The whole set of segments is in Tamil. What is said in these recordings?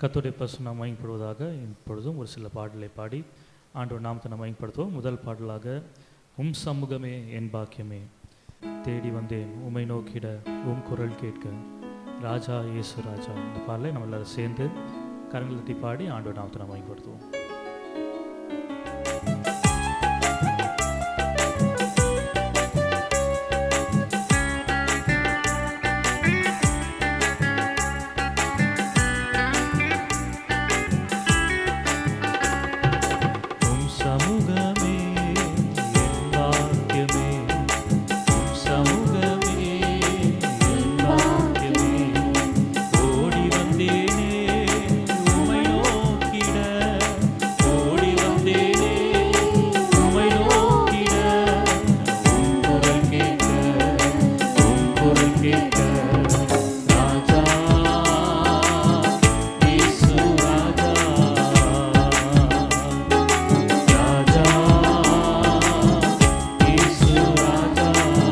கர்த்தருடைய பசு நாம் மயங்கப்படுவதாக இப்பொழுதும் ஒரு சில பாடலை பாடி ஆண்டவர் நாமத்தை நாம் மயங்கப்படுத்துவோம் முதல் பாடலாக உம் சமூகமே என் பாக்கியமே தேடி வந்தேன் உமை நோக்கிட உம் குரல் கேட்க ராஜா இயேசு ராஜா இந்த பாடலை நம்ம எல்லாரும் சேர்ந்து கரங்களை தட்டி பாடி ஆண்டவர் நாமத்தை நாம் மயங்கப்படுத்துவோம் உம் சமூகமே என் பாக்கியமே உம் சமூகமே என் பாக்கியமே ஓடி வந்தேனே உமை நோக்கிட ஓடி வந்தேனே உமை நோக்கிட உம் குரல் கேட்க உம் குரல் கேட்க ராஜா இயேசு ராஜா ராஜா இயேசு ராஜா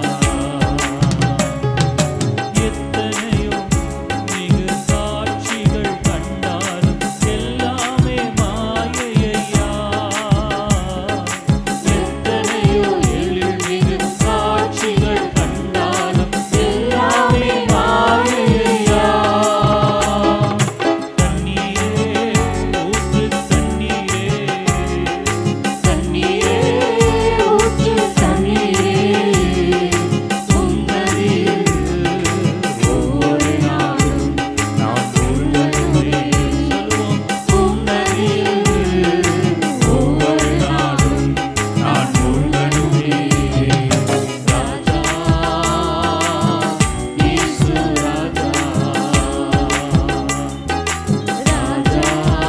எத்தனையோ மிகு காட்சிகள் கண்டாலும் எல்லாமே மாயையா எத்தனையோ எழில்மிகு காட்சிகள் கண்டாலும் எல்லாமே மாயையா தண்ணீரே ஊற்று தண்ணீரே தண்ணீரே ஊற்று தண்ணீரே உன்னதில் ஒவ்வொரு நாளும் நான் உள்ளதுமே சொல்லுவோம் உன்னதில் ஒவ்வொரு நாளும் நான் உள்ளதுமே ராஜா இயேசு ராஜா ராஜா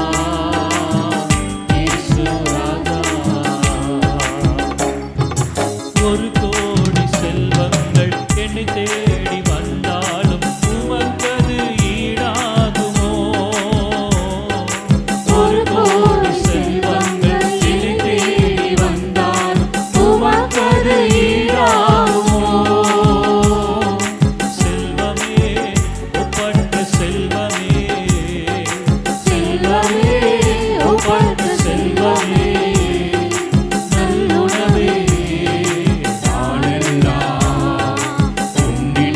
இயேசு ராஜா ஒரு கோடி செல்வங்கள் என்னை தேடி வந்தாலும் உமக்கது ஈடாகுமோ ஒரு கோடி செல்வங்கள் என்னை தேடி வந்தாலும் உமக்கது ஈடாகுமோ செல்வமே ஒப்பற்ற செல்வமே செல்வமே ஒப்பற்ற செல்வமே நல்லுணவே நாளெல்லாம் உன்னிடமே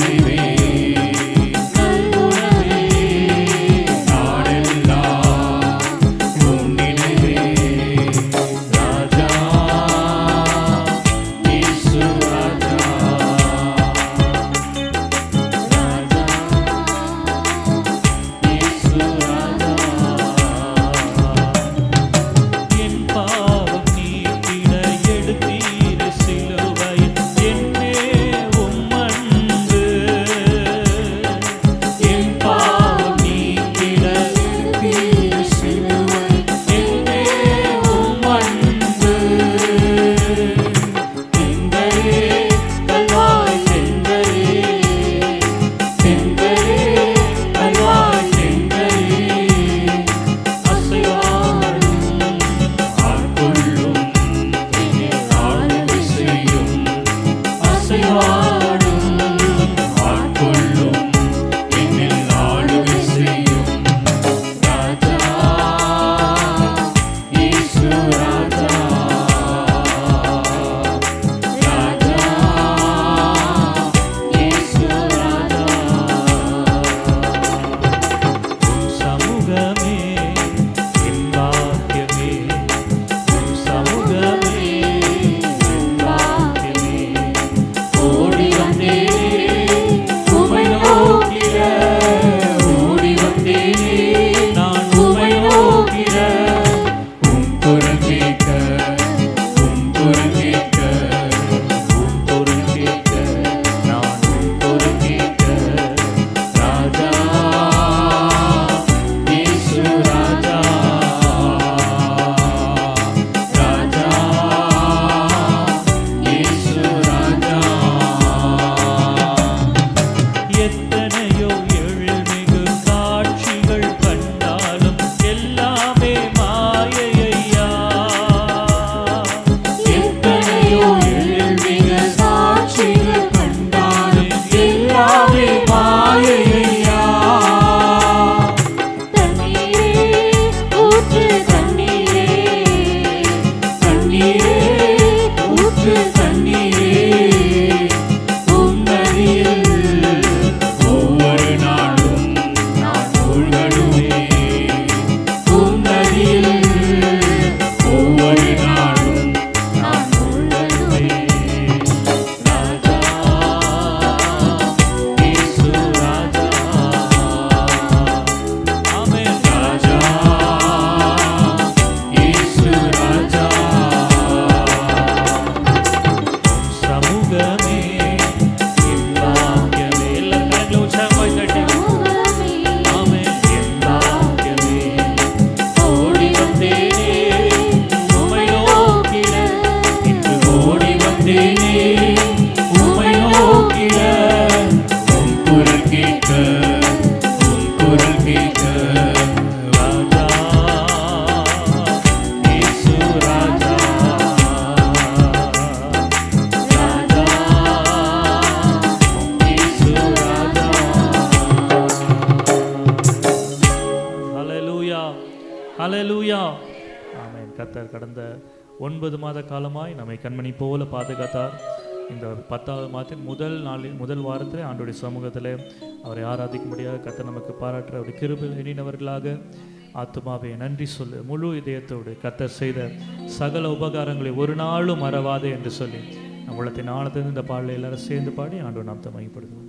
ஹalleluya ஆமென் கர்த்தர் கடந்த ஒன்பது மாத காலமாய் நம்மை கண்மணி போல பாதுகாத்தார் இந்த பத்தாவது மாதத்தின் முதல் நாளில் முதல் வாரத்தில் ஆண்டுடைய சமூகத்தில் அவரை ஆராதிக்கும்படியாக கர்த்தர் நமக்கு பாராட்டுற அவருடைய கிருபையில் எண்ணினவர்களாக ஆத்துமாவே நன்றி சொல்லு முழு இதயத்தோடு கர்த்தர் செய்த சகல உபகாரங்களை ஒரு நாளும் மறவாதே என்று சொல்லி நம்ம உள்ளத்தின் ஆழத்திலிருந்து இந்த பாடலை எல்லாரும் சேர்ந்து பாடி ஆண்டு நாம் தமைப்படுத்துவோம்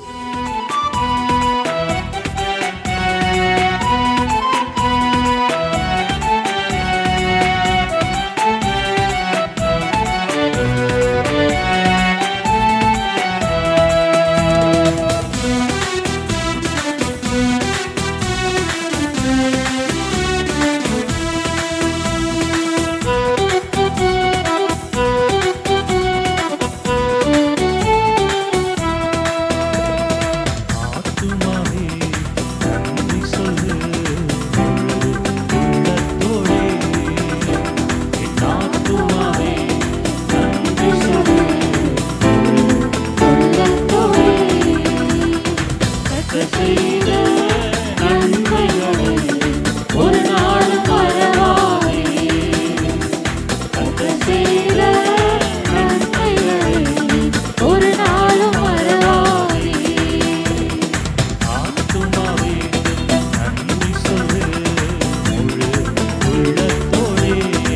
ஆத்துமாவே நன்றி சொல்லு முழு உள்ளத்தோடே என் ஆத்துமாவே நன்றி சொல்லு கர்த்தர் செய்த நன்மைகளை ஒரு நாளும் மறவாதே கர்த்தர் செய்த ஒரு நாளும் மறவாதே ஆத்துமாவே நன்றி சொல்லு முழு உள்ளத்தோடே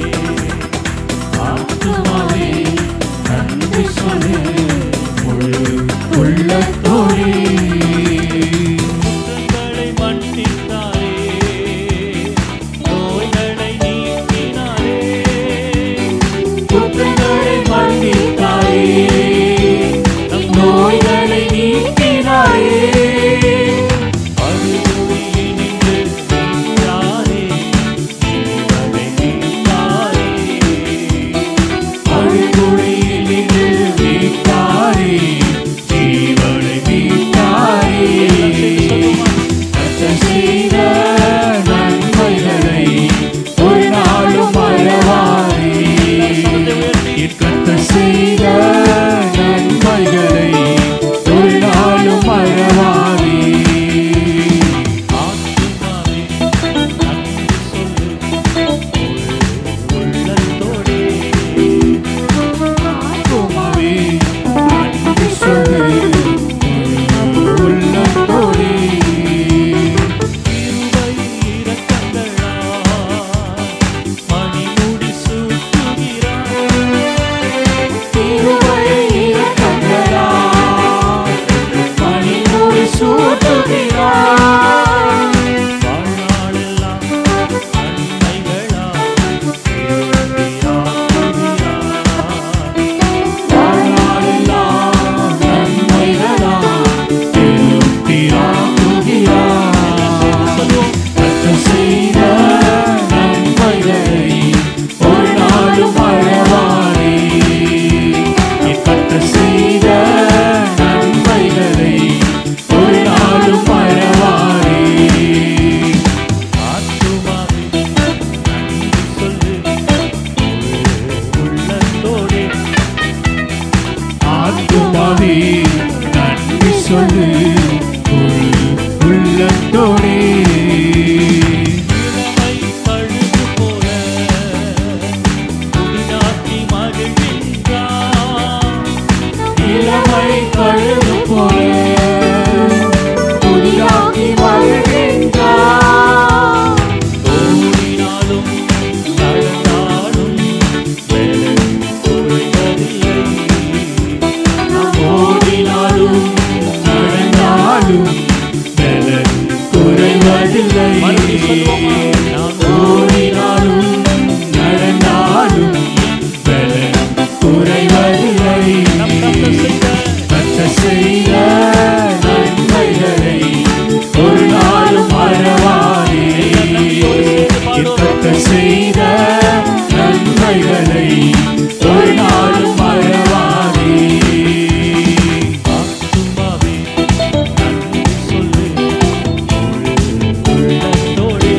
ஆத்துமாவே நன்றி சொல்லு முழு உள்ளத்தோடே குற்றங்களை மன்னித்தாரே நோய்களை நீக்கினாரே குற்றங்களை மன்னித்தாரே நம் நோய்களை நீக்கினாரே அழுகுறியை நின்று மீட்டாரே ஜீவனை மீட்டாரே அழுகுறியை நின்று மீட்டாரே ஜீவனை மீட்டாரே கர்த்தர் செய்த நன்மைகளை ஒரு நாளும் மறவாதே கர்த்தர் செய்த நன்மைகளை ஒரு நாளும் மறவாதே ஆத்துமாவே நன்றி சொல்லு உள்ளத்தோடே ஆத்துமாவே நன்றி சொல்லு உள்ளத்தோடே கிருபை இரக்கங்களால் மணிமுடி சூட்டுகிறார் கிருபை இரக்கங்களால் மணிமுடி சூட்டுகிறார் வாழ்நாளெல்லாம் நன்மைகளால் திருப்தியாக்குகிறார். வாழ்நாளெல்லாம் நன்மைகளால் திருப்தியாக்குகிறார். கர்த்தர் செய்த நன்மைகளை ஒரு நாளும் மறவாதே. என் கர்த்தர் செய்த நன்மைகளை ஒரு நாளும் மறவாதே. ஆத்துமாவே நன்றி சொல்லு உள்ளத்தோடே ஆத்துமாவே நன்றி சொல்லு உள்ளத்தோடே இளமை பழுது போல குடிநாட்டி மகிழ்கின்றான் இளமை பழுது போல குடிநாட்டி மகிழ்கின்றான் ஓடினாலும் நடந்தாலும் பலன் குறைவதில்லை நாம் ஓடினாலும் நடந்தாலும் பலன் குறைவதில்லை நாம் ஓடினாலும் நடந்தாலும் பலன் குறைவதில்லை கர்த்தர் செய்த நன்மைகளை ஒரு நாளும் மறவாதே கர்த்தர் செய்த நன்மைகளை ஒரு நாளும் மறவாதே ஆத்துமாவே நன்றி சொல்லு முழு உள்ளத்தோடே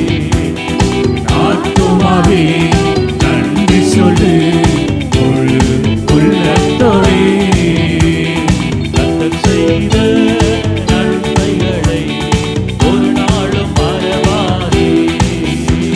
ஆத்துமாவே நன்றி சொல்லு முழு உள்ளத்தோடே கர்த்தர் செய்த நன்மைகளை ஒரு நாளும் மறவாதே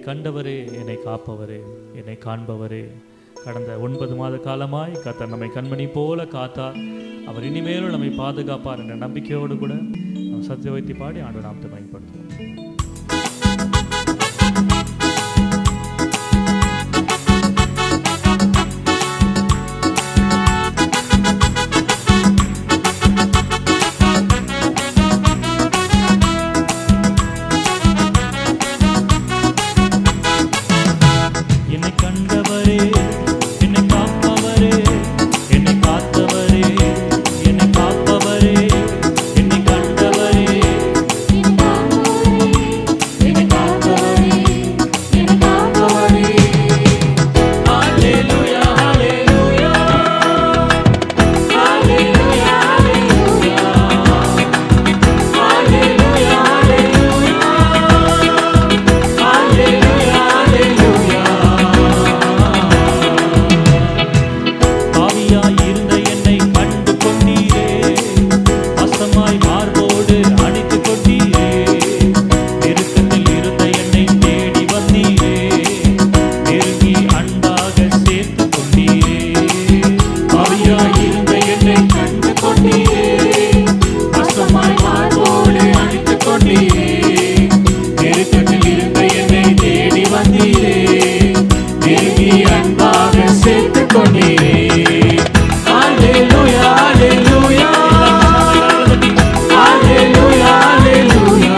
கண்டவரே என்னை காப்பவரே என்னை காண்பவரே கடந்த ஒன்பது மாத காலமாய் கர்த்தர் நம்மை கண்மணி போல காத்தார் அவர் இனிமேலும் நம்மை பாதுகாப்பார் என்ற நம்பிக்கையோடு கூட நாம் சத்திய வைத்து பாடி ஆண்டு நாமத்தை பயன்படுத்துவோம் என்னை கண்டவரே என்னை காப்பவரே என்னை காத்தவரே என்னை காப்பவரே என்னை கண்டவரே என்னை காப்பவரே என்னை காப்பவரே ஹalleluya ஹalleluya ஹalleluya ஹalleluya ஹalleluya ஹalleluya ஹalleluya பாவியாய் இருந்த என்னை கண்டு கொண்டீரே அசமாய் மார்போடு அணைத்து கொண்டீரே நெருக்கத்தில் இருந்த என்னை தேடி வந்தீரே நெருங்கி அன்பாக சேர்த்து கொண்டீரே பாவியாய் இருந்த என்னை கண்டு கொண்டீரே அசமாய் மார்போடு அணைத்து கொண்டீரே நெருக்கத்தில் இருந்த என்னை தேடி வந்தீரே நெருங்கி அன்பாக சேர்த்து கொண்டீரே Hallelujah, hallelujah. Hallelujah, hallelujah.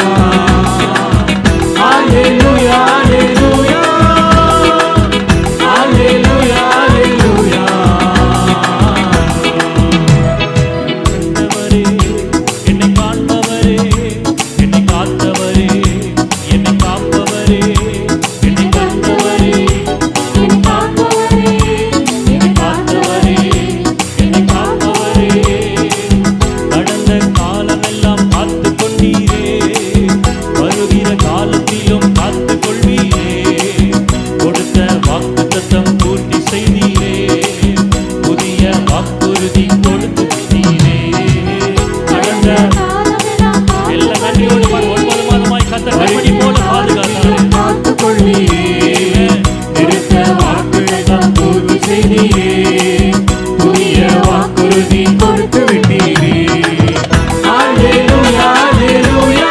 Hallelujah, hallelujah. Hallelujah, hallelujah. கண்டவரே, என்னை காண்பவரே, என்னை காத்தவரே, என்னை காப்பவரே, என்னை கண்டவரே, என்னை காப்பவரே என்னை காத்தவரே, என்னை காப்பவரே, கடந்த காலமெல்லாம் காத்துக் கொண்டீரே, வருகிற காலத்திலும் காத்துக் கொள்வீரே, கொடுத்த வாக்குத்தத்தம் பூர்த்தி செய்தீரே, புதிய வாக்குறுதி கொடுத்து விட்டீரே. கடந்த காலமெல்லாம் எல்லா நன்றியோடு பாடு. ஒன்பது மாதமாய் கர்த்தர் கண்மணி போல பாதுகாத்தாரே. நிறுத்த வாக்குத்தத்தம் பூர்த்தி செய்தீரே, புதிய வாக்குறுதி கொடுத்து விட்டீரே. Hallelujah, hallelujah.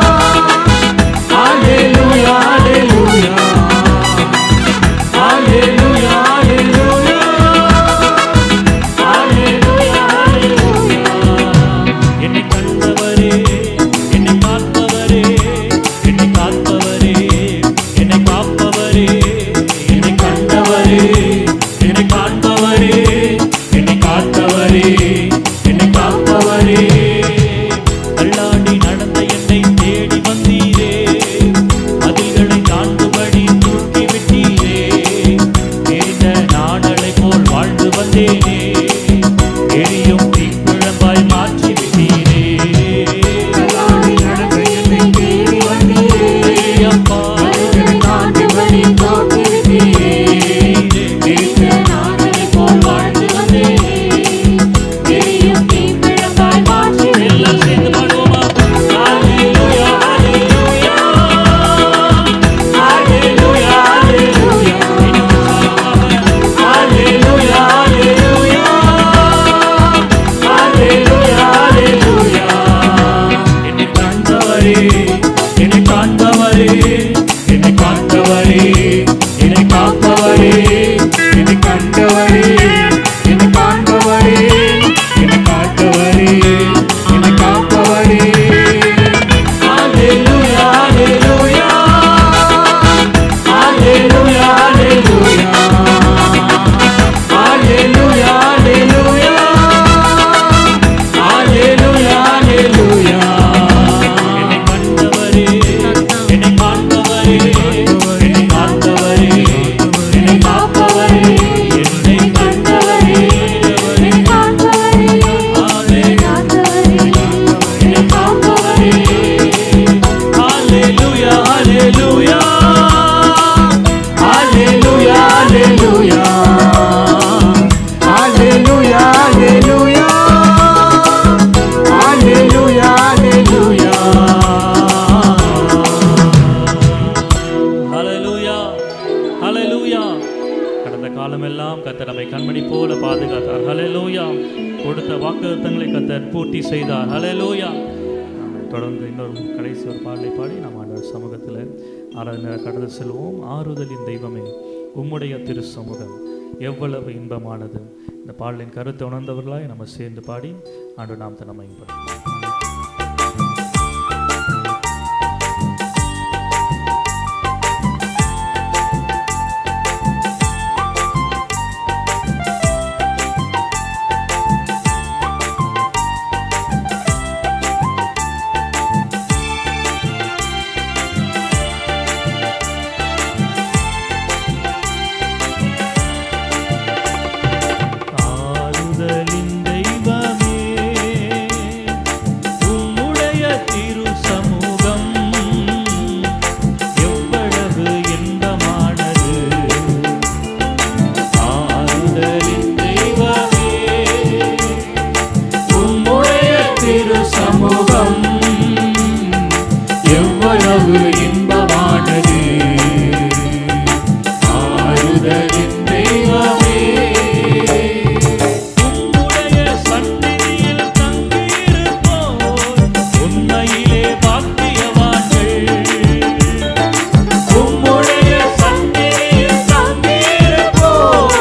Hallelujah, hallelujah. Hallelujah, hallelujah. Hallelujah, hallelujah. என்னை கண்டவரே என்னை காத்தவரே என்னை காத்தவரே என்னை காப்பவரே என்னை கண்டவரே என்னை காண்பவரே என்னை காத்தவரே என்னை காப்பவரே தள்ளாடி நடந்த என்னை தேடி வந்தீரே மதில்களை தாண்டும்படி தூக்கி விட்டீரே தெரிந்த நாடலை போல் வாழ்ந்து வந்தேனே எரியும் தீக்குழம்பாய் மாற்றி விட்டீரே தள்ளாடி நடந்த என்னை தேடி வந்தீரே. அப்பா மனிதனை தாண்டிபடி தோக்கி விட்டீரே. தெரிந்த நாடலைப் போல் வாழ்ந்து வந்தேனே. எரியும் தீப்பிழம்பாய் மாற்றி பூர்த்தி செய்தார் ஹalleluya நாம் தொடர்ந்து இன்னொரு கடைசி ஒரு பாடலை பாடி நாம் ஆண்டவர் சமூகத்தில் ஆராதனை கடந்து செல்வோம் ஆறுதலின் தெய்வமே உம்முடைய திரு சமூகம் எவ்வளவு இன்பமானது இந்த பாடலின் கருத்தை உணர்ந்தவர்களாய் நம்ம சேர்ந்து பாடி ஆண்டு நாம் நம்ம இன்படும் ஆறுதலின் தெய்வமே உம்முடைய திரு சமூகம் எவ்வளவு இன்பமானது ஆறுதலின் தெய்வமே உம்முடைய திரு சமூகம் எவ்வளவு இன்பமானது ஆறுதலின் தெய்வமே உம்முடைய சந்நிதியில் தங்கியிருப்போர் உண்மையிலே பாக்கியவான்கள் உம்முடைய சந்நிதியில் தங்கியிருப்போர்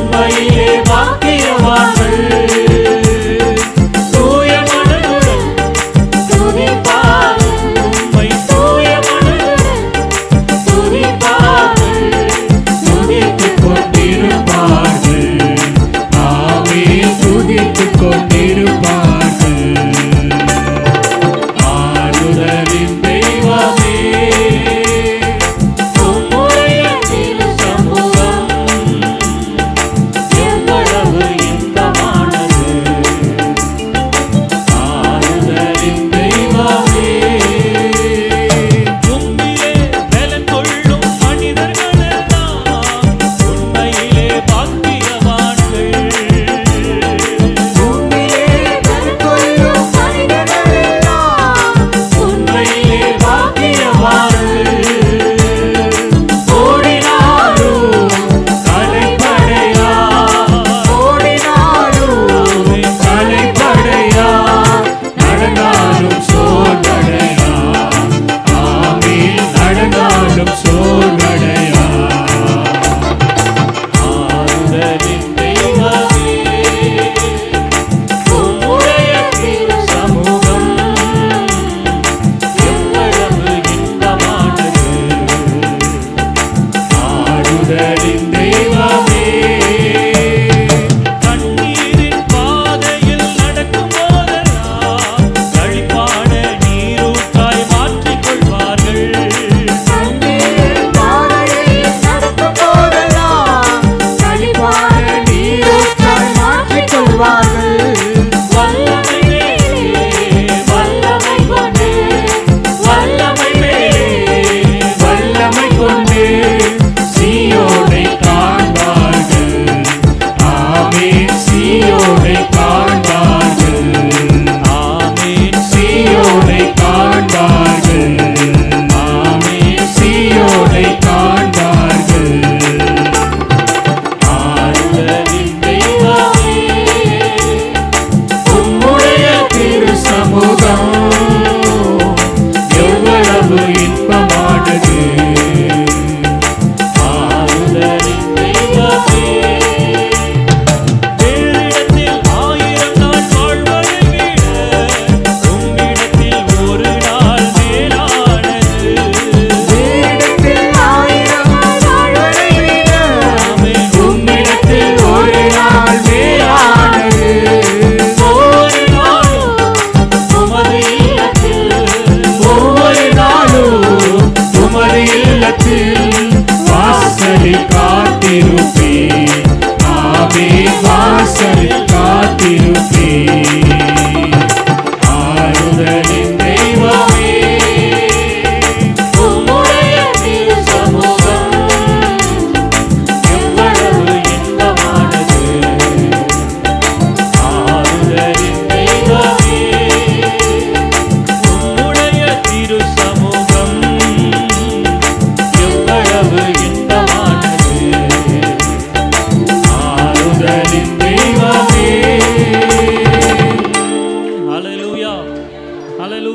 உண்மையிலே பாக்கியவான்கள் தூய மனதுடன்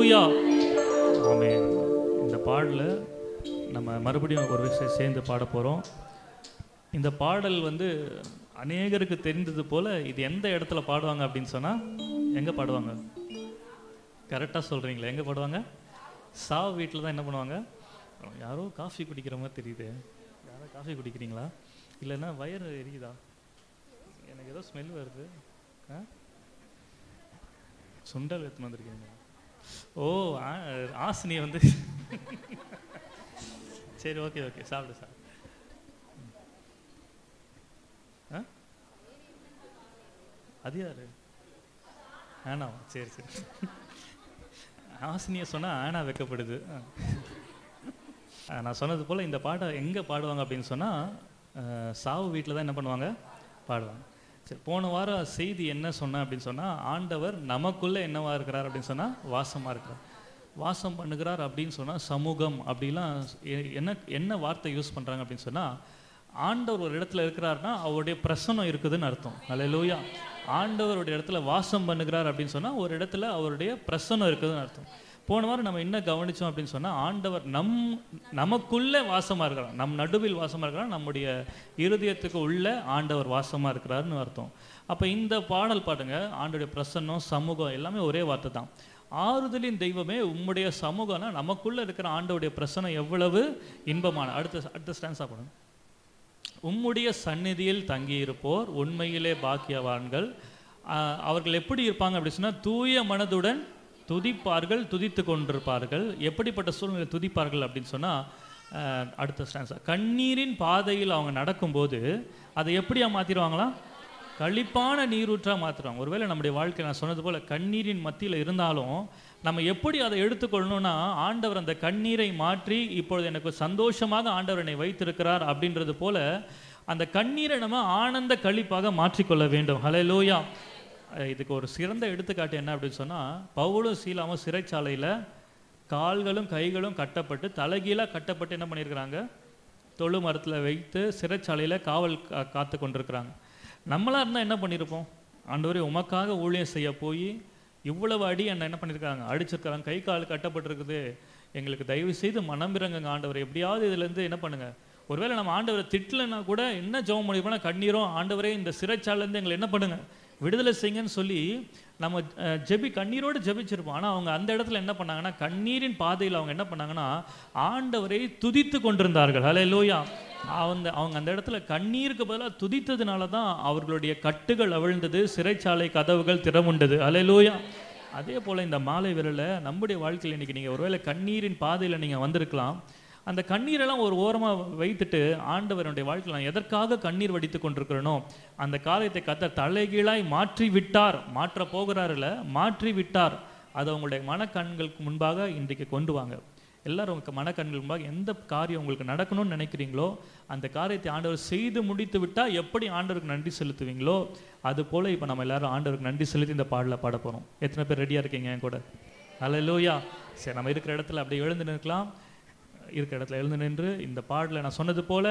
ஹalleluya ஆமென் இந்த பாடல நம்ம மறுபடியும் ஒரு விஷயம் சேர்ந்து பாட போகிறோம் இந்த பாடல் வந்து அநேகருக்கு தெரிந்தது போல இது எந்த இடத்துல பாடுவாங்க அப்படின்னு சொன்னால் எங்கே பாடுவாங்க கரெக்டாக சொல்கிறீங்களா எங்கே பாடுவாங்க சாவு வீட்டில் தான் என்ன பண்ணுவாங்க யாரோ காஃபி குடிக்கிற மாதிரி தெரியுது யாரோ காஃபி குடிக்கிறீங்களா இல்லைன்னா வயிறு எரியுதா எனக்கு ஏதோ ஸ்மெல் வருது ஆ சுண்டல் எடுத்துன்னு வந்திருக்கீங்க ஓ ஆ- ஆசினி வந்து சரி ஓகே ஓகே சாப்பிடு சாப்பிடு ஆ அது யாரு ஆனாவா சரி சரி ஆசினியை சொன்னால் ஆனா வைக்கப்படுது ஆ. ஆ, நான் சொன்னது போல் இந்த பாட்டை எங்கே பாடுவாங்க அப்படின்னு சொன்னால் சாவு வீட்டில் தான் என்ன பண்ணுவாங்க பாடுவாங்க சரி போன வாரம் செய்தி என்ன சொன்னேன் அப்படின்னு சொன்னால் ஆண்டவர் நமக்குள்ளே என்னவா இருக்கிறார் அப்படின்னு சொன்னால் வாசமாக இருக்கிறார் வாசம் பண்ணுகிறார் அப்படின்னு சொன்னால் சமூகம் அப்படிலாம் எ- என்ன என்ன வார்த்தை யூஸ் பண்ணுறாங்க அப்படின்னு சொன்னால் ஆண்டவர் ஒரு இடத்துல இருக்கிறாருன்னா அவருடைய பிரசனம் இருக்குதுன்னு அர்த்தம் அல்லேலூயா ஆண்டவருடைய இடத்துல வாசம் பண்ணுகிறார் அப்படின்னு சொன்னால் ஒரு இடத்துல அவருடைய பிரசனம் இருக்குதுன்னு அர்த்தம் போன வாரம் நம்ம என்ன கவனிச்சோம் அப்படின்னு சொன்னால் ஆண்டவர் நம் நமக்குள்ளே வாசமாக இருக்கிறார் நம் நடுவில் வாசமாக இருக்கிறார் நம்முடைய இருதயத்துக்கு உள்ள ஆண்டவர் வாசமாக இருக்கிறாருன்னு அர்த்தம் அப்போ இந்த பாடல் பாடுங்க ஆண்டோடைய பிரசன்னம் சமூகம் எல்லாமே ஒரே வார்த்தை தான் ஆறுதலின் தெய்வமே உம்முடைய சமூகம்னா நமக்குள்ளே இருக்கிற ஆண்டவருடைய பிரசனம் எவ்வளவு இன்பமான அடுத்த அடுத்த ஸ்டான்ஸாக பாடுங்க உம்முடைய சந்நிதியில் தங்கியிருப்போர் உண்மையிலே பாக்கியவான்கள் ஆஹ், அவர்கள் எப்படி இருப்பாங்க அப்படி சொன்னா தூய மனதுடன் துதிப்பார்கள் துதித்து கொண்டிருப்பார்கள் எப்படிப்பட்ட சூழ்நிலை துதிப்பார்கள் அப்படின்னு சொன்னா ஆஹ், அடுத்த ஸ்டான்ஸா கண்ணீரின் பாதையில் அவங்க நடக்கும்போது அதை எப்படியா மாத்திடுவாங்களா களிப்பான நீரூற்றா மாத்துறாங்க ஒருவேளை நம்முடைய வாழ்க்கை நான் சொன்னது போல கண்ணீரின் மத்தியில் இருந்தாலும் நம்ம எப்படி அதை எடுத்துக்கொள்ளணும்னா ஆண்டவர் அந்த கண்ணீரை மாற்றி இப்பொழுது எனக்கு சந்தோஷமாக ஆண்டவர் என்னை வைத்திருக்கிறார் அப்படின்றது போல அந்த கண்ணீரை நம்ம ஆனந்த களிப்பாக மாற்றிக்கொள்ள வேண்டும் ஹalleluya அஹ் இதுக்கு ஒரு சிறந்த எடுத்துக்காட்டு என்ன அப்படின்னு சொன்னா பவுலும் சீலாவும் சிறைச்சாலையில கால்களும் கைகளும் கட்டப்பட்டு தலைகீழாக கட்டப்பட்டு என்ன பண்ணியிருக்கிறாங்க தொழு மரத்தில் வைத்து சிறைச்சாலையில் காவல் கா- காத்து கொண்டிருக்கிறாங்க நம்மளா இருந்தால் என்ன பண்ணியிருப்போம் ஆண்டவரே உமக்காக ஊழியம் செய்ய போய் இவ்வளவு அடி என்ன என்ன பண்ணியிருக்காங்க அடிச்சிருக்காங்க கை கால் கட்டப்பட்டிருக்குது எங்களுக்கு தயவு செய்து மனம் இறங்குங்க ஆண்டவர் எப்படியாவது இதுலேருந்து என்ன பண்ணுங்க ஒருவேளை நம்ம ஆண்டவரை திட்டலைன்னா கூட என்ன ஜெபம் பண்ணிருப்போம்னா கண்ணீரும் ஆண்டவரே இந்த சிறைச்சாலேருந்து எங்களை என்ன பண்ணுங்க விடுதலை செய்யுங்கன்னு சொல்லி நம்ம அஹ், ஜெபி கண்ணீரோடு ஜெபிச்சிருப்போம் ஆனால் அவங்க அந்த இடத்துல என்ன பண்ணாங்கன்னா கண்ணீரின் பாதையில் அவங்க என்ன பண்ணாங்கன்னா ஆண்டவரை துதித்து கொண்டிருந்தார்கள் ஹலே லோயா அவங்க அவங்க அந்த இடத்துல கண்ணீருக்கு பதிலாக துதித்ததுனால தான் அவர்களுடைய கட்டுகள் அவிழ்ந்தது சிறைச்சாலை கதவுகள் திறமுண்டது ஹலே லோயா அதே போல் இந்த மாலை விரல நம்முடைய வாழ்க்கையில் இன்னைக்கு நீங்கள் ஒருவேளை கண்ணீரின் பாதையில் நீங்கள் வந்திருக்கலாம் அந்த கண்ணீரெல்லாம் ஒரு ஓரமாக வைத்துட்டு ஆண்டவருடைய வாழ்க்கையில் நான் எதற்காக கண்ணீர் வடித்து கொண்டிருக்கிறேனோ அந்த காரியத்தை கத்த தலைகீழாய் மாற்றி விட்டார் மாற்ற போகிறாருல மாற்றி விட்டார் அதை உங்களுடைய மனக்கண்களுக்கு முன்பாக இன்றைக்கு கொண்டு வாங்க எல்லாரும் உங்க மனக்கண்கள் முன்பாக எந்த காரியம் உங்களுக்கு நடக்கணும்னு நினைக்கிறீங்களோ அந்த காரியத்தை ஆண்டவர் செய்து முடித்து விட்டால் எப்படி ஆண்டவருக்கு நன்றி செலுத்துவீங்களோ அது போல இப்போ நம்ம எல்லாரும் ஆண்டவருக்கு நன்றி செலுத்தி இந்த பாடல பாட போகிறோம் எத்தனை பேர் ரெடியாக இருக்கீங்க என் கூட அல்லேலூயா சரி நம்ம இருக்கிற இடத்துல அப்படியே எழுந்து நிற்கலாம் இருக்கிற இடத்துல எழுந்து நின்று இந்த பாடலை நான் சொன்னது போல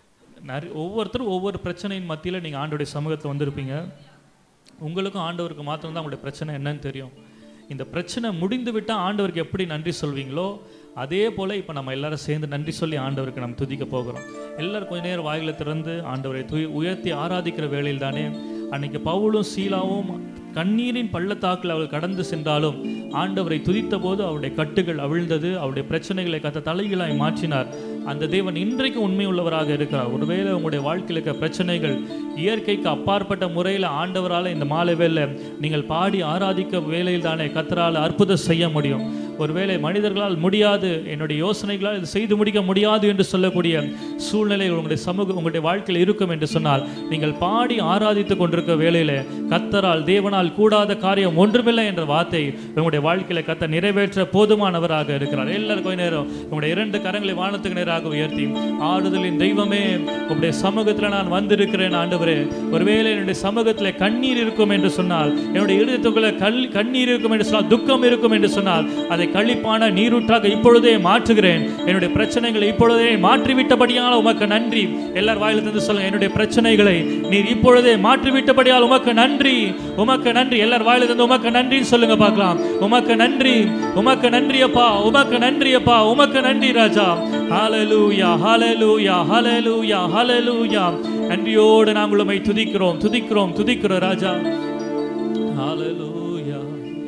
நிறைய ஒவ்வொருத்தரும் ஒவ்வொரு பிரச்சனையின் மத்தியில் நீங்கள் ஆண்டோடைய சமூகத்தில் வந்திருப்பீங்க உங்களுக்கும் ஆண்டவருக்கு மாத்திரம் தான் உங்களுடைய பிரச்சனை என்னன்னு தெரியும் இந்த பிரச்சனை முடிந்து விட்டால் ஆண்டவருக்கு எப்படி நன்றி சொல்வீங்களோ அதே போல் இப்போ நம்ம எல்லாரும் சேர்ந்து நன்றி சொல்லி ஆண்டவருக்கு நம்ம துதிக்க போகிறோம் எல்லாரும் கொஞ்ச நேரம் வாயில திறந்து ஆண்டவரை துய் உயர்த்தி ஆராதிக்கிற வேளையில் தானே அன்னைக்கு பவுலும் சீலாவும் கண்ணீரின் பள்ளத்தாக்கில் அவள் கடந்து சென்றாலும் ஆண்டவரை துதித்த போது அவருடைய கட்டுகள் அவிழ்ந்தது அவருடைய பிரச்சனைகளை கத்த தலைகளாய் மாற்றினார் அந்த தேவன் இன்றைக்கு உண்மை உள்ளவராக இருக்கிறார் ஒருவேளை உங்களுடைய வாழ்க்கையில் இருக்க பிரச்சனைகள் இயற்கைக்கு அப்பாற்பட்ட முறையில் ஆண்டவரால் இந்த மாலை வேலை நீங்கள் பாடி ஆராதிக்க வேலையில் தானே கத்தரால் அற்புதம் செய்ய முடியும் ஒருவேளை மனிதர்களால் முடியாது என்னுடைய யோசனைகளால் இது செய்து முடிக்க முடியாது என்று சொல்லக்கூடிய சூழ்நிலை உங்களுடைய சமூக உங்களுடைய வாழ்க்கையில் இருக்கும் என்று சொன்னால் நீங்கள் பாடி ஆராதித்து கொண்டிருக்க வேளையில கத்தரால் தேவனால் கூடாத காரியம் ஒன்றுமில்லை என்ற வார்த்தை உங்களுடைய வாழ்க்கையில கத்த நிறைவேற்ற போதுமானவராக இருக்கிறார் எல்லாரும் கொஞ்ச நேரம் உங்களுடைய இரண்டு கரங்களை வானத்துக்கு நேராக உயர்த்தி ஆறுதலின் தெய்வமே உங்களுடைய சமூகத்தில் நான் வந்திருக்கிறேன் ஆண்டவரே ஒருவேளை என்னுடைய சமூகத்தில் கண்ணீர் இருக்கும் என்று சொன்னால் என்னுடைய இருதயத்துக்குள்ள கல் கண்ணீர் இருக்கும் என்று சொன்னால் துக்கம் இருக்கும் என்று சொன்னால் அதை கழிப்பான நீரூற்றாக இப்பொழுதே மாற்றுகிறேன் என்னுடைய பிரச்சனைகளை இப்பொழுதே மாற்றிவிட்டபடியால் உமக்கு நன்றி எல்லார் வாயில இருந்து சொல்லுங்க என்னுடைய பிரச்சனைகளை நீர் இப்பொழுதே மாற்றிவிட்டபடியால் உமக்கு நன்றி உமக்கு நன்றி எல்லார் வாயில இருந்து உமக்கு நன்றின்னு சொல்லுங்க பார்க்கலாம் உமக்கு நன்றி உமக்கு நன்றி அப்பா உமக்கு நன்றி அப்பா உமக்கு நன்றி ராஜா ஹalleluya ஹalleluya ஹalleluya ஹalleluya நன்றியோடு நாங்கள் உம்மை துதிக்கிறோம் துதிக்கிறோம் துதிக்கிறோம் ராஜா ஹalleluya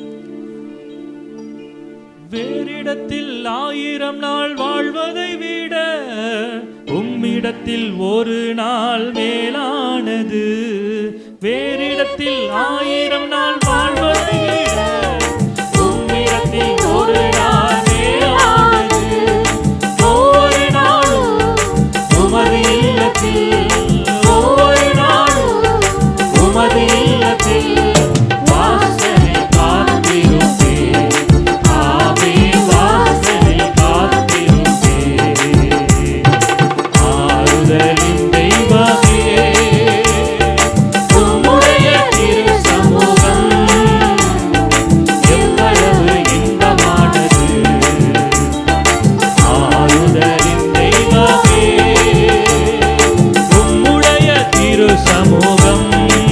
வேறிடத்தில் ஆயிரம் நாள் வாழ்வதை விட உம்மிடத்தில் ஒரு நாள் மேலானது வேறிடத்தில் ஆயிரம் நாள் வாழ்வதை விட உம்மிடத்தில் ஒரு நாள் மேலானது ஒவ்வொரு நாளும் உமது இல்லத்தில் ஒவ்வொரு நாளும் உமது இல்லத்தில் வாசனை காத்திருப்பேன் ஆவே வாசனை காத்திருப்பேன் ஆறுதலின் தெய்வமே உம்முடைய திரு சமூகம் எவ்வளவு இன்பமானது ஆறுதலின் தெய்வமே உம்முடைய திரு சமூகம்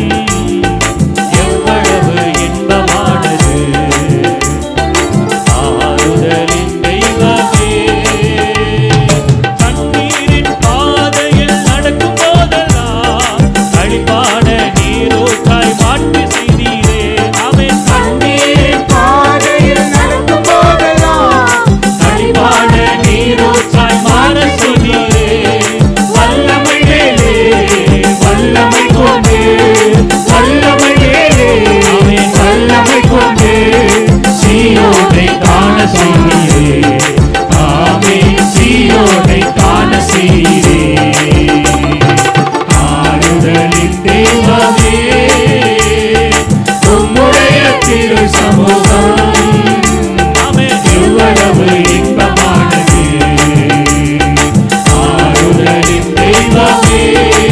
எவ்வளவு இன்பமானது ஆறுதலின் தெய்வமே கண்ணீரின் பாதையில் நடக்கும் போதெல்லாம் கழிப்பான நீரோட்டாய் மாற்றி செய்தீரே அவன் கண்ணீரின் பாதையில் நடக்கும் போதெல்லாம் கழிப்பான நீரோட்டாய் மாற செய்தீரே வல்லமை மேலே வல்லமை கொண்டு வல்லமை மேலே அவன் வல்லமை கொண்டு சீயோனை காண செய்தீரே ஆமே சீயோனை காண செய்தீரே ஆறுதலின் தெய்வமே உம்முடைய திரு சமூகம் ஆமே எவ்வளவு இன்பமானது ஆறுதலின் தெய்வமே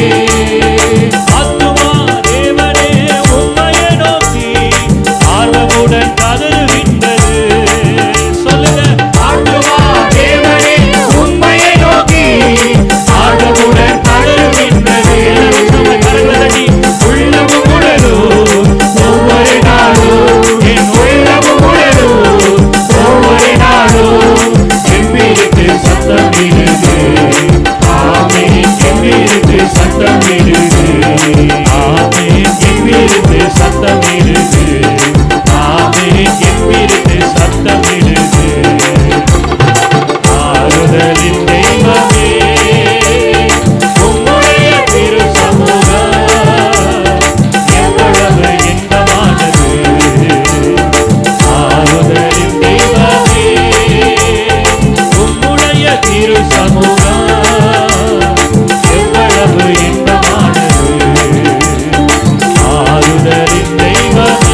ஆத்துமா தேவனே உம்மையை நோக்கி ஆர்வமுடன் கதறுகின்றது சொல்லுங்க ஆத்துமா தேவனே உம்மையை நோக்கி ஆர்வமுடன் கதறுகின்றது எல்லாரும் கரங்களை தட்டி உள்ளமும் உடலும் ஒவ்வொரு நாளும் என் உள்ளமும் உடலும் ஒவ்வொரு நாளும் எம்பிருக்கு சத்தம் இடுது ஆமே எம்பிருக்கு சத்தம் இடுது ஆமே எம்பிருக்கு சத்தம் இடுது ஆமே எம்பிருக்கு சத்தம் இடுது ஆறுதலின் தெய்வமே உம்முடைய திரு சமூகம் எவ்வளவு இன்பமானது ஆறுதலின் தெய்வமே உம்முடைய திரு சமூகம் எவ்வளவு இன்பமானது ஆறுதலின் தெய்வமே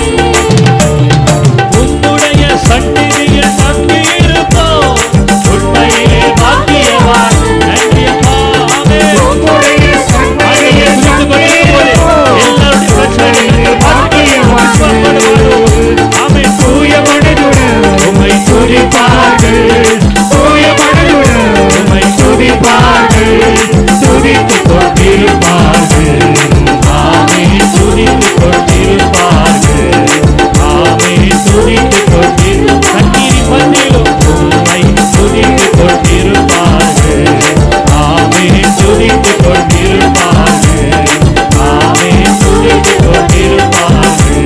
உம்முடைய சந்நிதியில் தங்கியிருப்போம் உண்மையிலே பாக்கியவான் நன்றி அப்பா ஆமென் உம்முடைய ஆகையே சந்நிதியில் குறித்துக் கொண்டிருக்கும் போது எல்லாருடைய பிரச்சனைகளுக்கு பாக்கியவான் ஆமென் தூய மனதுடன் உம்மை துதிப்பார்கள் தூய மனதுடன் உம்மை துதிப்பார்கள் துதித்துக் கொண்டிருப்பார்கள் ஆமே துதித்துக் கொண்டிருப்பார்கள் ஆமே துதித்துக் கொண்டிரு கண்ணீரின் மத்தியிலும் உம்மை துதித்துக் கொண்டிருப்பார்கள் ஆமே துதித்துக் கொண்டிருப்பார்கள் ஆமே துதித்துக் கொண்டிருப்பார்கள்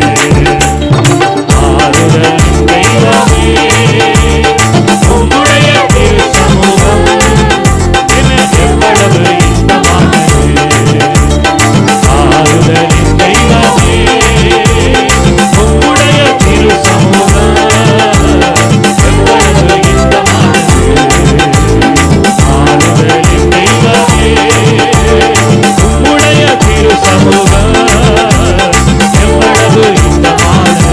ஆறுதலின் தெய்வமே உம்முடைய திரு சமூகம் எவ்வளவு இன்பமானது ஆறுதலின் தெய்வமே உம்முடைய திரு சமூகம் எவ்வளவு இன்பமானது ஆறுதலின் தெய்வமே உம்முடைய திரு சமூகம் எவ்வளவு இன்பமானது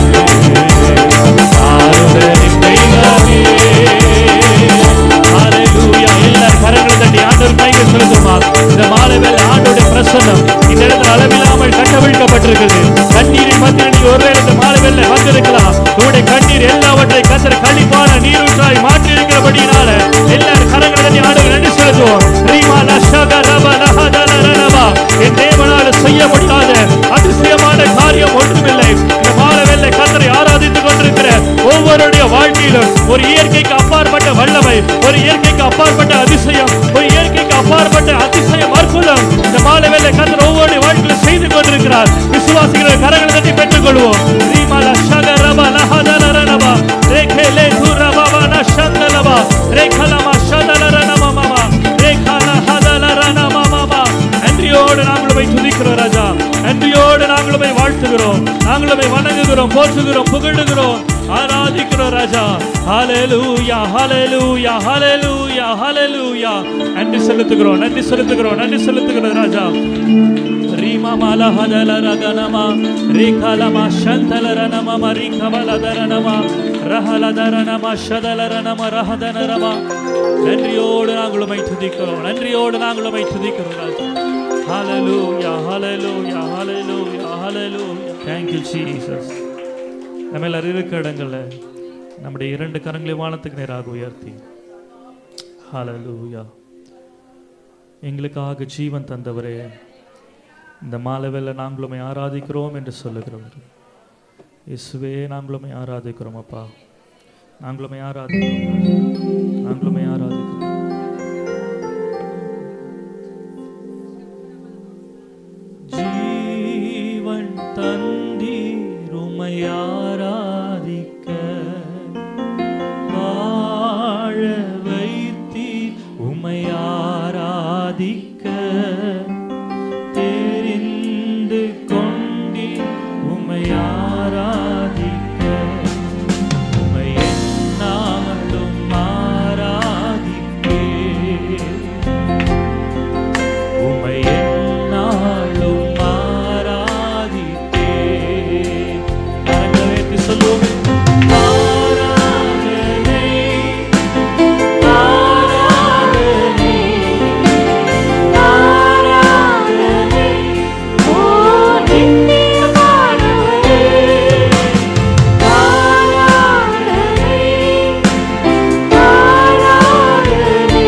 ஆறுதலின் தெய்வமே ஹalleluya எல்லாரும் கரங்களை தட்டி ஆண்டவர் கைக்கு செலுத்துமா இந்த மாலை வேளை ஆண்டவருடைய பிரசன்னம் இந்த இடத்துல அளவில்லாமல் கட்டவிழ்க்கப்பட்டிருக்கிறது கண்ணீரின் மத்தியில் நீ ஒருவேளை இந்த மாலை வேளை வந்திருக்கலாம் உங்களுடைய கண்ணீர் எல்லாவற்றை கத்தர் கழிப்பான நீரூற்றாய் மாற்றி இருக்கிறபடினால எல்லாரும் கரங்களை தட்டி ஆண்டு நன்றி செலுத்துவோம் ரீமா லஷக ரப லஹதல ரனபா என் தேவனால செய்ய முடியாத அதிசயமான காரியம் ஒன்றுமில்லை இந்த மாலவெல்லை கத்தரை ஆராதித்துக் கொண்டிருக்கிற ஒவ்வொருடைய வாழ்க்கையிலும் ஒரு இயற்கைக்கு அப்பாற்பட்ட வல்லமை ஒரு இயற்கைக்கு அப்பாற்பட்ட அதிசயம் ஒரு இயற்கைக்கு அப்பாற்பட்ட அதிசயம் அற்புதம் இந்த மாலவெல்லை கத்தர் ஒவ்வொரு வாழ்க்கையிலும் செய்து கொண்டிருக்கிறார் விசுவாசிகளை கரங்களை தட்டி பெற்றுக் கொள்வோம் ரீமால ஷகரப லஹதல ரனபா ரேகேலே துரபப நஷந்தலபா ரேகலம ஷதல ரனமமமா ரேகல ஹதல ரனமமமா நன்றியோடு நாங்கள் உம்மை துதிக்கிறோம் ராஜா நன்றியோடு நாங்கள் உம்மை வாழ்த்துகிறோம் நாங்கள் உம்மை வணங்குகிறோம் போற்றுகிறோம் புகழுகிறோம் ஆராதிக்கிறோம் ராஜா ஹalleluya ஹalleluya ஹalleluya ஹalleluya நன்றி செலுத்துகிறோம் நன்றி செலுத்துகிறோம் நன்றி செலுத்துகிறோம் ராஜா ரீமா மாலா ஹதல ரகனமா ரேகலமா சந்தல ரனமம ரீகவல தரனமா ரஹல தரனமா ஷதல ரனம ரஹதனரமா நன்றியோடு நாங்கள் உம்மை துதிக்கிறோம் நன்றியோடு நாங்கள் உம்மை துதிக்கிறோம் ராஜா ஹalleluya ஹalleluya ஹalleluya ஹalleluya thank you jesus நம்ம எல்லாரும் இருக்க இடங்கள்ல நம்முடைய இரண்டு கரங்களை வானத்துக்கு நேராக உயர்த்தி ஹalleluya எங்களுக்காக ஜீவன் தந்தவரே இந்த மாலவேல நாங்களுமே ஆராதிக்கிறோம் என்று சொல்லுகிறவர் இயேசுவே நாங்களுமே ஆராதிக்கிறோம் அப்பா நாங்களுமே ஆராதிக்கிறோம் நாங்களுமே ஆராதிக்கிறோம் ஜீவன் தந்தீருமை ஆராதிக்க வாழ வைத்தீர் உமை ஆராதிக்க தெரிந்து கொண்டீ உமை ஆராதிக்க உமை என்னாலும் ஆராதிப்பே உமை என்னாலும் ஆராதிப்பே கரங்களை உயர்த்தி சொல்லுவோமே ஆராதனை ஆராதனை ஆராதனை ஓ நித்தியமானவரே ஆராதனை ஆராதனை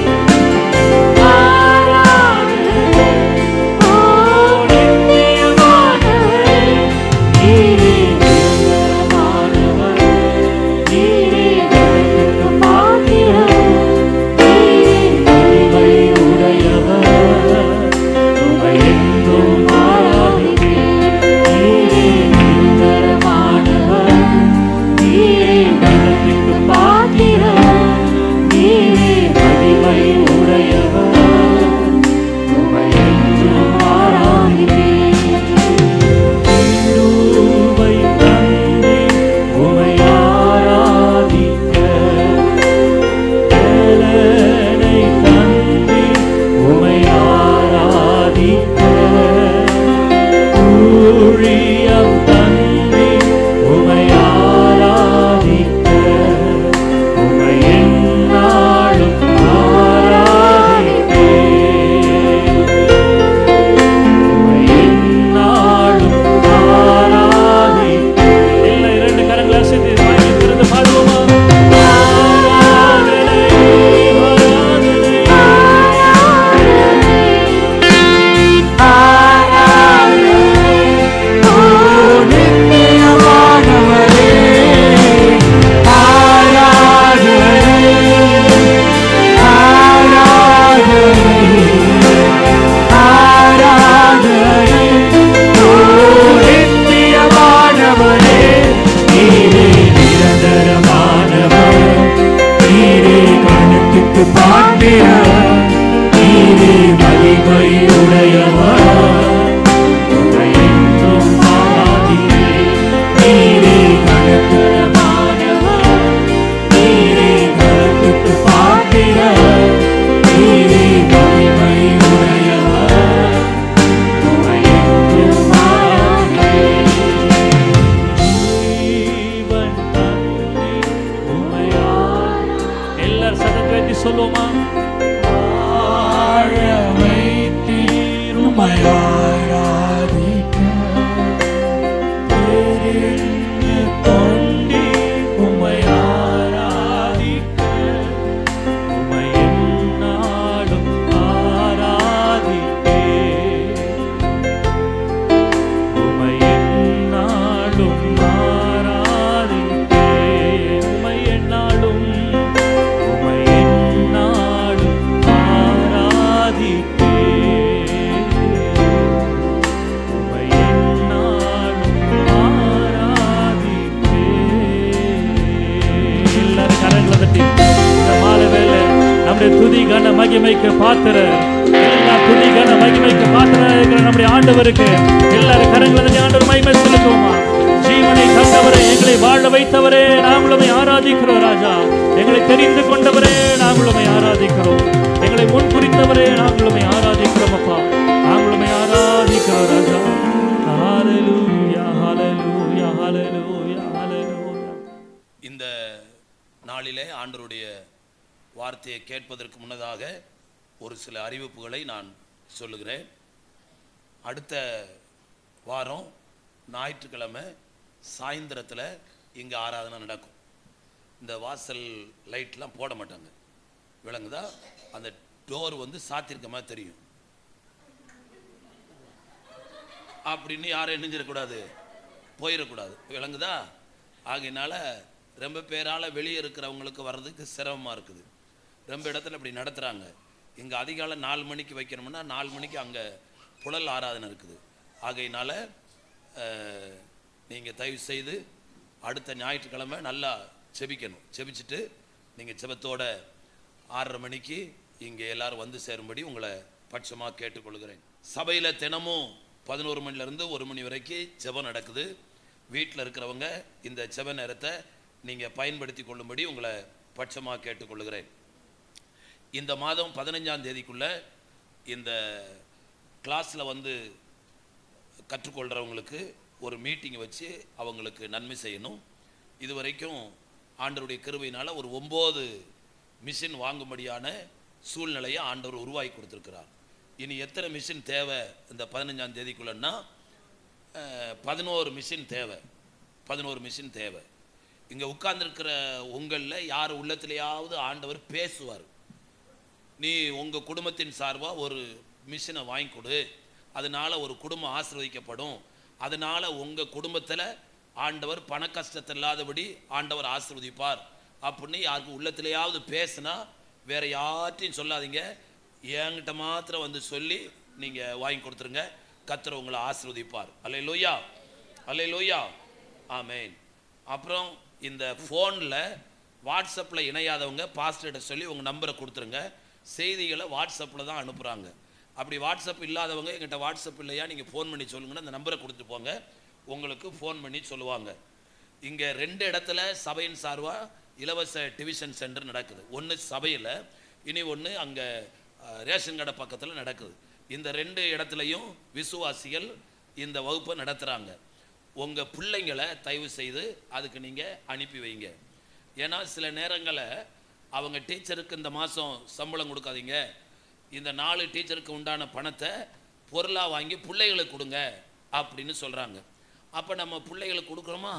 எல்லா இரண்டு கரங்களை அசைத்து வாயை திறந்து பாடுவோமா ஆராதனை, ஆராதனை. ஜீவன் தந்தை உமையார். எல்லாரும் சத்தத்தை உயர்த்தி சொல்லுவோமா வாழ வைத்தீர் தெரிந்து கொண்டீர் உமையாராதிக்க நம்முடைய துதி கன மகிமைக்கு பாத்திரர் எல்லா துதி கன மகிமைக்கு பாத்திரர் இருக்கிற நம்முடைய ஆண்டவருக்கு எல்லாரும் கரங்களை ஆண்டவர் மகிமை செலுத்துவோமா ஜீவனை தந்தவரே எங்களை வாழ வைத்தவரே நாங்களுமே ஆராதிக்கிறோம் ராஜா எங்களை தெரிந்து கொண்டவரே நாங்களுமே ஆராதிக்கிறோம் எங்களை முன் குறித்தவரே நாங்களுமே ஆராதிக்கிறோம் அப்பா நாங்களுமே ஆராதிக்கிறோம் ராஜா ஹalleluya ஹalleluya ஹalleluya ஹalleluya இந்த நாளிலே ஆண்டவருடைய வார்த்தையை கேட்பதற்கு முன்னதாக ஒரு சில அறிவிப்புகளை நான் சொல்லுகிறேன் அடுத்த வாரம் ஞாயிற்றுக்கிழமை சாயந்தரத்தில் இங்கே ஆராதனை நடக்கும் இந்த வாசல் லைட்லாம் போட மாட்டாங்க விளங்குதா அந்த டோர் வந்து சாத்திருக்க மாதிரி தெரியும் அப்படின்னு யாரும் நெஞ்சிடக்கூடாது போயிடக்கூடாது விளங்குதா ஆகையினால ரொம்ப பேரால் வெளியே இருக்கிறவங்களுக்கு வர்றதுக்கு சிரமமாக இருக்குது ரொம்ப இடத்துல இப்படி நடத்துகிறாங்க இங்கே அதிகாலை நாலு மணிக்கு வைக்கணும்னா நாலு மணிக்கு அங்கே புழல் ஆராதனை இருக்குது ஆகையினால நீங்கள் தயவு செய்து அடுத்த ஞாயிற்றுக்கிழமை நல்லா செபிக்கணும் செபிச்சுட்டு நீங்கள் செபத்தோட ஆறரை மணிக்கு இங்கே எல்லாரும் வந்து சேரும்படி உங்களை பட்சமாக கேட்டுக்கொள்கிறேன் சபையில் தினமும் பதினோரு மணிலேருந்து ஒரு மணி வரைக்கும் ஜெபம் நடக்குது வீட்டில் இருக்கிறவங்க இந்த ஜெப நேரத்தை நீங்கள் பயன்படுத்தி கொள்ளும்படி உங்களை பட்சமாக கேட்டுக்கொள்கிறேன் இந்த மாதம் பதினஞ்சாம் தேதிக்குள்ள இந்த கிளாஸில் வந்து கற்றுக்கொள்கிறவங்களுக்கு ஒரு மீட்டிங் வச்சு அவங்களுக்கு நன்மை செய்யணும் இது வரைக்கும் ஆண்டவருடைய கிருபையினால் ஒரு ஒம்பது மிஷின் வாங்கும்படியான சூழ்நிலையை ஆண்டவர் உருவாக்கி கொடுத்துருக்கிறார் இனி எத்தனை மிஷின் தேவை இந்த பதினஞ்சாம் தேதிக்குள்ளன்னா பதினோரு மிஷின் தேவை பதினோரு மிஷின் தேவை இங்கே உட்கார்ந்துருக்கிற உங்களில் யார் உள்ளத்திலேயாவது ஆண்டவர் பேசுவார் நீ உங்கள் குடும்பத்தின் சார்பாக ஒரு மிஷினை வாங்கி கொடு அதனால் ஒரு குடும்பம் ஆசீர்வதிக்கப்படும் அதனால் உங்கள் குடும்பத்தில் ஆண்டவர் பண கஷ்டத்தை இல்லாதபடி ஆண்டவர் ஆசீர்வதிப்பார் அப்படின்னு யாருக்கு உள்ளத்திலேயாவது பேசுனா வேற யார்ட்டையும் சொல்லாதீங்க என்கிட்ட மாத்திரம் வந்து சொல்லி நீங்கள் வாங்கி கொடுத்துருங்க கத்தர் உங்களை ஆசீர்வதிப்பார் அல்லை லோய்யா அல்லை லோய்யா ஆமேன் அப்புறம் இந்த ஃபோனில் வாட்ஸ்அப்பில் இணையாதவங்க பாஸ்டர்கிட்ட சொல்லி உங்கள் நம்பரை கொடுத்துருங்க செய்திகளை வாட்ஸ்அப்பில் தான் அனுப்புகிறாங்க அப்படி வாட்ஸ்அப் இல்லாதவங்க எங்கிட்ட வாட்ஸ்அப் இல்லையா நீங்கள் ஃபோன் பண்ணி சொல்லுங்கன்னா அந்த நம்பரை கொடுத்துட்டு போங்க உங்களுக்கு ஃபோன் பண்ணி சொல்லுவாங்க இங்கே ரெண்டு இடத்துல சபையின் சார்பாக இலவச டிவிஷன் சென்டர் நடக்குது ஒன்று சபையில் இனி ஒன்று அங்கே ரேஷன் கடை பக்கத்தில் நடக்குது இந்த ரெண்டு இடத்துலையும் விசுவாசிகள் இந்த வகுப்பை நடத்துகிறாங்க உங்கள் பிள்ளைங்களை தயவு செய்து அதுக்கு நீங்கள் அனுப்பி வைங்க ஏன்னா சில நேரங்களில் அவங்க டீச்சருக்கு இந்த மாதம் சம்பளம் கொடுக்காதீங்க இந்த நாலு டீச்சருக்கு உண்டான பணத்தை பொருளாக வாங்கி பிள்ளைகளுக்கு கொடுங்க அப்படின்னு சொல்கிறாங்க அப்போ நம்ம பிள்ளைகளுக்கு கொடுக்குறோமா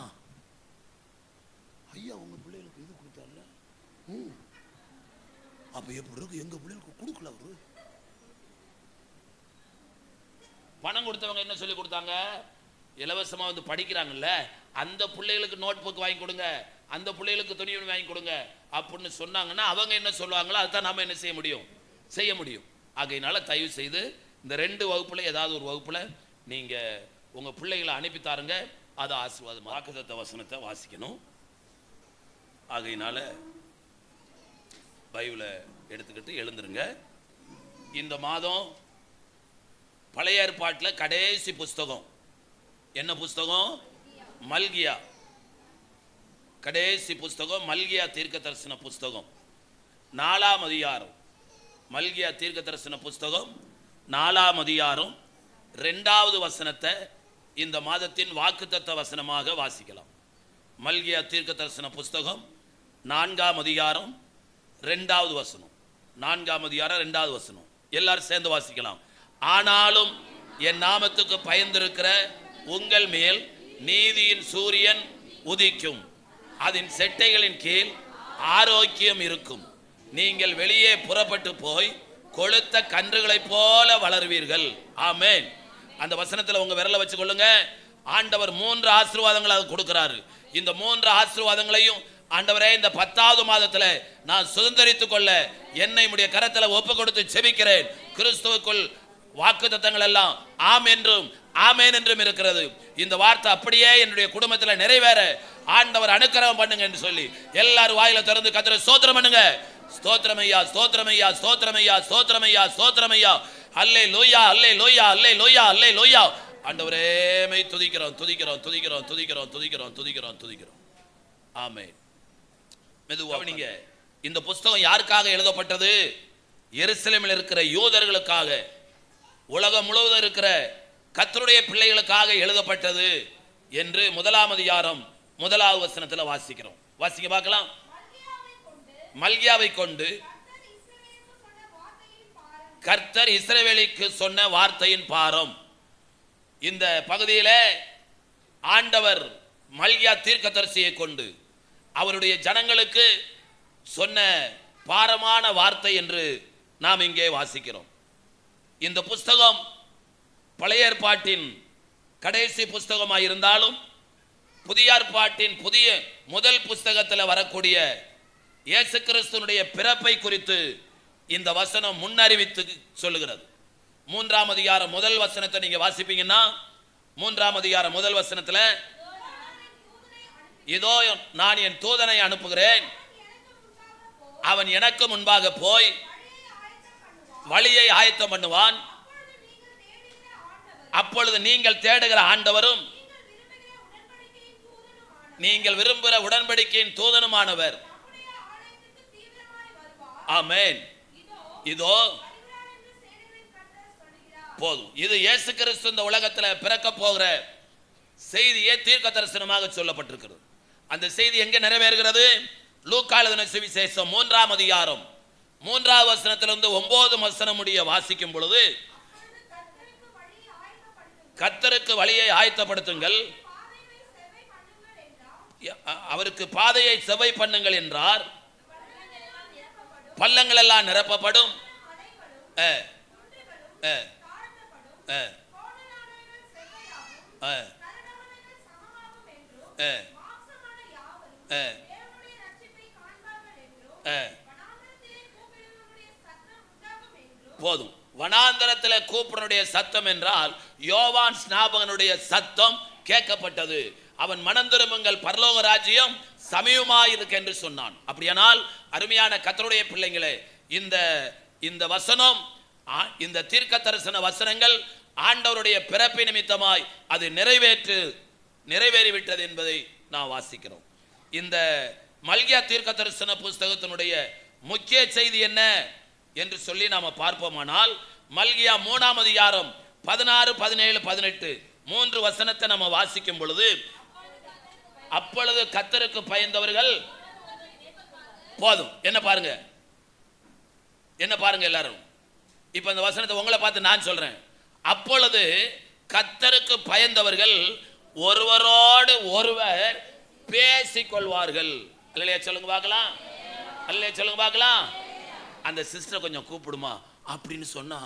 ஐயா உங்கள் பிள்ளைகளுக்கு இது கொடுத்தால ம் அப்போ எப்படி இருக்கு எங்கள் பிள்ளைகளுக்கு கொடுக்கல அவரு பணம் கொடுத்தவங்க என்ன சொல்லி கொடுத்தாங்க இலவசமாக வந்து படிக்கிறாங்கல்ல அந்த பிள்ளைகளுக்கு நோட் புக் வாங்கி கொடுங்க அந்த பிள்ளைகளுக்கு துணி வாங்கி கொடுங்க அப்படின்னு சொன்னாங்கன்னா அவங்க என்ன சொல்லுவாங்களோ அதுதான் நாம என்ன செய்ய முடியும் செய்ய முடியும் ஆகையினால தயவு செய்து இந்த ரெண்டு வகுப்புல ஏதாவது ஒரு வகுப்புல நீங்க உங்க பிள்ளைகளை அனுப்பி தாருங்க அது ஆசீர்வாதம் வாக்குதத்த வசனத்தை வாசிக்கணும் ஆகையினால பைபிளை எடுத்துக்கிட்டு எழுந்துருங்க இந்த மாதம் பழைய ஏற்பாட்டில் கடைசி புஸ்தகம் என்ன புஸ்தகம் மல்கியா கடைசி புஸ்தகம் மல்கியா தீர்க்க தரிசன புஸ்தகம் நாலாம் அதிகாரம் மல்கியா தீர்க்க தரிசன புஸ்தகம் நாலாம் அதிகாரம் ரெண்டாவது வசனத்தை இந்த மாதத்தின் வாக்குத்தத்த வசனமாக வாசிக்கலாம் மல்கியா தீர்க்க தரிசன புஸ்தகம் நான்காம் அதிகாரம் ரெண்டாவது வசனம் நான்காம் அதிகாரம் ரெண்டாவது வசனம் எல்லாரும் சேர்ந்து வாசிக்கலாம் ஆனாலும் என் நாமத்துக்கு பயந்திருக்கிற உங்கள் மேல் நீதியின் சூரியன் உதிக்கும் அதன் செட்டைகளின் கீழ் ஆரோக்கியம் இருக்கும் நீங்கள் வெளியே புறப்பட்டு போய் கொளுத்த கன்றுகளைப் போல வளருவீர்கள் ஆமென் அந்த வசனத்துல உங்க விரலை வச்சு கொள்ளுங்க ஆண்டவர் மூன்று ஆசீர்வாதங்களை அது கொடுக்கிறாரு இந்த மூன்று ஆசீர்வாதங்களையும் ஆண்டவரே இந்த பத்தாவது மாதத்துல நான் சுதந்திரித்துக் கொள்ள என்னை உடைய கரத்துல ஒப்பு கொடுத்து செபிக்கிறேன் கிறிஸ்துவுக்குள் வாக்கு தத்தங்கள் எல்லாம் ஆம் என்றும் ஆமேன் என்றும் இருக்கிறது இந்த வார்த்தை அப்படியே என்னுடைய குடும்பத்தில் நிறைவேற ஆண்டவர் அனுக்கிரகம் பண்ணுங்க என்று சொல்லி எல்லாரும் வாயில திறந்து கத்திர சோத்திரம் பண்ணுங்க ஸ்தோத்திரமையா ஸ்தோத்திரமையா ஸ்தோத்திரமையா ஸ்தோத்திரமையா ஸ்தோத்திரமையா அல்லே லோயா அல்லே லோயா அல்லே லோயா அல்லே லோயா ஆண்டவரே மை துதிக்கிறோம் துதிக்கிறோம் துதிக்கிறோம் துதிக்கிறோம் துதிக்கிறோம் துதிக்கிறோம் துதிக்கிறோம் ஆமென் மெதுவா நீங்க இந்த புஸ்தகம் யாருக்காக எழுதப்பட்டது எருசலேமில் இருக்கிற யூதர்களுக்காக உலகம் முழுவதும் இருக்கிற கத்தருடைய பிள்ளைகளுக்காக எழுதப்பட்டது என்று முதலாம் அதிகாரம் முதலாவது வசனத்தில் வாசிக்கிறோம் வாசிக்க பார்க்கலாம் மல்கியாவை கொண்டு கர்த்தர் இஸ்ரவேலுக்கு சொன்ன வார்த்தையின் பாரம் இந்த பகுதியில ஆண்டவர் மல்கியா தீர்க்கதரிசியை கொண்டு அவருடைய ஜனங்களுக்கு சொன்ன பாரமான வார்த்தை என்று நாம் இங்கே வாசிக்கிறோம் இந்த புஸ்தகம் பழைய ஏற்பாட்டின் கடைசி புஸ்தகமாக இருந்தாலும் புதிய ஏற்பாட்டின் புதிய முதல் புஸ்தகத்தில் வரக்கூடிய இயேசு கிறிஸ்துனுடைய பிறப்பை குறித்து இந்த வசனம் முன்னறிவித்து சொல்லுகிறது மூன்றாம் அதிகாரம் முதல் வசனத்தை நீங்க வாசிப்பீங்கன்னா மூன்றாம் அதிகாரம் முதல் வசனத்துல இதோ நான் என் தூதனை அனுப்புகிறேன் அவன் எனக்கு முன்பாக போய் வழியை ஆயத்தம் பண்ணுவான் அப்பொழுது நீங்கள் தேடுகிற ஆண்டவரும் நீங்கள் விரும்புகிற உடன்படிக்கையின் தூதனுமானவர் ஆமென் இதோ போதும் இது இயேசு கிறிஸ்து இந்த உலகத்துல பிறக்க போகிற செய்தியே தீர்க்க தரிசனமாக சொல்லப்பட்டிருக்கிறது அந்த செய்தி எங்க நிறைவேறுகிறது லூக்காளுதன சுவிசேஷம் மூன்றாம் அதிகாரம் மூன்றாவது வசனத்திலிருந்து ஒன்பது வசனம் முடிய வாசிக்கும் பொழுது கர்த்தருக்கு வழியை ஆயத்தப்படுத்துங்கள் அ- அவருக்கு பாதையை செவை பண்ணுங்கள் என்றார் பள்ளங்கள் எல்லாம் நிரப்பப்படும் அ, அ, அ, அ, அ, அ, அ. போதும் வனாந்தரத்தில் கூப்பிடனுடைய சத்தம் என்றால் யோவான் ஸ்நாபகனுடைய சத்தம் கேட்கப்பட்டது அவன் மனம் திரும்புங்கள் பரலோக ராஜ்யம் சமயமாயிருக்கு என்று சொன்னான் அப்படியானால் அருமையான கத்தருடைய பிள்ளைங்களே இந்த இந்த வசனம் ஆ- இந்த தீர்க்க தரிசன வசனங்கள் ஆண்டவருடைய பிறப்பு நிமித்தமாய் அது நிறைவேற்று நிறைவேறிவிட்டது என்பதை நாம் வாசிக்கிறோம் இந்த மல்கியா தீர்க்க தரிசன புஸ்தகத்தினுடைய முக்கிய செய்தி என்ன என்று சொல்லி நாம பார்ப்போமானால் மல்கியா மூணாம் அதிகாரம் பதினாறு பதினேழு பதினெட்டு மூன்று வசனத்தை நம்ம வாசிக்கும் பொழுது அப்பொழுது கத்தருக்கு பயந்தவர்கள் போதும் என்ன பாருங்க என்ன பாருங்க எல்லாரும் இப்ப இந்த வசனத்தை உங்களை பார்த்து நான் சொல்றேன் அப்பொழுது கத்தருக்கு பயந்தவர்கள் ஒருவரோடு ஒருவர் பேசிக் கொள்வார்கள் இல்லையா சொல்லுங்க பார்க்கலாம் இல்லையா சொல்லுங்க பார்க்கலாம் அந்த சிஸ்டர் கொஞ்சம் கூப்பிடுமா அப்படின்னு சொன்னா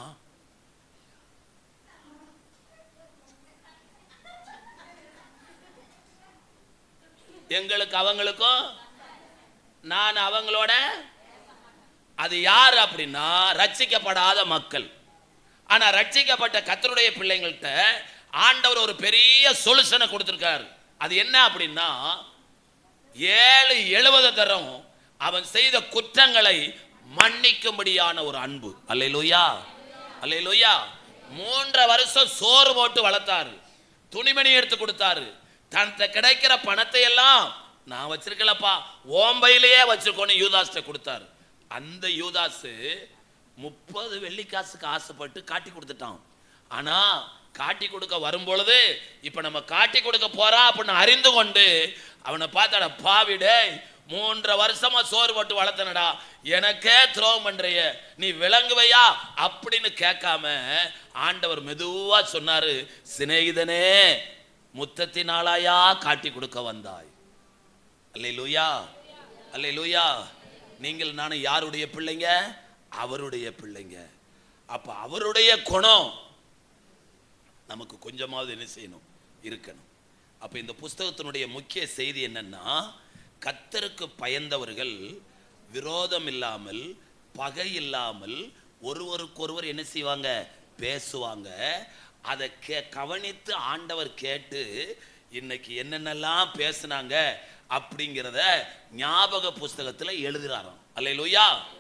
எங்களுக்கு அவங்களுக்கும் நான் அவங்களோட அது யார் அப்படின்னா ரட்சிக்கப்படாத மக்கள் ஆனா ரட்சிக்கப்பட்ட கத்தருடைய பிள்ளைங்கள்ட்ட ஆண்டவர் ஒரு பெரிய சொல்யூஷனை கொடுத்திருக்காரு அது என்ன அப்படின்னா ஏழு எழுபது தரம் அவன் செய்த குற்றங்களை மன்னிக்கும்படியான ஒரு அன்பு அல்லையிலூயா அல்லையிலூயா மூன்றரை வருஷம் சோறு போட்டு வளர்த்தாரு துணிமணி எடுத்து கொடுத்தாரு தன்கிட்ட கிடைக்கிற பணத்தை எல்லாம் நான் வச்சிருக்கலப்பா ஓம்பையிலேயே வச்சிருக்கோன்னு யூதாஸ்ட கொடுத்தாரு அந்த யூதாசு முப்பது வெள்ளிக்காசுக்கு ஆசைப்பட்டு காட்டி கொடுத்துட்டான் ஆனா காட்டி கொடுக்க வரும்பொழுது இப்ப நம்ம காட்டி கொடுக்க போறா அப்படின்னு அறிந்து கொண்டு அவனை பார்த்தாட பாவிடே மூன்றரை வருஷமா சோறு போட்டு வளர்த்தனடா எனக்கே துரோகம் பண்றிய நீ விளங்குவையா அப்படின்னு கேட்காம ஆண்டவர் மெதுவா சொன்னாரு சிநேகிதனே முத்தத்தினாலாயா காட்டி கொடுக்க வந்தாய் அல்லே லூயா அல்லே லூயா நீங்கள் நானும் யாருடைய பிள்ளைங்க அவருடைய பிள்ளைங்க அப்ப அவருடைய குணம் நமக்கு கொஞ்சமாவது என்ன செய்யணும் இருக்கணும் அப்ப இந்த புஸ்தகத்தினுடைய முக்கிய செய்தி என்னன்னா கத்தருக்கு பயந்தவர்கள் விரோதம் இல்லாமல் பகை இல்லாமல் ஒருவருக்கொருவர் என்ன செய்வாங்க பேசுவாங்க அதை கே கவனித்து ஆண்டவர் கேட்டு இன்னைக்கு என்னென்னலாம் பேசுனாங்க அப்படிங்கிறத ஞாபக புஸ்தகத்தில் எழுதுறாராம் அல்லையிலூயா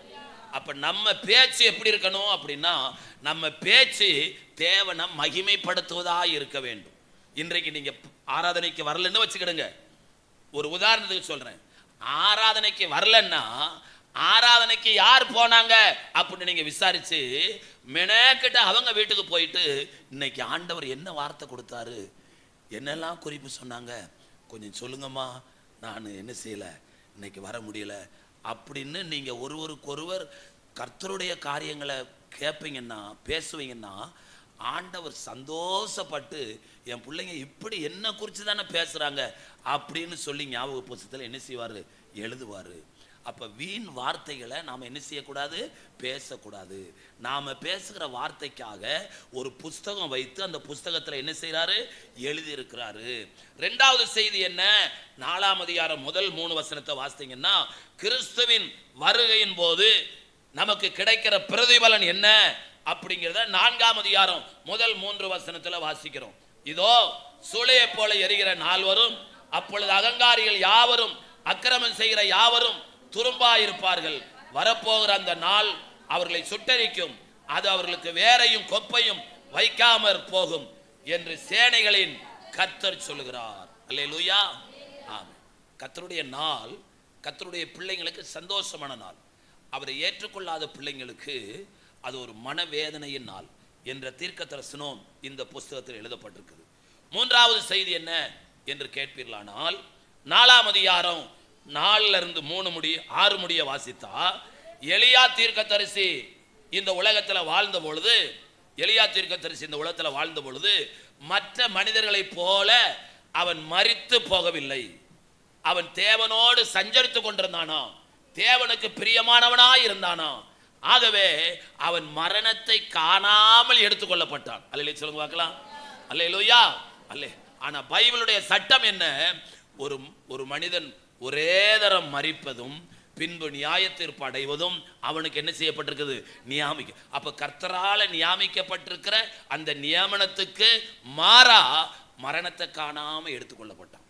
அப்ப நம்ம பேச்சு எப்படி இருக்கணும் அப்படின்னா நம்ம பேச்சு தேவனை மகிமைப்படுத்துவதா இருக்க வேண்டும் இன்றைக்கு நீங்க ஆராதனைக்கு வரலன்னு வச்சுக்கிடுங்க ஒரு உதாரணத்துக்கு சொல்றேன் ஆராதனைக்கு வரலன்னா ஆராதனைக்கு யார் போனாங்க அப்படின்னு நீங்க விசாரிச்சு மெனக்கிட்ட அவங்க வீட்டுக்கு போயிட்டு இன்னைக்கு ஆண்டவர் என்ன வார்த்தை கொடுத்தாரு என்னெல்லாம் குறிப்பு சொன்னாங்க கொஞ்சம் சொல்லுங்கம்மா நான் என்ன செய்யல இன்னைக்கு வர முடியல அப்படின்னு நீங்க ஒருவருக்கொருவர் கர்த்தருடைய காரியங்களை கேட்பீங்கன்னா பேசுவீங்கன்னா ஆண்டவர் சந்தோஷப்பட்டு என் பிள்ளைங்க இப்படி என்ன குறித்து தானே பேசுறாங்க அப்படின்னு சொல்லி ஞாபக புஸ்தகத்தில் என்ன செய்வார் எழுதுவார் அப்ப வீண் வார்த்தைகளை நாம் என்ன செய்யக்கூடாது பேசக்கூடாது நாம பேசுகிற வார்த்தைக்காக ஒரு புஸ்தகம் வைத்து அந்த புஸ்தகத்துல என்ன செய்றாரு எழுதி இருக்கிறாரு ரெண்டாவது செய்தி என்ன நாலாம் அதிகாரம் முதல் மூணு வசனத்தை வாசித்தீங்கன்னா கிறிஸ்துவின் வருகையின் போது நமக்கு கிடைக்கிற பிரதிபலன் என்ன அப்படிங்கிறத நான்காம் அதிகாரம் முதல் மூன்று வசனத்துல வாசிக்கிறோம் இதோ சூளையை போல எரிகிற நாள் வரும் அப்பொழுது அகங்காரிகள் யாவரும் அக்கிரமம் செய்கிற யாவரும் துரும்பாயிருப்பார்கள் வரப்போகிற அந்த நாள் அவர்களை சுட்டரிக்கும் அது அவர்களுக்கு வேரையும் கொப்பையும் வைக்காமற் போகும் என்று சேனைகளின் கர்த்தர் சொல்லுகிறார் அல்லேலூயா ஆமென் கர்த்தருடைய நாள் கர்த்தருடைய பிள்ளைங்களுக்கு சந்தோஷமான நாள் அவரை ஏற்றுக்கொள்ளாத பிள்ளைங்களுக்கு அது ஒரு மனவேதனையின் நாள் என்ற தீர்க்க தரிசனம் இந்த புஸ்தகத்தில் எழுதப்பட்டிருக்குது மூன்றாவது செய்தி என்ன என்று கேட்பீர்களானால் நாலாம் அதிகாரம் நாலுல இருந்து மூணு முடி ஆறு முடிய வாசித்தா எலியா தீர்க்கதரிசி இந்த உலகத்துல வாழ்ந்த பொழுது எலியா தீர்க்கதரிசி இந்த உலகத்துல வாழ்ந்த பொழுது மற்ற மனிதர்களைப் போல அவன் மரித்து போகவில்லை அவன் தேவனோடு சஞ்சரித்து கொண்டிருந்தானா தேவனுக்கு பிரியமானவனாய் இருந்தானா ஆகவே அவன் மரணத்தை காணாமல் எடுத்துக்கொள்ளப்பட்டான் அல்லையே சொல்லுங்க பார்க்கலாம் அல்லையிலூயா அல்லே ஆனா பைபிளுடைய சட்டம் என்ன ஒரு ஒரு மனிதன் ஒரே தரம் மறிப்பதும் பின்பு நியாய தீர்ப்பு அடைவதும் அவனுக்கு என்ன செய்யப்பட்டிருக்குது நியாமிக்க அப்ப கர்த்தரால நியாமிக்கப்பட்டிருக்கிற அந்த நியமனத்துக்கு மாறா மரணத்தை காணாம எடுத்துக்கொள்ளப்பட்டான்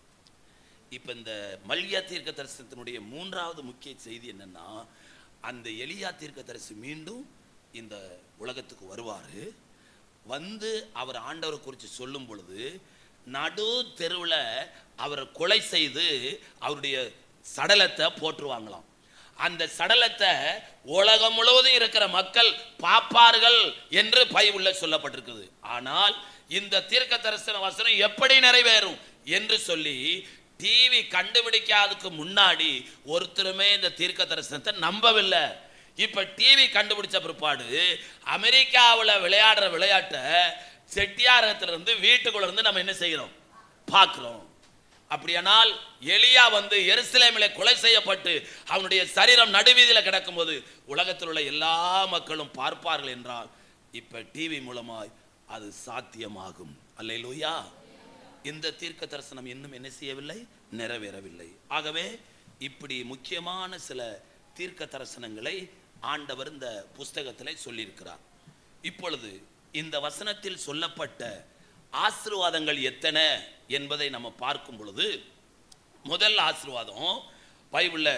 இப்ப இந்த மல்யா தீர்க்க தரிசனத்தினுடைய மூன்றாவது முக்கிய செய்தி என்னன்னா அந்த எலியா தீர்க்க தரிசி மீண்டும் இந்த உலகத்துக்கு வருவாரு வந்து அவர் ஆண்டவரை குறித்து சொல்லும் பொழுது நடு தெருவில் அவரை கொலை செய்து அவருடைய சடலத்தை போட்டுருவாங்களாம் அந்த சடலத்தை உலகம் முழுவதும் இருக்கிற மக்கள் பாப்பார்கள் என்று பைபிள்ல சொல்லப்பட்டிருக்குது ஆனால் இந்த தீர்க்க தரிசன வசனம் எப்படி நிறைவேறும் என்று சொல்லி டிவி கண்டுபிடிக்காததுக்கு முன்னாடி ஒருத்தருமே இந்த தீர்க்க தரிசனத்தை நம்பவில்லை இப்ப டிவி கண்டுபிடிச்ச பிற்பாடு அமெரிக்காவில் விளையாடுற விளையாட்டை செட்டியாரத்துல இருந்து வீட்டுக்குள்ள இருந்து நம்ம என்ன செய்கிறோம் பார்க்கிறோம் அப்படியானால் எலியா வந்து எருசலேமிலே கொலை செய்யப்பட்டு அவனுடைய சரீரம் நடுவீதியில் கிடக்கும்போது உலகத்தில் உள்ள எல்லா மக்களும் பார்ப்பார்கள் என்றால் இப்ப டிவி மூலமாய் அது சாத்தியமாகும் அல்லேலூயா இந்த தீர்க்க தரிசனம் இன்னும் என்ன செய்யவில்லை நிறைவேறவில்லை ஆகவே இப்படி முக்கியமான சில தீர்க்க தரிசனங்களை ஆண்டவர் இந்த புஸ்தகத்திலே சொல்லியிருக்கிறார் இப்பொழுது இந்த வசனத்தில் சொல்லப்பட்ட ஆசீர்வாதங்கள் எத்தனை என்பதை நம்ம பார்க்கும் பொழுது முதல் ஆசீர்வாதம் பைபிளில்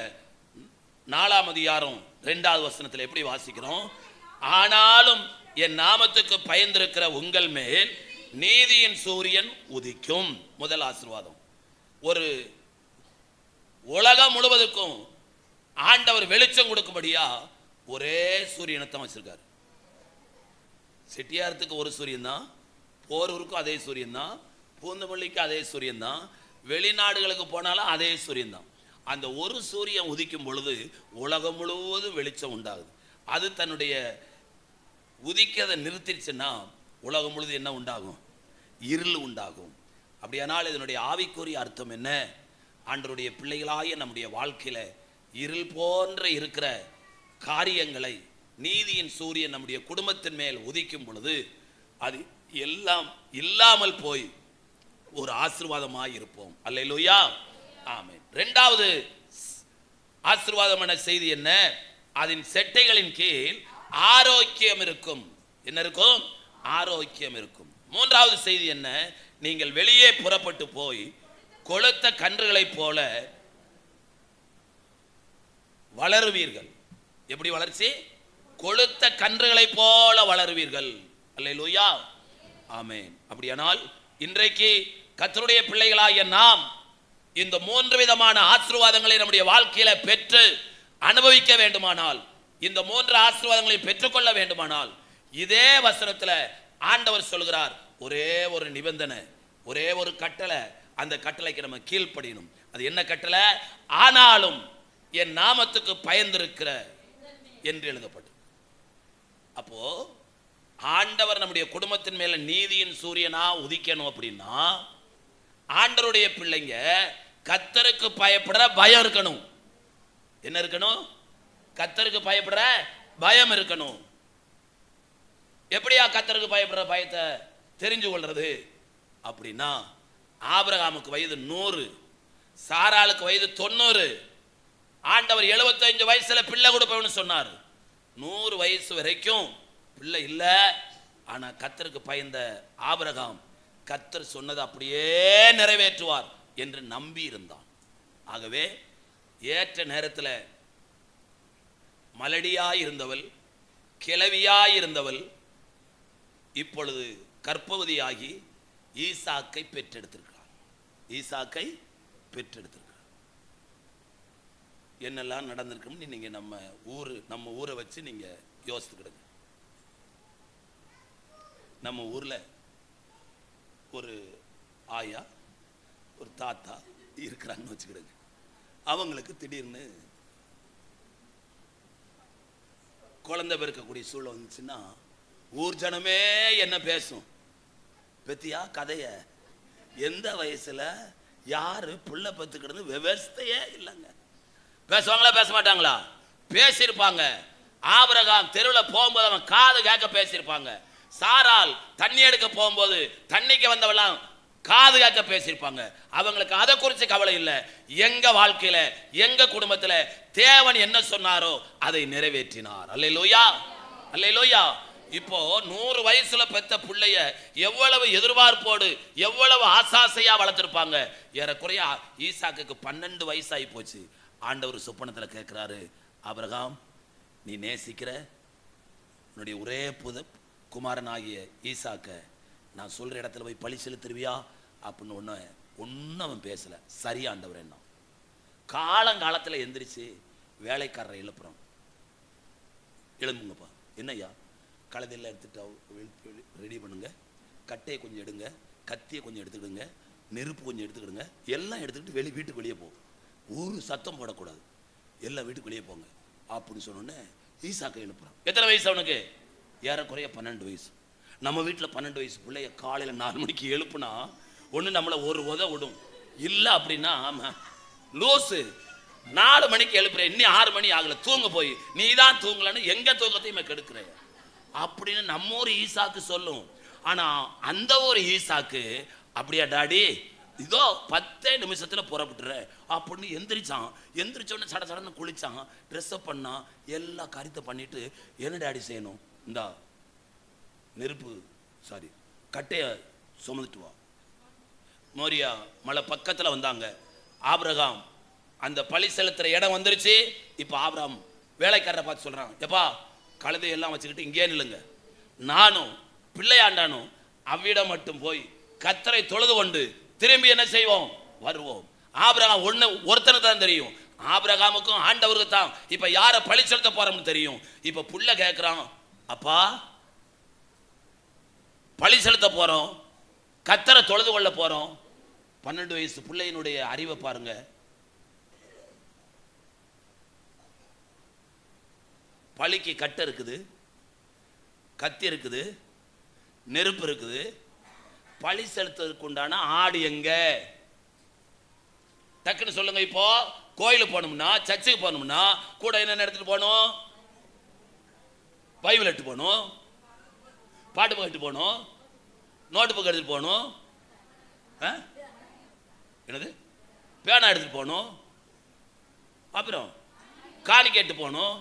நாலாம் அதிகாரம் ரெண்டாவது வசனத்தில் எப்படி வாசிக்கிறோம் ஆனாலும் என் நாமத்துக்கு பயந்திருக்கிற உங்கள் மேல் நீதியின் சூரியன் உதிக்கும் முதல் ஆசீர்வாதம் ஒரு உலகம் முழுவதுக்கும் ஆண்டவர் வெளிச்சம் கொடுக்கும்படியா ஒரே சூரியனை தான் வச்சிருக்காரு செட்டியாரத்துக்கு ஒரு சூரியன் தான் போரூருக்கும் அதே சூரியன் தான் பூந்தமல்லிக்கு அதே சூரியன் தான் வெளிநாடுகளுக்கு போனாலும் அதே சூரியன் தான் அந்த ஒரு சூரியன் உதிக்கும் பொழுது உலகம் முழுவதும் வெளிச்சம் உண்டாகுது அது தன்னுடைய உதிக்கிறதை நிறுத்திடுச்சுன்னா உலகம் முழுது என்ன உண்டாகும் இருள் உண்டாகும் அப்படியானால் இதனுடைய ஆவிக்குரிய அர்த்தம் என்ன ஆண்டருடைய பிள்ளைகளாய நம்முடைய வாழ்க்கையில இருள் போன்ற இருக்கிற காரியங்களை நீதியின் சூரியன் நம்முடைய குடும்பத்தின் மேல் உதிக்கும் பொழுது அது எல்லாம் இல்லாமல் போய் ஒரு ஆசீர்வாதமாய் இருப்போம் அல்லேலூயா ஆமென் ரெண்டாவது ஆசீர்வாதமான செய்தி என்ன அதன் செட்டைகளின் கீழ் ஆரோக்கியம் இருக்கும் என்ன இருக்கும் ஆரோக்கியம் இருக்கும் மூன்றாவது செய்தி என்ன நீங்கள் வெளியே புறப்பட்டு போய் கொளுத்த கன்றுகளைப் போல வளருவீர்கள் எப்படி வளர்ச்சி கொழுத்த கன்றுகளைப் போல வளருவீர்கள் அல்லேலூயா ஆமென் அப்படியானால் இன்றைக்கு கர்த்தருடைய பிள்ளைகளாகிய நாம் இந்த மூன்று விதமான ஆசீர்வாதங்களை நம்முடைய வாழ்க்கையில பெற்று அனுபவிக்க வேண்டுமானால் இந்த மூன்று ஆசீர்வாதங்களை பெற்றுக்கொள்ள வேண்டுமானால் இதே வசனத்துல ஆண்டவர் சொல்கிறார் ஒரே ஒரு நிபந்தனை ஒரே ஒரு கட்டளை அந்த கட்டளைக்கு நம்ம கீழ்ப்படியணும் அது என்ன கட்டளை ஆனாலும் என் நாமத்துக்கு பயந்திருக்கிற என்று எழுதப்பட்டது அப்போ ஆண்டவர் நம்முடைய குடும்பத்தின் மேல நீதியின் சூரியனா உதிக்கணும் அப்படின்னா ஆண்டவருடைய பிள்ளைங்க கத்தருக்கு பயப்படுற பயம் இருக்கணும் என்ன இருக்கணும் கத்தருக்கு பயப்படுற பயம் இருக்கணும் எப்படியா கத்தருக்கு பயப்படுற பயத்தை தெரிஞ்சு கொள்றது அப்படின்னா ஆபிரகாமுக்கு வயது நூறு சாராளுக்கு வயது தொண்ணூறு ஆண்டவர் 75 வயசுல பிள்ளை கொடுப்பவன்னு சொன்னார் நூறு வயசு வரைக்கும் பிள்ளை இல்லை ஆனா கத்தருக்கு பயந்த ஆபிரகாம் கத்தர் சொன்னதை அப்படியே நிறைவேற்றுவார் என்று நம்பி இருந்தான் ஆகவே ஏற்ற நேரத்தில் மலடியாய் இருந்தவள் கிளவியாய் இருந்தவள் இப்பொழுது கற்பவதியாகி ஈசாக்கை பெற்றெடுத்திருக்கிறார் ஈசாக்கை பெற்றெடுத்திருக்கிறார் என்னெல்லாம் நடந்திருக்கும்னு நீங்க நம்ம ஊர் நம்ம ஊரை வச்சு நீங்க யோசித்துக்கிடுங்க நம்ம ஊர்ல ஒரு ஆயா ஒரு தாத்தா இருக்கிறாங்கன்னு வச்சுக்கிடுங்க அவங்களுக்கு திடீர்னு குழந்தை பிறக்கக்கூடிய சூழல் வந்துச்சுன்னா ஊர் ஜனமே என்ன பேசும் பத்தியா கதைய எந்த வயசுல யாரு புள்ள பத்துக்கிடுன்னு விவஸ்தையே இல்லைங்க பேசுவாங்களா பேச மாட்டாங்களா பேசியிருப்பாங்க ஆபிரகாம் தெருவில் போகும்போது அவன் காது கேட்க பேசியிருப்பாங்க சாரால் தண்ணி எடுக்க போகும்போது தண்ணிக்கு வந்தவெல்லாம் காது கேட்க பேசியிருப்பாங்க அவங்களுக்கு அதை குறித்து கவலை இல்லை எங்க வாழ்க்கையில எங்க குடும்பத்துல தேவன் என்ன சொன்னாரோ அதை நிறைவேற்றினார் அல்லேலூயா அல்லேலூயா இப்போ நூறு வயசுல பெத்த பிள்ளைய எவ்வளவு எதிர்பார்ப்போடு எவ்வளவு ஆசாசையா வளர்த்திருப்பாங்க ஏறக்குறைய ஈசாக்குக்கு பன்னெண்டு வயசாகி போச்சு ஆண்டவர் சொப்பனத்துல கேட்கிறாரு ஆபிரகாம் நீ நேசிக்கிற உன்னுடைய ஒரே புத குமாரனாகிய ஈசாக்க நான் சொல்ற இடத்துல போய் பழி செலுத்துருவியா அப்படின்னு ஒன்று ஒன்றும் அவன் பேசல சரியா ஆண்டவர் என்ன காலங்காலத்தில் எந்திரிச்சு வேலைக்காரரை எழுப்புறான் எழும்புங்கப்பா என்னய்யா கழுதையெல்லாம் எடுத்துட்டு ரெடி பண்ணுங்க கட்டையை கொஞ்சம் எடுங்க கத்தியை கொஞ்சம் எடுத்துக்கிடுங்க நெருப்பு கொஞ்சம் எடுத்துக்கிடுங்க எல்லாம் எடுத்துக்கிட்டு வெளி வீட்டுக்கு வெளியே போ ஒரு சத்தம் போடக்கூடாது எல்லாம் வீட்டுக்கு வெளியே போங்க அப்படின்னு சொன்னோன்னே ஈசாக்கை எழுப்புறான் எத்தனை வயசு அவனுக்கு ஏறக்குறைய பன்னெண்டு வயசு நம்ம வீட்டில் பன்னெண்டு வயசு பிள்ளைய காலையில் நாலு மணிக்கு எழுப்புனா ஒன்று நம்மளை ஒரு உத விடும் இல்லை அப்படின்னா ஆமாம் லூசு நாலு மணிக்கு எழுப்புறேன் இன்னும் ஆறு மணி ஆகல தூங்க போய் நீ தான் தூங்கலன்னு எங்க தூக்கத்தையுமே கெடுக்கிற அப்படின்னு நம்ம ஒரு ஈசாக்கு சொல்லும் ஆனா அந்த ஒரு ஈசாக்கு அப்படியா டாடி இதோ பத்தே நிமிஷத்துல புறப்பட்டுற அப்படின்னு எந்திரிச்சான் எந்திரிச்ச உடனே சட சடன்னு குளிச்சான் ட்ரெஸ் அப் பண்ணான் எல்லா காரியத்தை பண்ணிட்டு என்ன டாடி செய்யணும் இந்தா நெருப்பு சாரி கட்டைய சுமந்துட்டு வா மோரியா மலை பக்கத்துல வந்தாங்க ஆபிரகாம் அந்த பழி செலுத்துற இடம் வந்துருச்சு இப்போ ஆபிரகாம் வேலைக்காரரை பார்த்து சொல்றான் எப்பா கழுதையெல்லாம் வச்சுக்கிட்டு இங்கே நில்லுங்க நானும் பிள்ளையாண்டானும் அவ்விடம் மட்டும் போய் கத்தரை தொழுது கொண்டு திரும்பி என்ன செய்வோம் வருவோம் ஆபிரகாம் ஒண்ணு ஒருத்தனுக்கு தான் தெரியும் ஆபிரகாமுக்கும் ஆண்டவருக்கு தான் இப்ப யாரை பழி செலுத்த போறோம்னு தெரியும் இப்ப புள்ள கேட்கிறான் அப்பா பழி செலுத்த போறோம் கத்தரை தொழுது கொள்ள போறோம் பன்னெண்டு வயசு பிள்ளையினுடைய அறிவை பாருங்க பழிக்கு கட்டை இருக்குது கத்தி இருக்குது நெருப்பு இருக்குது பழி செலுத்துறதுக்கு உண்டான ஆடு எங்க டக்குன்னு சொல்லுங்க இப்போ கோயிலுக்கு போகணும்னா சர்ச்சுக்கு போகணும்னா கூட என்ன எடுத்துட்டு போகணும் பைபிள் எடுத்து போகணும் பாட்டு புக் எடுத்து போகணும் நோட்டு புக் எடுத்துட்டு போகணும் ஆ? என்னது பேனா எடுத்துட்டு போகணும் அப்புறம் காணிக்கை எடுத்து போகணும்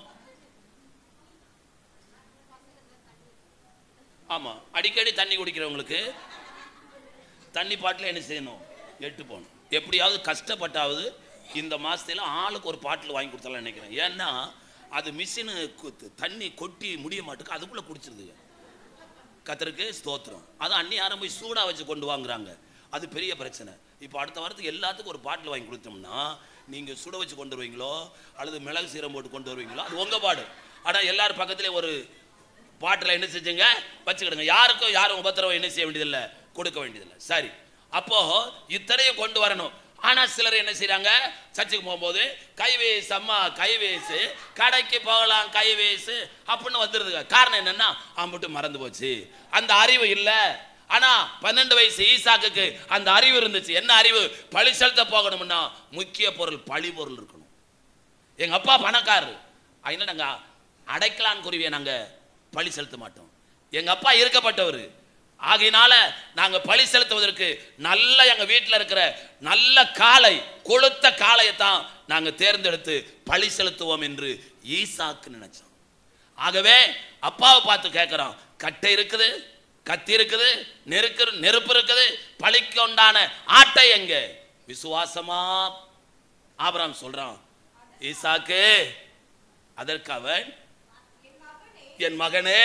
ஆமாம் அடிக்கடி தண்ணி குடிக்கிறவங்களுக்கு தண்ணி பாட்டில் என்ன செய்யணும் எட்டு போகணும் எப்படியாவது கஷ்டப்பட்டாவது இந்த மாதத்துல ஆளுக்கு ஒரு பாட்டில் வாங்கி கொடுத்தாலும் நினைக்கிறேன் ஏன்னா அது மிஷினு தண்ணி கொட்டி முடிய மாட்டுக்கு அதுக்குள்ளே குடிச்சிருதுங்க கத்தருக்கு ஸ்தோத்திரம் அது அன்னி யாரும் போய் சூடாக வச்சு கொண்டு வாங்குறாங்க அது பெரிய பிரச்சனை இப்போ அடுத்த வாரத்துக்கு எல்லாத்துக்கும் ஒரு பாட்டில் வாங்கி கொடுத்தோம்னா நீங்கள் சுட வச்சு கொண்டு வருவீங்களோ அல்லது மிளகு சீரம் போட்டு கொண்டு வருவீங்களோ அது உங்கள் பாடு ஆனால் எல்லாரும் பக்கத்திலே ஒரு பாட்டில் என்ன செஞ்சுங்க வச்சுக்கிடுங்க யாருக்கும் யாரும் உபத்திரவம் என்ன செய்ய வேண்டியதில்லை கொடுக்க வேண்டியதில்லை சரி அப்போ இத்தனையும் கொண்டு வரணும் ஆனா சிலர் என்ன செய்றாங்க சர்ச்சுக்கு போகும்போது கைவேசு அம்மா கைவேசு கடைக்கு போகலாம் கைவேசு அப்படின்னு வந்துருதுங்க காரணம் என்னன்னா அம்பிட்டு மறந்து போச்சு அந்த அறிவு இல்லை ஆனா பன்னெண்டு வயசு ஈசாக்குக்கு அந்த அறிவு இருந்துச்சு என்ன அறிவு பழி செலுத்த போகணும்னா முக்கிய பொருள் பழி பொருள் இருக்கணும் எங்க அப்பா பணக்காரரு அதனால நாங்க அடைக்கலான் குருவியை நாங்க பழி செலுத்த மாட்டோம் எங்க அப்பா இருக்கப்பட்டவர் ஆகையினால நாங்க பழி செலுத்துவதற்கு நல்ல எங்க வீட்டில் இருக்கிற நல்ல காளை கொளுத்த காளையை தான் நாங்க தேர்ந்தெடுத்து பழி செலுத்துவோம் என்று ஈசாக்கு நினைச்சோம் ஆகவே அப்பாவை பார்த்து கேட்குறோம் கட்டை இருக்குது கத்தி இருக்குது நெருக்கு நெருப்பு இருக்குது பழிக்கு உண்டான ஆட்டை எங்க விசுவாசமா ஆபிரகாம் சொல்றான் ஈசாக்கு அதற்கு அவன் என் மகனே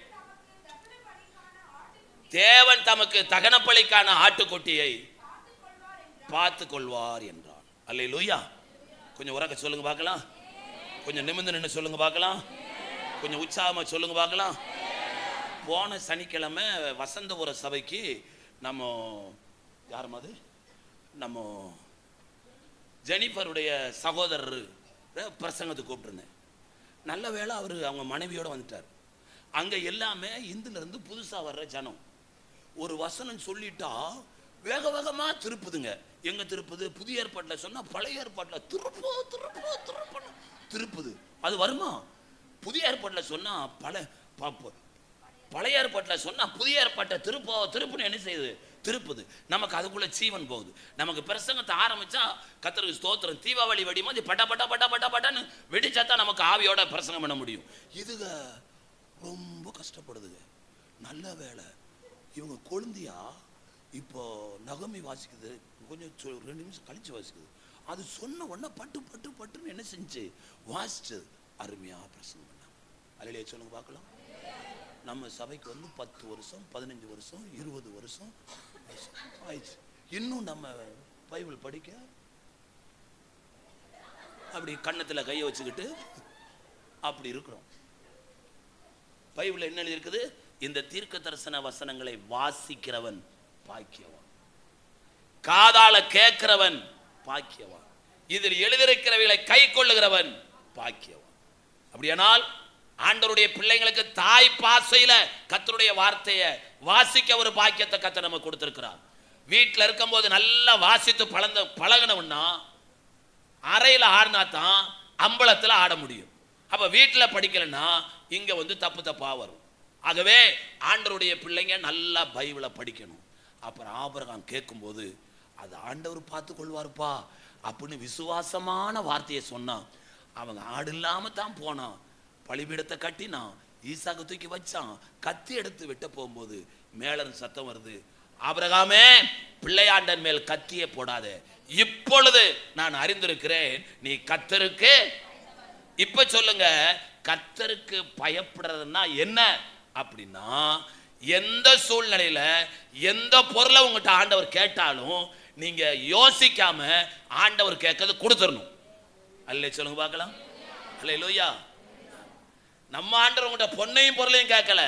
தேவன் தமக்கு தகனப்பழிக்கான ஆட்டுக்குட்டியை பார்த்து கொள்வார் என்றான் அல்லே லூயா கொஞ்சம் உறக்க சொல்லுங்க பார்க்கலாம் கொஞ்சம் நிமிர்ந்து நின்று சொல்லுங்க பார்க்கலாம் கொஞ்சம் உற்சாகமா சொல்லுங்க பார்க்கலாம் போன சனிக்கிழமை வசந்தபுர சபைக்கு நம்ம யாரும் அது நம்ம ஜெனிஃபருடைய சகோதரர் பிரசங்கத்துக்கு கூப்பிட்டுருந்தேன் நல்ல வேளை அவர் அவங்க மனைவியோட வந்துட்டார் அங்கே எல்லாமே இந்துல இருந்து புதுசாக வர்ற ஜனம் ஒரு வசனம் சொல்லிட்டா வேக வேகமாக திருப்புதுங்க எங்க திருப்புது புதிய ஏற்பாட்டில் சொன்னா பழைய ஏற்பாட்டில் திருப்போ திருப்போ திருப்போ திருப்புது அது வருமா புதிய ஏற்பாட்டில் சொன்னா பல ப- ப- பழைய ஏற்பாட்டில் சொன்னா புதிய ஏற்பாட்டை திருப்போ திருப்புன்னு என்ன செய்யுது திருப்புது நமக்கு அதுக்குள்ள ஜீவன் போகுது நமக்கு பிரசங்கத்தை ஆரம்பிச்சா கத்தருக்கு ஸ்தோத்திரம் தீபாவளி வெடி மாதிரி பட்ட பட்ட பட்ட பட்ட பட்டன்னு வெடிச்சா தான் நமக்கு ஆவியோட பிரசங்கம் பண்ண முடியும் இதுக ரொம்ப கஷ்டப்படுதுங்க நல்ல வேலை இவங்க கொழுந்தியா இப்போ நகமி வாசிக்குது கொஞ்சம் சொ- ரெண்டு நிமிஷம் கழிச்சு வாசிக்குது அது சொன்ன உடனே பட்டு பட்டு பட்டுன்னு என்ன செஞ்சு வாசிச்சு அருமையா பிரசங்கம் பண்ணாங்க அலையிலே சொல்லுங்க பார்க்கலாம் நம்ம சபைக்கு வந்து பத்து வருஷம் பதினஞ்சு வருஷம் இருபது வருஷம் ஆயிடுச்சு இன்னும் நம்ம பைபிள் படிக்க அப்படி கன்னத்துல கையை வச்சுக்கிட்டு அப்படி இருக்கிறோம் பைபிள் என்ன எழுதியிருக்குது இந்த தீர்க்க தரிசன வசனங்களை வாசிக்கிறவன் பாக்கியவான் காதால கேட்கிறவன் பாக்கியவான் இதில் எழுதியிருக்கிறவைகளை கை கொள்ளுகிறவன் பாக்கியவான் அப்படியானால் ஆண்டவருடைய பிள்ளைங்களுக்கு தாய் பாசையில கத்தருடைய வார்த்தையை வாசிக்க ஒரு பாக்கியத்தை கத்த நம்ம கொடுத்திருக்கிறார் வீட்டில் இருக்கும்போது நல்லா வாசித்து பழந்த பழகணும்னா அறையில் ஆடினா தான் அம்பலத்தில் ஆட முடியும் அப்போ வீட்டில் படிக்கலைன்னா இங்கே வந்து தப்பு தப்பாக வரும் ஆகவே ஆண்டவருடைய பிள்ளைங்க நல்லா பைபிளை படிக்கணும் அப்புறம் ஆபரகாம் கேட்கும்போது அது ஆண்டவர் பார்த்து கொள்வாருப்பா அப்படின்னு விசுவாசமான வார்த்தையை சொன்னான் அவங்க ஆடு இல்லாம தான் போனான் பலிபீடத்தை கட்டினான் ஈசாக்கு தூக்கி வச்சான் கத்தி எடுத்து வெட்ட போகும்போது மேலன் சத்தம் வருது ஆபிரகாமே பிள்ளையாண்டன் மேல் கத்தியே போடாதே இப்பொழுது நான் அறிந்திருக்கிறேன் நீ கத்தருக்கு இப்ப சொல்லுங்க கத்தருக்கு பயப்படுறதுன்னா என்ன அப்படின்னா எந்த சூழ்நிலையில எந்த பொருளை உங்ககிட்ட ஆண்டவர் கேட்டாலும் நீங்க யோசிக்காம ஆண்டவர் கேட்கறது கொடுத்துடணும் அல்ல சொல்லுங்க பார்க்கலாம் அல்ல லோயா நம்ம ஆண்டவர் உங்ககிட்ட பொன்னையும் பொருளையும் கேட்கல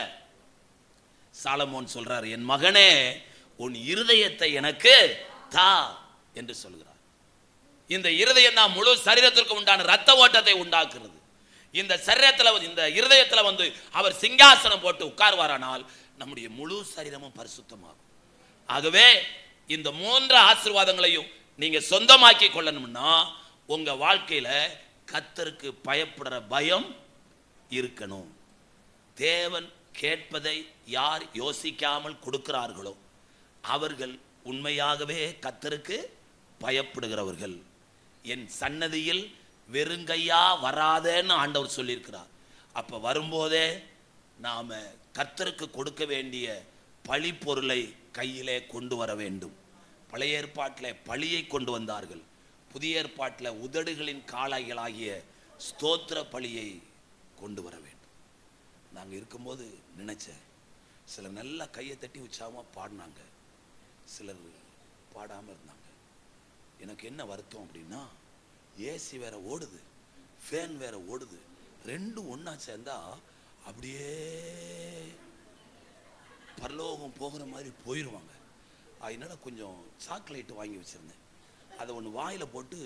சாலமோன் சொல்றாரு என் மகனே உன் இருதயத்தை எனக்கு தா என்று சொல்கிறார் இந்த இருதயம் தான் முழு சரீரத்திற்கு உண்டான ரத்த ஓட்டத்தை உண்டாக்குறது இந்த சரீரத்துல வந்து இந்த இருதயத்துல வந்து அவர் சிங்காசனம் போட்டு உட்கார்வாரானால் நம்முடைய முழு சரீரமும் பரிசுத்தமாகும் ஆகவே இந்த மூன்று ஆசீர்வாதங்களையும் நீங்க சொந்தமாக்கி கொள்ளணும்னா உங்க வாழ்க்கையில கத்தருக்கு பயப்படுற பயம் இருக்கணும் தேவன் கேட்பதை யார் யோசிக்காமல் கொடுக்கிறார்களோ அவர்கள் உண்மையாகவே கத்தருக்கு பயப்படுகிறவர்கள் என் சன்னதியில் வெறுங்கையா வராதேன்னு ஆண்டவர் சொல்லியிருக்கிறார் அப்ப வரும்போதே நாம கர்த்தருக்கு கொடுக்க வேண்டிய பழி பொருளை கையிலே கொண்டு வர வேண்டும் பழைய ஏற்பாட்டில் பழியை கொண்டு வந்தார்கள் புதிய ஏற்பாட்டில் உதடுகளின் காளைகளாகிய ஸ்தோத்திர பலியை கொண்டு வர வேண்டும் நாங்கள் இருக்கும்போது நினைச்சேன் சிலர் நல்லா கையை தட்டி உற்சாகமாக பாடினாங்க சிலர் பாடாமல் இருந்தாங்க எனக்கு என்ன வருத்தம் அப்படின்னா ஏசி வேற ஓடுது ஃபேன் வேற ஓடுது ரெண்டும் ஒன்றா சேர்ந்தா அப்படியே பரலோகம் போகிற மாதிரி போயிடுவாங்க அதனால கொஞ்சம் சாக்லேட் வாங்கி வச்சிருந்தேன் அதை ஒன்று வாயில் போட்டு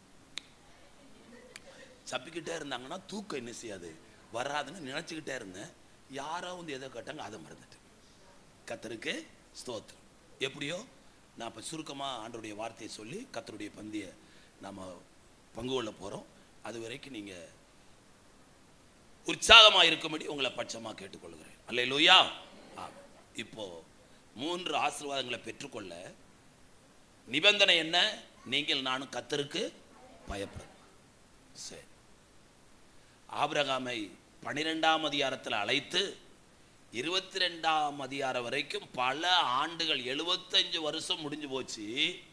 சப்பிக்கிட்டே இருந்தாங்கன்னா தூக்கம் என்ன செய்யாது வராதுன்னு நினச்சிக்கிட்டே இருந்தேன் யாரோ வந்து எதை கேட்டாங்க அதை மறந்துட்டேன் கத்தருக்கு ஸ்தோத்திரம் எப்படியோ நான் இப்போ சுருக்கமாக ஆண்டருடைய வார்த்தையை சொல்லி கத்தருடைய பந்தியை நாம் பங்கு கொள்ள போகிறோம் அது வரைக்கும் நீங்கள் உற்சாகமாக இருக்கும்படி உங்களை பட்சமாக கேட்டுக்கொள்கிறேன் அல்ல லூயா இப்போ மூன்று ஆசீர்வாதங்களை பெற்றுக்கொள்ள நிபந்தனை என்ன நீங்கள் நானும் கத்தருக்கு பயப்படும் சரி ஆபிரகாமை பனிரெண்டாம் அதிகாரத்தில் அழைத்து இருபத்தி ரெண்டாம் அதிகாரம் வரைக்கும் பல ஆண்டுகள் எழுபத்தஞ்சு வருஷம் முடிஞ்சு போச்சு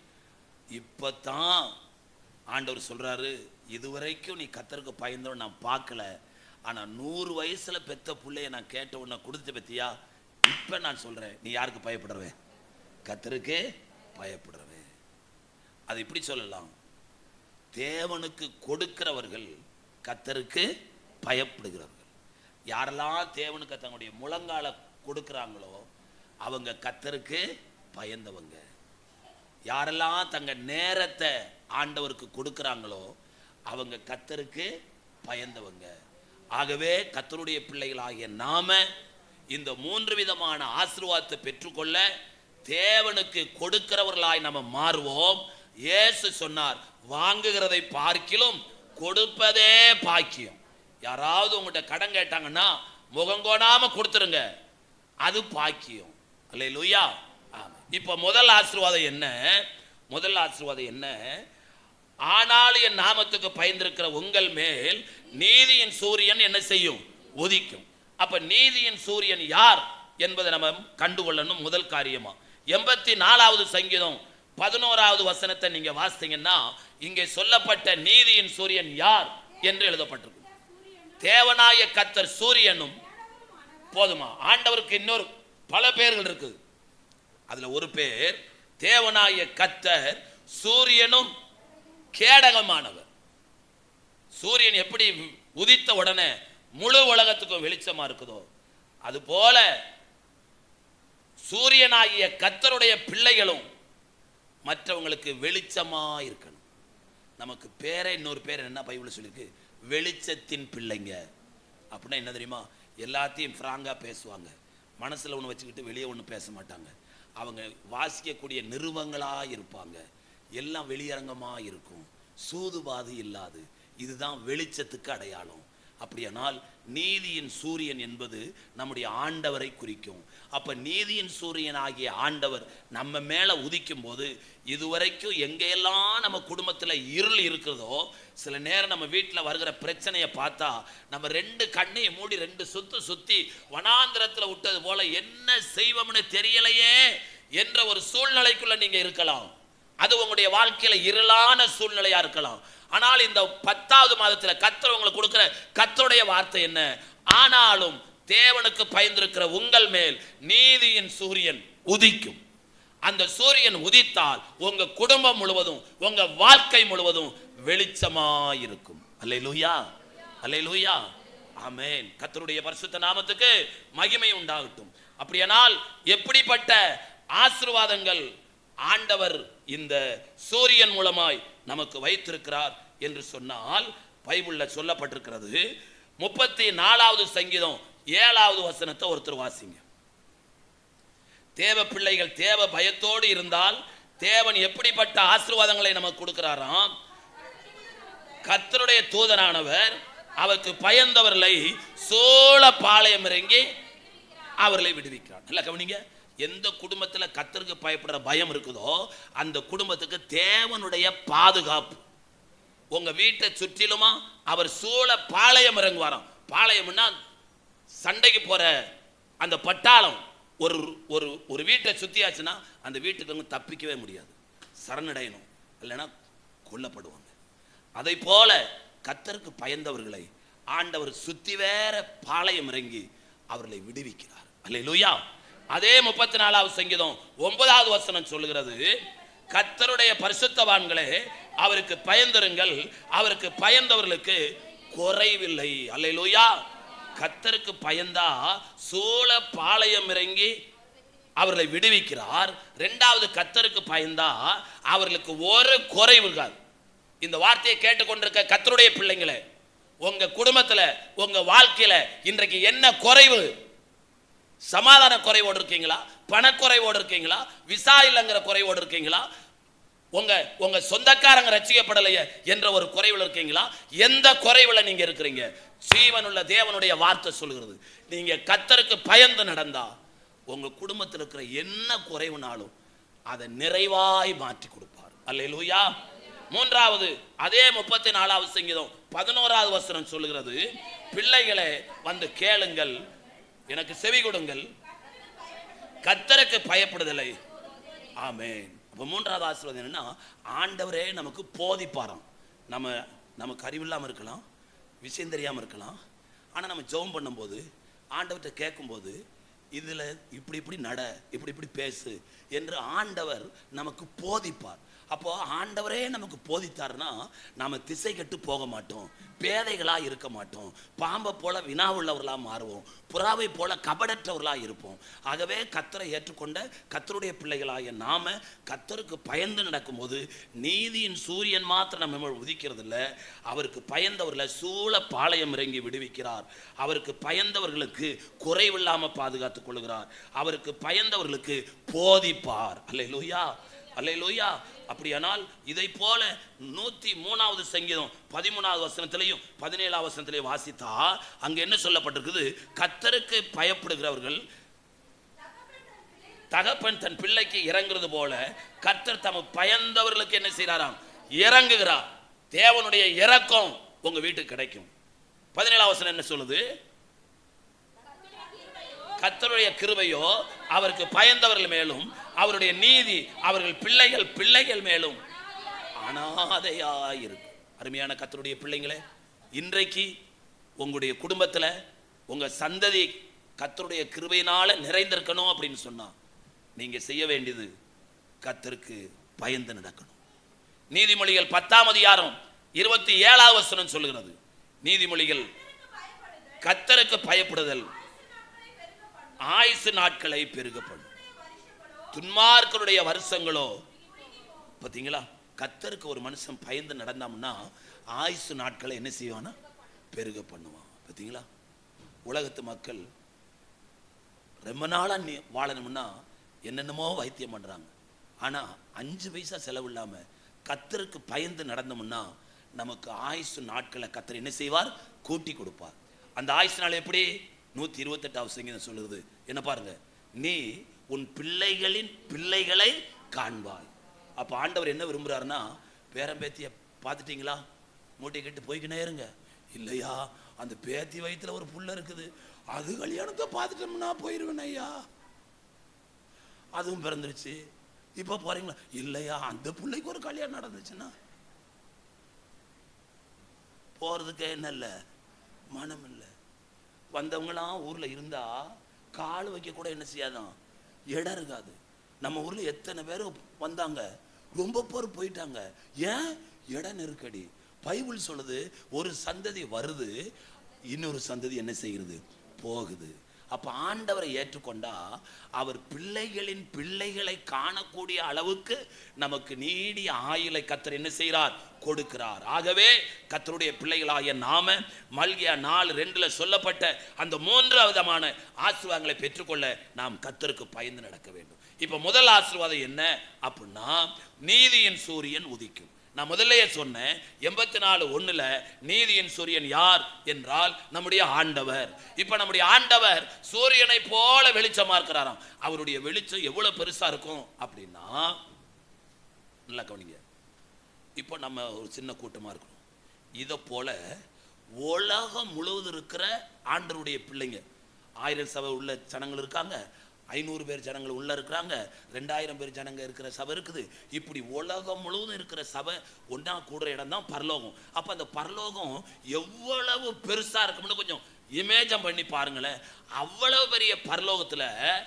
இப்பதான் ஆண்டவர் சொல்றாரு இதுவரைக்கும் நீ கத்தருக்கு பயந்தவன் நான் பார்க்கல ஆனா நூறு வயசுல பெத்த பிள்ளைய நான் கேட்ட உடனே கொடுத்த பத்தியா இப்ப நான் சொல்றேன் நீ யாருக்கு பயப்படுறவே கத்தருக்கு பயப்படுறவே அது இப்படி சொல்லலாம் தேவனுக்கு கொடுக்கிறவர்கள் கத்தருக்கு பயப்படுகிறவர்கள் யாரெல்லாம் தேவனுக்கு தங்களுடைய முழங்கால கொடுக்குறாங்களோ அவங்க கத்தருக்கு பயந்தவங்க யாரெல்லாம் தங்க நேரத்தை ஆண்டவருக்கு கொடுக்குறாங்களோ அவங்க கத்தருக்கு பயந்தவங்க ஆகவே கத்தருடைய பிள்ளைகளாகிய நாம இந்த மூன்று விதமான ஆசீர்வாதத்தை பெற்றுக்கொள்ள தேவனுக்கு கொடுக்கிறவர்களாய் நம்ம மாறுவோம் இயேசு சொன்னார் வாங்குகிறதை பார்க்கிலும் கொடுப்பதே பாக்கியம் யாராவது உங்கள்கிட்ட கடன் கேட்டாங்கன்னா முகங்கோடாம கொடுத்துருங்க அது பாக்கியம் அல்ல லூயா இப்போ முதல் ஆசீர்வாதம் என்ன முதல் ஆசீர்வாதம் என்ன ஆனால் என் நாமத்துக்கு பயந்திருக்கிற உங்கள் மேல் நீதியின் சூரியன் என்ன செய்யும் உதிக்கும் அப்ப நீதியின் சூரியன் யார் என்பதை நம்ம கண்டுகொள்ளணும் முதல் காரியமா எண்பத்தி நாலாவது சங்கீதம் பதினோராவது வசனத்தை நீங்க வாசித்தீங்கன்னா இங்கே சொல்லப்பட்ட நீதியின் சூரியன் யார் என்று எழுதப்பட்டிருக்கு தேவனாய கத்தர் சூரியனும் போதுமா ஆண்டவருக்கு இன்னொரு பல பேர்கள் இருக்குது அதுல ஒரு பேர் தேவனாய கத்தர் சூரியனும் கேடகமானவர் சூரியன் எப்படி உதித்த உடனே முழு உலகத்துக்கும் வெளிச்சமா இருக்குதோ அது போல சூரியனாகிய கத்தருடைய பிள்ளைகளும் மற்றவங்களுக்கு வெளிச்சமா இருக்கணும் நமக்கு பேரே இன்னொரு பேர் என்ன பைபிள் சொல்லியிருக்கு வெளிச்சத்தின் பிள்ளைங்க அப்படின்னா என்ன தெரியுமா எல்லாத்தையும் ஃப்ராங்காக பேசுவாங்க மனசில் ஒன்று வச்சுக்கிட்டு வெளியே ஒன்று பேச மாட்டாங்க அவங்க வாசிக்கக்கூடிய நிறுவங்களாக இருப்பாங்க எல்லாம் வெளியரங்கமாக இருக்கும் சூதுபாது இல்லாது இதுதான் வெளிச்சத்துக்கு அடையாளம் அப்படியானால் நீதியின் சூரியன் என்பது நம்முடைய ஆண்டவரை குறிக்கும் அப்ப நீதியின் சூரியன் ஆகிய ஆண்டவர் நம்ம மேல உதிக்கும் போது இதுவரைக்கும் எங்கெல்லாம் நம்ம குடும்பத்துல இருள் இருக்கிறதோ சில நேரம் நம்ம வீட்டில் வருகிற பிரச்சனையை பார்த்தா நம்ம ரெண்டு கண்ணையும் மூடி ரெண்டு சுத்து சுத்தி வனாந்திரத்துல விட்டது போல என்ன செய்வோம்னு தெரியலையே என்ற ஒரு சூழ்நிலைக்குள்ள நீங்க இருக்கலாம் அது உங்களுடைய வாழ்க்கையில இருளான சூழ்நிலையா இருக்கலாம் ஆனால் இந்த பத்தாவது மாதத்துல கத்தர் உங்களுக்கு கொடுக்கிற கத்தருடைய வார்த்தை என்ன ஆனாலும் தேவனுக்கு பயந்திருக்கிற உங்கள் மேல் நீதியின் சூரியன் உதிக்கும் அந்த சூரியன் உதித்தால் உங்க குடும்பம் முழுவதும் உங்க வாழ்க்கை முழுவதும் வெளிச்சமாயிருக்கும் அல்லே லூயா அல்லே லூயா ஆமேன் கத்தருடைய பரிசுத்த நாமத்துக்கு மகிமை உண்டாகட்டும் அப்படியானால் எப்படிப்பட்ட ஆசிர்வாதங்கள் ஆண்டவர் இந்த சூரியன் மூலமாய் நமக்கு வைத்திருக்கிறார் என்று சொன்னால் பைபிளில் சொல்லப்பட்டிருக்கிறது முப்பத்தி நாலாவது சங்கீதம் ஏழாவது வசனத்தை ஒருத்தர் வாசிங்க தேவ பிள்ளைகள் தேவ பயத்தோடு இருந்தால் தேவன் எப்படிப்பட்ட ஆசீர்வாதங்களை நமக்கு கொடுக்கிறாராம் கர்த்தருடைய தூதனானவர் அவருக்கு பயந்தவர்களை சோழ பாளையம் இறங்கி அவர்களை விடுவிக்கிறார் நல்லா கவனிங்க எந்த குடும்பத்துல கத்தருக்கு பயப்படுற பயம் இருக்குதோ அந்த குடும்பத்துக்கு தேவனுடைய பாதுகாப்பு உங்க வீட்டை சுற்றிலுமா அவர் சூழ பாளையம் இறங்குவாராம் பாளையம்னா சண்டைக்கு போற அந்த பட்டாளம் ஒரு ஒரு ஒரு வீட்டை சுத்தியாச்சுன்னா அந்த வீட்டுக்கு அவங்க தப்பிக்கவே முடியாது சரணடையணும் இல்லைன்னா கொல்லப்படுவாங்க அதை போல கத்தருக்கு பயந்தவர்களை ஆண்டவர் சுத்தி வேற பாளையம் இறங்கி அவர்களை விடுவிக்கிறார் அல்லேலூயா அதே முப்பத்தி நாலாவது சங்கீதம் ஒன்பதாவது வசனம் சொல்லுகிறது கர்த்தருடைய பரிசுத்தவான்களே அவருக்கு பயந்திருங்கள் அவருக்கு பயந்தவர்களுக்கு குறைவில்லை அல்லேலூயா கர்த்தருக்கு பயந்தா சூழ பாளையம் இறங்கி அவர்களை விடுவிக்கிறார் ரெண்டாவது கத்தருக்கு பயந்தா அவர்களுக்கு ஒரு குறைவு இருக்காது இந்த வார்த்தையை கேட்டுக்கொண்டிருக்க கத்தருடைய பிள்ளைங்களே உங்க குடும்பத்துல உங்க வாழ்க்கையில இன்றைக்கு என்ன குறைவு சமாதான குறைவோடு இருக்கீங்களா பணக்குறைவோடு இருக்கீங்களா விசா இல்லைங்கிற குறைவோடு இருக்கீங்களா உங்க உங்க சொந்தக்காரங்க ரசிக்கப்படலையே என்ற ஒரு குறைவில் இருக்கீங்களா எந்த குறைவுல நீங்க இருக்கிறீங்க ஜீவனுள்ள தேவனுடைய வார்த்தை சொல்கிறது நீங்க கத்தருக்கு பயந்து நடந்தா உங்க குடும்பத்தில் இருக்கிற என்ன குறைவுனாலும் அதை நிறைவாய் மாற்றி கொடுப்பார் அல்லேலூயா மூன்றாவது அதே முப்பத்தி நாலாவது சங்கீதம் பதினோராவது வசனம் சொல்லுகிறது பிள்ளைகளே வந்து கேளுங்கள் எனக்கு செவி கொடுங்கள் கத்தருக்கு பயப்படுதலை ஆமென் அப்போ மூன்றாவது ஆசீர்வாதம் என்னன்னா ஆண்டவரே நமக்கு போதிப்பாராம் நம்ம நமக்கு அறிவில்லாமல் இருக்கலாம் விஷயம் தெரியாமல் இருக்கலாம் ஆனால் நம்ம ஜெபம் பண்ணும்போது ஆண்டவர்கிட்ட கேட்கும்போது இதில் இப்படி இப்படி நட இப்படி இப்படி பேசு என்று ஆண்டவர் நமக்கு போதிப்பார் அப்போ ஆண்டவரே நமக்கு போதித்தாருன்னா நாம திசை கெட்டு போக மாட்டோம் பேதைகளா இருக்க மாட்டோம் பாம்பை போல வினா உள்ளவர்களா மாறுவோம் புறாவை போல கபடற்றவர்களா இருப்போம் ஆகவே கத்தரை ஏற்றுக்கொண்ட கத்தருடைய பிள்ளைகளாகிய நாம கத்தருக்கு பயந்து நடக்கும்போது நீதியின் சூரியன் மாத்திரம் நம்ம மேல் உதிக்கிறது இல்ல அவருக்கு பயந்தவர்களை சூழ பாளையம் இறங்கி விடுவிக்கிறார் அவருக்கு பயந்தவர்களுக்கு குறைவில்லாம பாதுகாத்துக் கொள்கிறார் அவருக்கு பயந்தவர்களுக்கு போதிப்பார் அல்லேலூயா அல்லேலூயா அப்படியானால் இதை போல நூத்தி மூணாவது சங்கீதம் பதிமூணாவது வசனத்திலையும் பதினேழாவது வசனத்திலையும் வாசித்தா அங்க என்ன சொல்லப்பட்டிருக்குது கத்தருக்கு பயப்படுகிறவர்கள் தகப்பன் தன் பிள்ளைக்கு இறங்குறது போல கர்த்தர் தம பயந்தவர்களுக்கு என்ன செய்கிறாராம் இறங்குகிறார் தேவனுடைய இரக்கம் உங்க வீட்டுக்கு கிடைக்கும் பதினேழாவது வசனம் என்ன சொல்லுது கர்த்தருடைய கிருபையோ அவருக்கு பயந்தவர்கள் மேலும் அவருடைய நீதி அவர்கள் பிள்ளைகள் பிள்ளைகள் மேலும் அனாதையா இருக்கும் அருமையான கர்த்தருடைய பிள்ளைங்களே இன்றைக்கு உங்களுடைய குடும்பத்துல உங்க சந்ததி கர்த்தருடைய கிருபையினால நிறைந்திருக்கணும் அப்படின்னு சொன்னா நீங்க செய்ய வேண்டியது கர்த்தருக்கு பயந்து நடக்கணும் நீதிமொழிகள் பத்தாம் அதிகாரம் இருபத்தி ஏழாவது வசனம் சொல்லுகிறது நீதிமொழிகள் கர்த்தருக்கு பயப்படுதல் ஆயுசு நாட்களை பெருகப்படும் துன்மார்க்கருடைய வருஷங்களோ பார்த்தீங்களா கத்தருக்கு ஒரு மனுஷன் பயந்து நடந்தாம்னா ஆயுசு நாட்களை என்ன செய்வானா பெருக பண்ணுவான் பார்த்தீங்களா உலகத்து மக்கள் ரொம்ப நாளாக நீ வாழணும்னா என்னென்னமோ வைத்தியம் பண்ணுறாங்க ஆனால் அஞ்சு பைசா செலவு இல்லாமல் கத்தருக்கு பயந்து நடந்தோம்னா நமக்கு ஆயுசு நாட்களை கத்தர் என்ன செய்வார் கூட்டி கொடுப்பார் அந்த ஆயுசு நாள் எப்படி நூற்றி இருபத்தெட்டாவது சங்கீதம் சொல்லுது என்ன பாருங்க நீ உன் பிள்ளைகளின் பிள்ளைகளை காண்பாய் அப்போ ஆண்டவர் என்ன விரும்புகிறாருன்னா பேரம்பேத்தியை பார்த்துட்டீங்களா மூட்டை கட்டு போய்க்கினே இருங்க இல்லையா அந்த பேத்தி வயித்துல ஒரு புள்ள இருக்குது அது கல்யாணத்தை பார்த்துட்டோம்னா போயிருவேன் ஐயா அதுவும் பிறந்துருச்சு இப்போ போறீங்களா இல்லையா அந்த பிள்ளைக்கு ஒரு கல்யாணம் நடந்துச்சுன்னா போறதுக்கு என்ன இல்லை மனம் இல்லை வந்தவங்களாம் ஊர்ல இருந்தா கால் வைக்க கூட என்ன செய்யாதான் இடம் இருக்காது நம்ம ஊர்ல எத்தனை பேர் வந்தாங்க ரொம்ப பேர் போயிட்டாங்க ஏன் இட நெருக்கடி பைபிள் சொல்லுது ஒரு சந்ததி வருது இன்னொரு சந்ததி என்ன செய்கிறது போகுது அப்ப ஆண்டவரை ஏற்றுக்கொண்டா அவர் பிள்ளைகளின் பிள்ளைகளை காணக்கூடிய அளவுக்கு நமக்கு நீடிய ஆயுளை கத்தர் என்ன செய்கிறார் கொடுக்கிறார் ஆகவே கத்தருடைய பிள்ளைகளாகிய நாம மல்கியா நாலு ரெண்டுல சொல்லப்பட்ட அந்த மூன்று விதமான ஆசீர்வாதங்களை பெற்றுக்கொள்ள நாம் கத்தருக்கு பயந்து நடக்க வேண்டும் இப்ப முதல் ஆசீர்வாதம் என்ன அப்படின்னா நீதியின் சூரியன் உதிக்கும் நான் முதல்லயே சொன்னேன் எண்பத்தி நாலு ஒண்ணுல நீதியின் சூரியன் யார் என்றால் நம்முடைய ஆண்டவர் இப்ப நம்முடைய ஆண்டவர் சூரியனை போல வெளிச்சமா இருக்கிறாராம் அவருடைய வெளிச்சம் எவ்வளவு பெருசா இருக்கும் அப்படின்னா நல்லா கவனிங்க இப்போ நம்ம ஒரு சின்ன கூட்டமா இருக்கணும் இதை போல உலகம் முழுவதும் இருக்கிற ஆண்டருடைய பிள்ளைங்க ஆயிரம் சபை உள்ள ஜனங்கள் இருக்காங்க ஐநூறு பேர் ஜனங்கள் உள்ள இருக்கிறாங்க ரெண்டாயிரம் பேர் ஜனங்க இருக்கிற சபை இருக்குது இப்படி உலகம் முழுவதும் இருக்கிற சபை ஒன்றா கூடுற இடம் தான் பரலோகம் அப்போ அந்த பரலோகம் எவ்வளவு பெருசா இருக்கும்னு கொஞ்சம் இமேஜம் பண்ணி பாருங்களேன் அவ்வளவு பெரிய பரலோகத்துல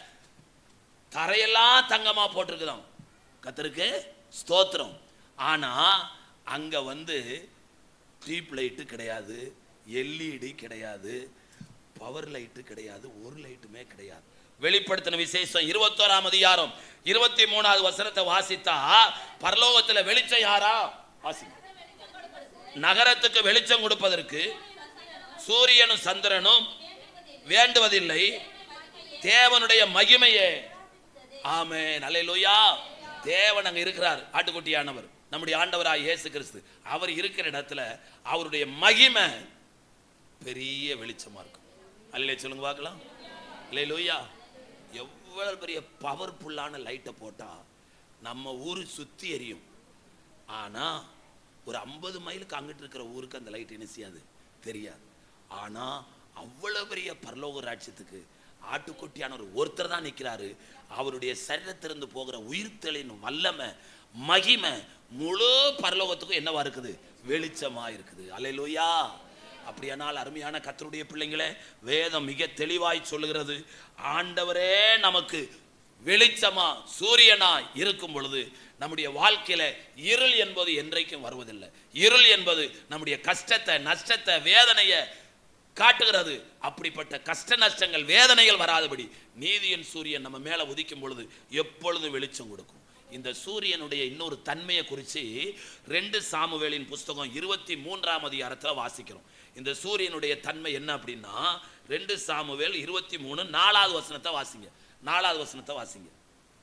தரையெல்லாம் தங்கமா போட்டிருக்குதாம் கத்தருக்கு ஸ்தோத்திரம் ஆனா அங்க வந்து டியூப் லைட்டு கிடையாது எல்இடி கிடையாது பவர் லைட்டு கிடையாது ஒரு லைட்டுமே கிடையாது வெளிப்படுத்தின விசேஷம் இருபத்தோராம் அதிகாரம் இருபத்தி மூணாவது வசனத்தை வாசித்தா பரலோகத்துல வெளிச்சம் யாரா வாசிங்க நகரத்துக்கு வெளிச்சம் கொடுப்பதற்கு சூரியனும் சந்திரனும் வேண்டுவதில்லை தேவனுடைய மகிமையே ஆமென் அல்லேலூயா தேவன் அங்க இருக்கிறார் ஆட்டுக்குட்டியானவர் நம்முடைய ஆண்டவராய் இயேசு கிறிஸ்து அவர் இருக்கிற இடத்துல அவருடைய மகிமை பெரிய வெளிச்சமா இருக்கும் அல்லே சொல்லுங்க பார்க்கலாம் அல்லேலூயா எவ்வளவு பெரிய பவர்ஃபுல்லான லைட்டை போட்டா நம்ம ஊரு சுத்தி எரியும் ஆனா ஒரு ஐம்பது மைலுக்கு அங்கிட்டு இருக்கிற ஊருக்கு அந்த லைட் என்ன செய்யாது தெரியாது ஆனா அவ்வளவு பெரிய பரலோக ராட்சியத்துக்கு ஆட்டுக்குட்டியானவர் ஒருத்தர் தான் நிற்கிறாரு அவருடைய சரீரத்திலிருந்து போகிற உயிர்த்தலின் வல்லமை மகிமை முழு பரலோகத்துக்கும் என்னவா இருக்குது வெளிச்சமா இருக்குது அல்லேலூயா அப்படியானால் அருமையான கத்தருடைய பிள்ளைங்களே வேதம் மிக தெளிவாய் சொல்லுகிறது ஆண்டவரே நமக்கு வெளிச்சமா சூரியனா இருக்கும் பொழுது நம்முடைய வாழ்க்கையில இருள் என்பது என்றைக்கும் வருவதில்லை இருள் என்பது நம்முடைய கஷ்டத்தை நஷ்டத்தை வேதனையை காட்டுகிறது அப்படிப்பட்ட கஷ்ட நஷ்டங்கள் வேதனைகள் வராதபடி நீதியின் சூரியன் நம்ம மேல உதிக்கும் பொழுது எப்பொழுதும் வெளிச்சம் கொடுக்கும் இந்த சூரியனுடைய இன்னொரு தன்மையை குறித்து ரெண்டு சாமுவேலின் புஸ்தகம் இருபத்தி மூன்றாம் அதிகாரத்தில் வாசிக்கிறோம் இந்த சூரியனுடைய தன்மை என்ன அப்படின்னா ரெண்டு சாமுவேல் இருபத்தி மூணு நாலாவது வசனத்தை வாசிங்க நாலாவது வசனத்தை வாசிங்க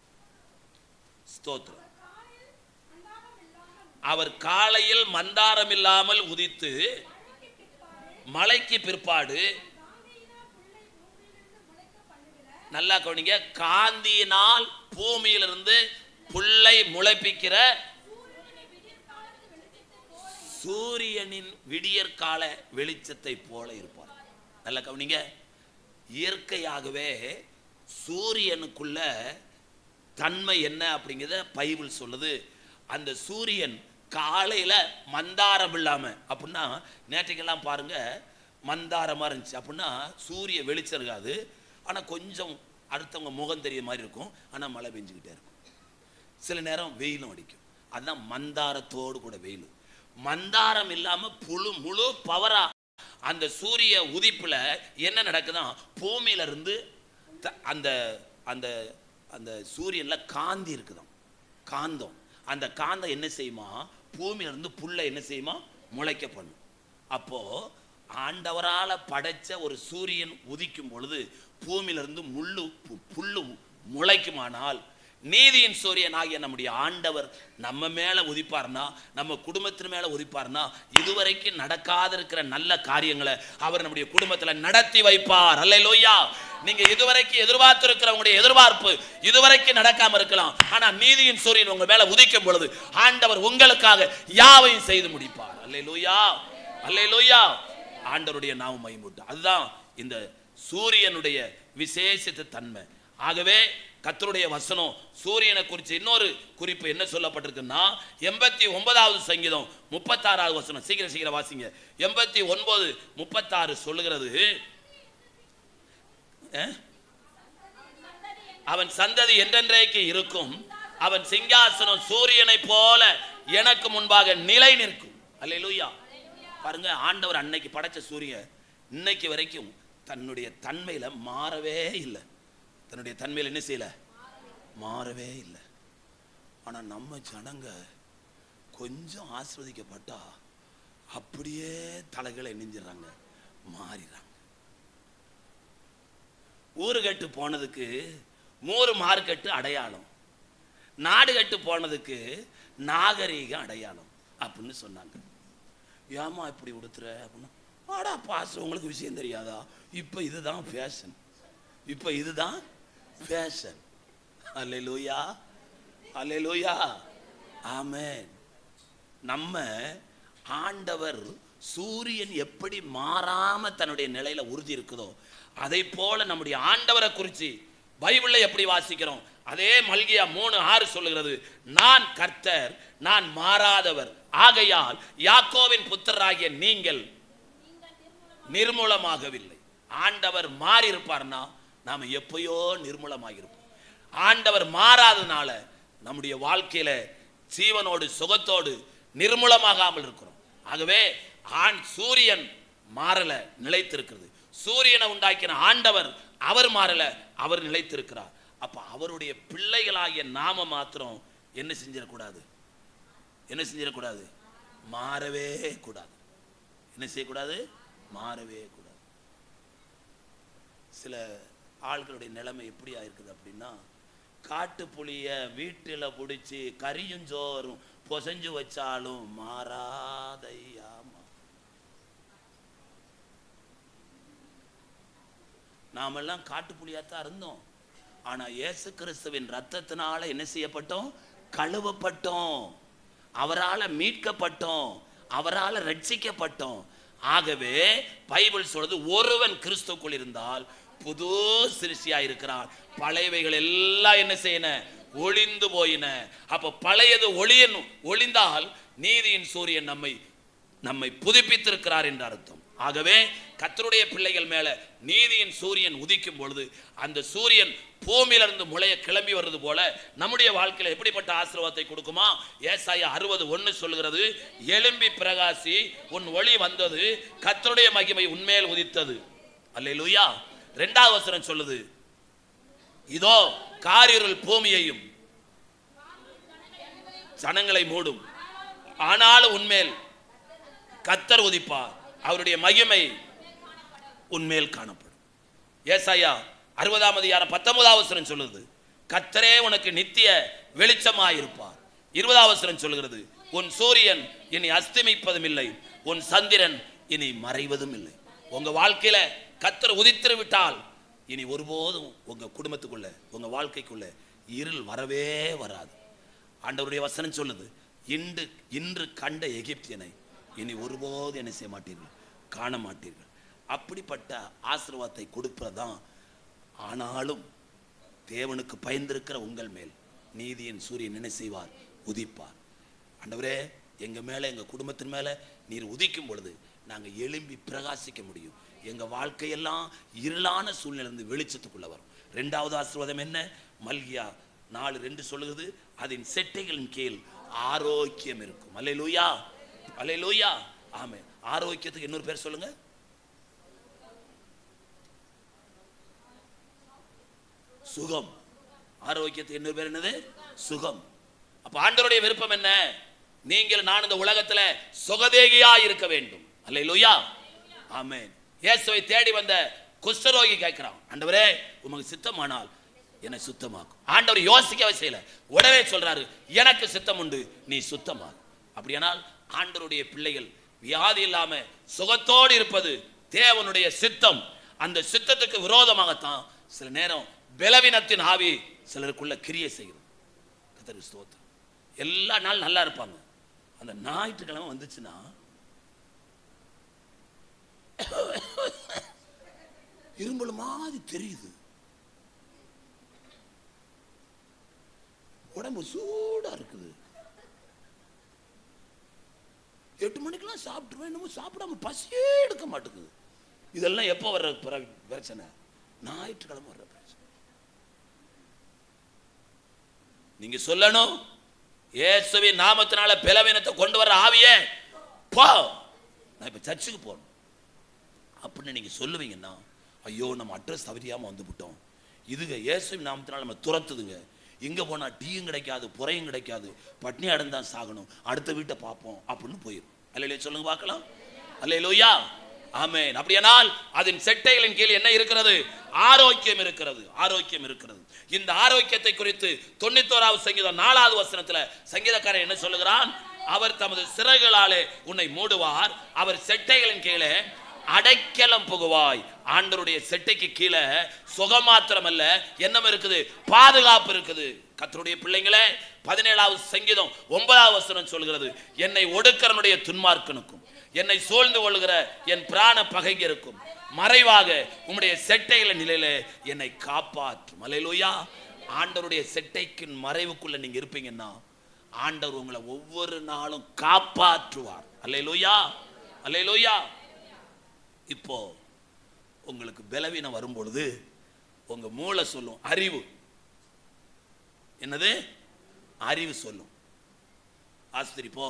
ஸ்தோத்திரம் அவர் காலையில் மந்தாரம் இல்லாமல் உதித்து மழைக்கு பிற்பாடு நல்லா கவனிங்க காந்தியினால் பூமியிலிருந்து புல்லை முளைப்பிக்கிற சூரியனின் விடியற்கால வெளிச்சத்தை போல இருப்பார் நல்லா கவனிங்க இயற்கையாகவே சூரியனுக்குள்ள தன்மை என்ன அப்படிங்கிறத பைபிள் சொல்லுது அந்த சூரியன் காலையில மந்தாரம் இல்லாம அப்படின்னா நேற்றைக்கெல்லாம் பாருங்க மந்தாரமா இருந்துச்சு அப்படின்னா சூரிய வெளிச்சம் இருக்காது ஆனா கொஞ்சம் அடுத்தவங்க முகம் தெரிய மாதிரி இருக்கும் ஆனா மழை பெஞ்சுக்கிட்டே இருக்கும் சில நேரம் வெயிலும் அடிக்கும் அதுதான் மந்தாரத்தோடு கூட வெயில் மந்தாரம் இல்லாம புழு முழு பவரா அந்த சூரிய உதிப்புல என்ன நடக்குதான் பூமியில இருந்து த- அந்த அந்த அந்த சூரியன்ல காந்தி இருக்குதாம் காந்தம் அந்த காந்தம் என்ன செய்யுமா பூமியில இருந்து புல்லை என்ன செய்யுமா முளைக்க பண்ணும் அப்போ ஆண்டவரால படைச்ச ஒரு சூரியன் உதிக்கும் பொழுது பூமியில இருந்து முள்ளு பு- புல்லு முளைக்குமானால் நீதியின் சூரியன் ஆகிய நம்முடைய ஆண்டவர் நம்ம மேல உதிப்பார்னா நம்ம குடும்பத்தின் மேல உதிப்பார்னா இதுவரைக்கும் நடக்காத இருக்கிற நல்ல காரியங்களை அவர் நம்முடைய குடும்பத்துல நடத்தி வைப்பார் அல்லேலூயா நீங்க இதுவரைக்கும் எதிர்பார்த்திருக்கிறவங்களுடைய எதிர்பார்ப்பு இதுவரைக்கும் நடக்காம இருக்கலாம் ஆனா நீதியின் சூரியன் உங்க மேல உதிக்கும் பொழுது ஆண்டவர் உங்களுக்காக யாவையும் செய்து முடிப்பார் அல்லேலூயா அல்லேலூயா ஆண்டவருடைய நாமம் மைமுட்டு அதுதான் இந்த சூரியனுடைய விசேஷித்த தன்மை ஆகவே கர்த்தருடைய வசனம் சூரியனை குறித்து இன்னொரு குறிப்பு என்ன சொல்லப்பட்டிருக்குன்னா எண்பத்தி ஒன்பதாவது சங்கீதம் முப்பத்தாறாவது வசனம் சீக்கிரம் சீக்கிரம் வாசிங்க எண்பத்தி ஒன்பது முப்பத்தாறு சொல்லுகிறது அஹ்? அவன் சந்ததி என்றென்றைக்கு இருக்கும் அவன் சிங்காசனம் சூரியனைப் போல எனக்கு முன்பாக நிலை நிற்கும் அல்லேலூயா பாருங்க ஆண்டவர் அன்னைக்கு படைச்ச சூரியன் இன்னைக்கு வரைக்கும் தன்னுடைய தன்மையில மாறவே இல்லை தன்னுடைய தன்மையில என்ன செய்யல மாறவே இல்லை ஆனா நம்ம ஜனங்க கொஞ்சம் ஆஸ்வதிக்கப்பட்டா அப்படியே தலைகளை நெஞ்சிடறாங்க மாறிடுறாங்க ஊரு கட்டு போனதுக்கு மூறு மார்க்கெட்டு அடையாளம் நாடு கட்டு போனதுக்கு நாகரீக அடையாளம் அப்படின்னு சொன்னாங்க ஏமா இப்படி உடுத்துற அப்படின்னா ஆடா பாஸ் உங்களுக்கு விஷயம் தெரியாதா இப்போ இதுதான் ஃபேஷன் இப்போ இதுதான் ஃபேஷன் அல்லேலூயா அல்லேலூயா ஆமென் நம்ம ஆண்டவர் சூரியன் எப்படி மாறாம தன்னுடைய நிலையில உறுதி இருக்குதோ அதை போல நம்முடைய ஆண்டவரை குறித்து பைபிள்ல எப்படி வாசிக்கிறோம் அதே மல்கியா மூணு ஆறு சொல்லுகிறது நான் கர்த்தர் நான் மாறாதவர் ஆகையால் யாக்கோவின் புத்திரராகிய நீங்கள் நிர்மூலமாகவில்லை ஆண்டவர் மாறி இருப்பார்னா நாம எப்பயோ நிர்மூலமாகிருப்போம் ஆண்டவர் மாறாதனால நம்முடைய வாழ்க்கையில ஜீவனோடு சுகத்தோடு நிர்மூலமாகாமல் இருக்கிறோம் ஆகவே ஆண் சூரியன் மாறல நிலைத்திருக்கிறது சூரியனை உண்டாக்கின ஆண்டவர் அவர் மாறல அவர் நிலைத்திருக்கிறார் அப்ப அவருடைய பிள்ளைகளாகிய நாம மாத்திரம் என்ன செஞ்சிடக்கூடாது என்ன செஞ்சிடக்கூடாது மாறவே கூடாது என்ன செய்யக்கூடாது மாறவே கூடாது சில ஆள்களுடைய நிலைமை எப்படி ஆயிருக்குது அப்படின்னா காட்டு புளிய வீட்டில் பிடிச்சி கரியும் சோறும் பொசஞ்சு வச்சாலும் மாறாதையாமா நாமெல்லாம் காட்டு புளியாத்தான் இருந்தோம் ஆனா இயேசு கிறிஸ்துவின் ரத்தத்தினால என்ன செய்யப்பட்டோம் கழுவப்பட்டோம் அவரால மீட்கப்பட்டோம் அவரால ரட்சிக்கப்பட்டோம் ஆகவே பைபிள் சொல்றது ஒருவன் கிறிஸ்துக்குள் இருந்தால் புது சிருஷ்டியா இருக்கிறான் பழையவைகள் எல்லாம் என்ன செய்யணும் ஒளிந்து போயின அப்ப பழையது ஒளியன் ஒளிந்தால் நீதியின் சூரியன் நம்மை நம்மை புதுப்பித்திருக்கிறார் என்று அர்த்தம் ஆகவே கர்த்தருடைய பிள்ளைகள் மேல நீதியின் சூரியன் உதிக்கும் பொழுது அந்த சூரியன் பூமியிலிருந்து முளைய கிளம்பி வர்றது போல நம்முடைய வாழ்க்கையில எப்படிப்பட்ட ஆசீர்வாதத்தை கொடுக்குமா ஏசாயா அறுபது ஒன்று சொல்லுகிறது எலும்பி பிரகாசி உன் ஒளி வந்தது கர்த்தருடைய மகிமை உன்மேல் உதித்தது அல்லேலூயா ரெண்டாவது வசனம் சொல்லுது இதோ காரிருள் பூமியையும் ஜனங்களை மூடும் ஆனாலும் உன்மேல் கத்தர் உதிப்பார் அவருடைய மகிமை உன்மேல் காணப்படும் ஏசாயா அறுபதாம் அதிகாரம் பத்தொன்பதாம் வசனம் சொல்லுது கத்தரே உனக்கு நித்திய வெளிச்சமாயிருப்பார் இருபதாம் வசனம் சொல்லுகிறது உன் சூரியன் இனி அஸ்தமிப்பதும் இல்லை உன் சந்திரன் இனி மறைவதும் இல்லை உங்க வாழ்க்கையில கத்தர் உதித்து விட்டால் இனி ஒருபோதும் உங்க குடும்பத்துக்குள்ள உங்க வாழ்க்கைக்குள்ள இருள் வரவே வராது ஆண்டவருடைய வசனம் சொல்லுது இன்று இன்று கண்ட எகிப்தியனை இனி ஒருபோதும் என்ன செய்ய மாட்டீர்கள் காண மாட்டீர்கள் அப்படிப்பட்ட ஆசீர்வாதத்தை கொடுப்பதுதான் ஆனாலும் தேவனுக்கு பயந்திருக்கிற உங்கள் மேல் நீதியின் சூரியன் என்ன செய்வார் உதிப்பார் ஆண்டவரே எங்க மேல எங்க குடும்பத்தின் மேல நீர் உதிக்கும் பொழுது நாங்க எழும்பி பிரகாசிக்க முடியும் எங்க வாழ்க்கையெல்லாம் இருளான சூழ்நிலிருந்து வெளிச்சத்துக்குள்ள வரும் ரெண்டாவது ஆசீர்வாதம் என்ன மல்கியா நாலு ரெண்டு சொல்லுகிறது அதன் செட்டைகளின் கீழ் ஆரோக்கியம் இருக்கும் அல்லேலூயா அல்லேலூயா ஆமே ஆரோக்கியத்துக்கு இன்னொரு பேர் சொல்லுங்க சுகம் ஆரோக்கியத்துக்கு இன்னொரு பேர் என்னது சுகம் அப்ப ஆண்டவருடைய விருப்பம் என்ன நீங்கள் நான் இந்த உலகத்துல சுகதேகியா இருக்க வேண்டும் அல்லேலூயா ஆமென் இயேசுவை தேடி வந்த குஷ்டரோகி கேட்கிறான் ஆண்டவரே உமக்கு சித்தமானால் என்னை சுத்தமாக்கும் ஆண்டவர் யோசிக்கவே செய்யல உடனே சொல்றாரு எனக்கு சித்தம் உண்டு நீ சுத்தமா அப்படியானால் ஆண்டவருடைய பிள்ளைகள் வியாதி இல்லாம சுகத்தோடு இருப்பது தேவனுடைய சித்தம் அந்த சித்தத்துக்கு விரோதமாகத்தான் சில நேரம் பலவீனத்தின் ஆவி சிலருக்குள்ள கிரியை செய்யும் கத்தருக்கு ஸ்தோத்திரம் எல்லா நாள் நல்லா இருப்பாங்க அந்த ஞாயிற்றுக்கிழமை வந்துச்சுன்னா இரும்பல் மாதிரி தெரியுது உடம்பு சூடா இருக்குது எட்டு மணிக்கெல்லாம் சாப்பிட்டுருவேன் என்னமோ சாப்பிடாம பசியே எடுக்க மாட்டேங்குது இதெல்லாம் எப்போ வர்ற பிற- பிரச்சனை ஞாயிற்றுக்கிழமை வர்ற பிரச்சனை நீங்க சொல்லணும் இயேசுவின் நாமத்தினால பலவீனத்தை கொண்டு வர ஆவியே போ நான் இப்ப சர்ச்சுக்கு போகணும் அப்படின்னு நீங்க சொல்லுவீங்கன்னா ஐயோ நம்ம அட்ரஸ் தவறியாம வந்து விட்டோம் இதுங்க இயேசுவின் நாமத்தினால நம்ம துரத்துதுங்க இங்க போனா டீயும் கிடைக்காது புறையும் கிடைக்காது பட்னி அடைந்தான் சாகணும் அடுத்த வீட்டை பார்ப்போம் அப்படின்னு போயிடும் அல்லையா சொல்லுங்க பார்க்கலாம் அல்லையா ஆமென் அப்படியானால் அதன் செட்டைகளின் கீழ் என்ன இருக்கிறது ஆரோக்கியம் இருக்கிறது ஆரோக்கியம் இருக்கிறது இந்த ஆரோக்கியத்தை குறித்து தொண்ணூத்தோராவது சங்கீதம் நாலாவது வசனத்துல சங்கீதக்காரன் என்ன சொல்லுகிறான் அவர் தமது சிறகுகளாலே உன்னை மூடுவார் அவர் செட்டைகளின் கீழே அடைக்கலம் புகுவாய் ஆண்டவருடைய செட்டைக்கு கீழே சுகம் மாத்திரமல்ல என்னம் இருக்குது பாதுகாப்பு இருக்குது கர்த்தருடைய பிள்ளைங்களே பதினேழாவது சங்கீதம் ஒன்பதாவது வசனம் சொல்கிறது என்னை ஒடுக்கரனுடைய துன்மார்க்கனுக்கும் என்னை சூழ்ந்து கொள்கிற என் பிராண பகைஞருக்கும் மறைவாக உம்முடைய செட்டையில நிலையில என்னை காப்பாற்றும் அல்லேலூயா ஆண்டவருடைய செட்டைக்கு மறைவுக்குள்ள நீங்க இருப்பீங்கன்னா ஆண்டவர் உங்களை ஒவ்வொரு நாளும் காப்பாற்றுவார் அல்லேலூயா அல்லேலூயா இப்போ உங்களுக்கு பலவீனம் வரும்பொழுது உங்க மூளை சொல்லும் அறிவு என்னது அறிவு சொல்லும் ஆஸ்பத்திரி போ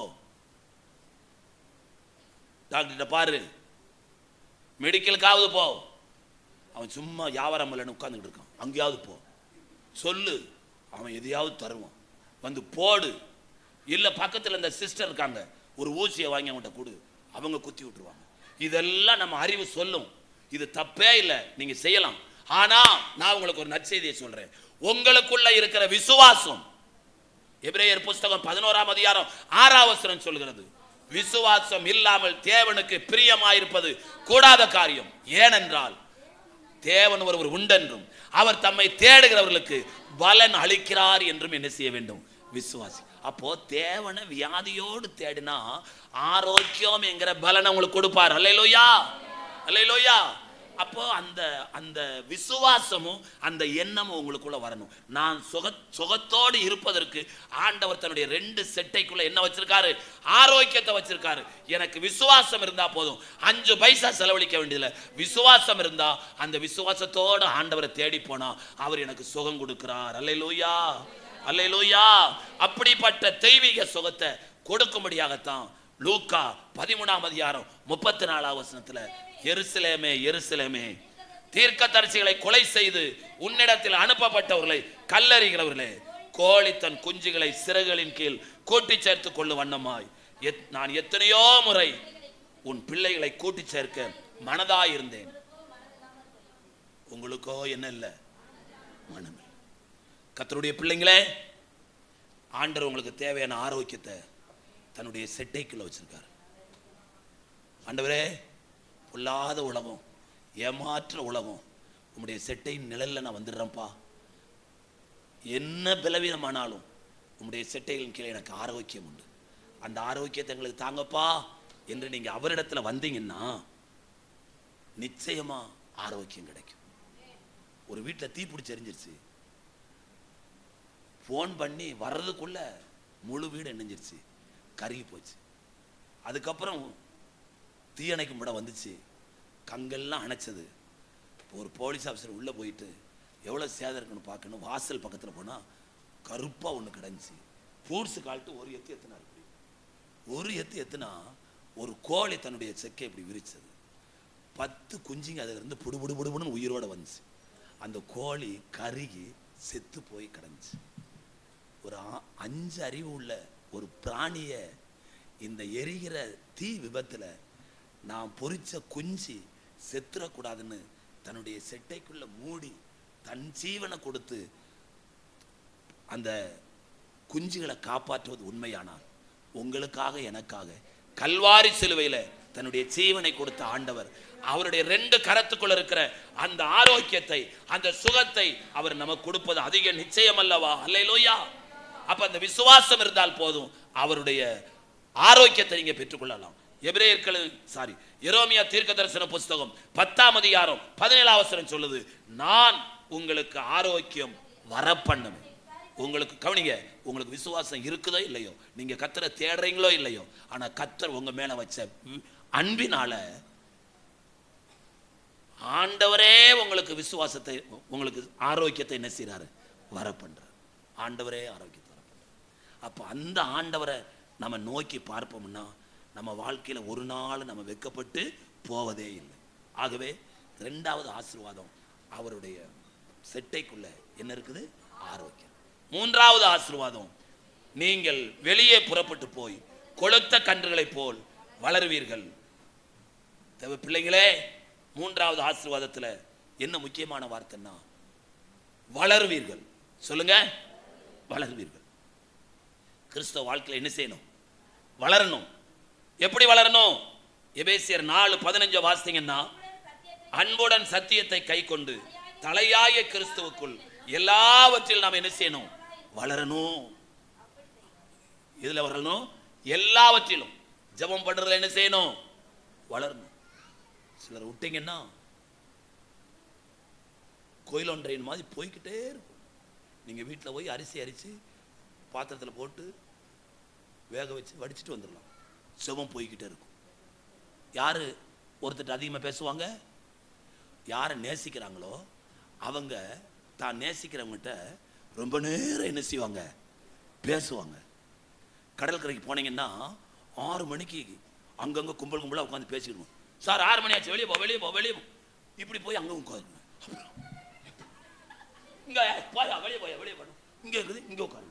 டாக்டர்கிட்ட பாரு மெடிக்கலுக்காவது போ அவன் சும்மா வியாபாரம் இல்லைன்னு உட்காந்துக்கிட்டு இருக்கான் அங்கேயாவது போ சொல்லு அவன் எதையாவது தருவான் வந்து போடு இல்லை பக்கத்தில் இந்த சிஸ்டர் இருக்காங்க ஒரு ஊசியை வாங்கி அவன்கிட்ட கொடு அவங்க குத்தி விட்டுருவாங்க இதெல்லாம் நம்ம அறிவு சொல்லும் இது தப்பே இல்லை நீங்க செய்யலாம் ஆனா நான் உங்களுக்கு ஒரு நற்செய்தியை சொல்றேன் உங்களுக்குள்ள இருக்கிற விசுவாசம் எபிரேயர் புஸ்தகம் பதினோராம் அதிகாரம் ஆறாம் வசனம் சொல்கிறது விசுவாசம் இல்லாமல் தேவனுக்கு பிரியமாயிருப்பது கூடாத காரியம் ஏனென்றால் தேவன் ஒருவர் உண்டென்றும் அவர் தம்மை தேடுகிறவர்களுக்கு பலன் அளிக்கிறார் என்றும் என்ன செய்ய வேண்டும் விசுவாசி அப்போ தேவனை வியாதியோடு தேடினா ஆரோக்கியம் என்கிற பலனை உங்களுக்கு கொடுப்பார் அல்லையிலோயா அல்லையிலோயா அப்போ அந்த அந்த விசுவாசமும் அந்த எண்ணமும் உங்களுக்குள்ள வரணும் நான் சுக சுகத்தோடு இருப்பதற்கு ஆண்டவர் தன்னுடைய ரெண்டு செட்டைக்குள்ள என்ன வச்சிருக்காரு ஆரோக்கியத்தை வச்சிருக்காரு எனக்கு விசுவாசம் இருந்தா போதும் அஞ்சு பைசா செலவழிக்க வேண்டியதில்லை விசுவாசம் இருந்தா அந்த விசுவாசத்தோடு ஆண்டவரை தேடி போனா அவர் எனக்கு சுகம் கொடுக்கிறார் அல்லையிலூயா அல்லையிலூயா அப்படிப்பட்ட தெய்வீக சுகத்தை கொடுக்கும்படியாகத்தான் லூக்கா பதிமூணாம் அதிகாரம் முப்பத்தி நாலாம் வசனத்துல எருசலேமே எருசலேமே தீர்க்கதரிசிகளை கொலை செய்து உன்னிடத்தில் அனுப்பப்பட்டவர்களை கல்லறிகிறவர்களே கோழி தன் குஞ்சுகளை சிறகுகளின் கீழ் கூட்டி சேர்த்துக் கொள்ளும் வண்ணமாய் எத்- நான் எத்தனையோ முறை உன் பிள்ளைகளை கூட்டி சேர்க்க மனதாயிருந்தேன் உங்களுக்கோ என்ன இல்லை மனமில்லை கர்த்தருடைய பிள்ளைங்களே ஆண்டவர் உங்களுக்கு தேவையான ஆரோக்கியத்தை தன்னுடைய செட்டைக்குள்ள வச்சிருக்காரு ஆண்டவரே பொல்லாத உலகம் ஏமாற்ற உலகம் உம்முடைய செட்டையின் நிழல்ல நான் வந்துடுறேன்ப்பா என்ன பலவீனமானாலும் உம்முடைய செட்டைகளின் கீழே எனக்கு ஆரோக்கியம் உண்டு அந்த ஆரோக்கியத்தை எங்களுக்கு தாங்கப்பா என்று நீங்க அவரிடத்துல வந்தீங்கன்னா நிச்சயமா ஆரோக்கியம் கிடைக்கும் ஒரு வீட்டில் தீ பிடிச்சி எரிஞ்சிருச்சு ஃபோன் பண்ணி வர்றதுக்குள்ள முழு வீடு எண்ணெஞ்சிருச்சு கருகி போச்சு அதுக்கப்புறம் தீயணைக்கும் படம் வந்துச்சு கங்கெல்லாம் அணைச்சது ஒரு போலீஸ் ஆஃபீஸர் உள்ளே போயிட்டு எவ்வளோ சேதம் இருக்குன்னு பார்க்கணும் வாசல் பக்கத்தில் போனால் கருப்பாக ஒன்று கிடந்துச்சு பூட்ஸு கால்ட்டு ஒரு எத்து எத்துனா இப்படி ஒரு எத்து எத்துனா ஒரு கோழி தன்னுடைய செக்கை இப்படி விரிச்சது பத்து குஞ்சுங்க அதுல இருந்து புடு புடு புடுன்னு உயிரோட வந்துச்சு அந்த கோழி கருகி செத்து போய் கிடந்துச்சு ஒரு ஆ- அஞ்சு அறிவு உள்ள ஒரு பிராணிய இந்த எரிகிற தீ விபத்துல நான் பொரிச்ச குஞ்சு செத்துறக்கூடாதுன்னு தன்னுடைய செட்டைக்குள்ள மூடி தன் ஜீவனை கொடுத்து அந்த குஞ்சுகளை காப்பாற்றுவது உண்மையானால் உங்களுக்காக எனக்காக கல்வாரி சிலுவையில தன்னுடைய ஜீவனை கொடுத்த ஆண்டவர் அவருடைய ரெண்டு கரத்துக்குள்ள இருக்கிற அந்த ஆரோக்கியத்தை அந்த சுகத்தை அவர் நமக்கு கொடுப்பது அதிக நிச்சயம் அல்லவா அல்லையிலோயா அப்ப அந்த விசுவாசம் இருந்தால் போதும் அவருடைய ஆரோக்கியத்தை நீங்க பெற்றுக்கொள்ளலாம் எபிரேயர்கள் சாரி எரோமியா தீர்க்க தரிசன புஸ்தகம் பத்தாம் அதிகாரம் பதினேழாம் வசனம் சொல்லுது நான் உங்களுக்கு ஆரோக்கியம் வரப்பண்ணுவேன் உங்களுக்கு கவனிங்க உங்களுக்கு விசுவாசம் இருக்குதோ இல்லையோ நீங்க கத்தரை தேடுறீங்களோ இல்லையோ ஆனா கத்தர் உங்க மேல வச்ச வி- அன்பினால ஆண்டவரே உங்களுக்கு விசுவாசத்தை உங்களுக்கு ஆரோக்கியத்தை என்ன செய்றாரு வர பண்றாரு ஆண்டவரே ஆரோக்கியத்தை வர பண்றாரு அப்ப அந்த ஆண்டவரை நம்ம நோக்கி பார்ப்போம்னா நம்ம வாழ்க்கையில ஒரு நாள் நம்ம வெட்கப்பட்டு போவதே இல்லை ஆகவே ரெண்டாவது ஆசீர்வாதம் அவருடைய செட்டைக்குள்ள என்ன இருக்குது ஆரோக்கியம் மூன்றாவது ஆசீர்வாதம் நீங்கள் வெளியே புறப்பட்டு போய் கொளுத்த கன்றுகளைப் போல் வளருவீர்கள் தேவ பிள்ளைங்களே மூன்றாவது ஆசீர்வாதத்துல என்ன முக்கியமான வார்த்தைன்னா வளருவீர்கள் சொல்லுங்க வளருவீர்கள் கிறிஸ்தவ வாழ்க்கையில என்ன செய்யணும் வளரணும் எப்படி வளரணும் எபேசியர் நாலு பதினஞ்சு வாசித்தீங்கன்னா அன்புடன் சத்தியத்தை கை கொண்டு தலையாய கிறிஸ்துவுக்குள் எல்லாவற்றிலும் நாம் என்ன செய்யணும் வளரணும் இதுல வளரணும் எல்லாவற்றிலும் ஜெபம் பண்றதுல என்ன செய்யணும் வளரணும் சிலர் விட்டீங்கன்னா கோயிலொன்றையின் மாதிரி போய்க்கிட்டே இருக்கும் நீங்கள் வீட்டில் போய் அரிசி அரிச்சு பாத்திரத்தில் போட்டு வேக வச்சு வடிச்சிட்டு வந்துடலாம் செவம் போய்க்கிட்டே இருக்கும் யார் ஒருத்தர் அதிகமாக பேசுவாங்க யாரை நேசிக்கிறாங்களோ அவங்க தான் நேசிக்கிறவங்ககிட்ட ரொம்ப நேரம் என்ன செய்வாங்க பேசுவாங்க கடற்கரைக்கு போனீங்கன்னா ஆறு மணிக்கு அங்கங்கே கும்பல் கும்பலாக உட்காந்து பேசிக்கணும் சார் ஆறு மணி ஆச்சு வெளியே போ வெளியே போ வெளியே போ இப்படி போய் அங்கே உட்காருங்க இங்கே போயா வெளியே போயா வெளியே போகணும் இங்கே இருக்குது இங்கே உட்காருங்க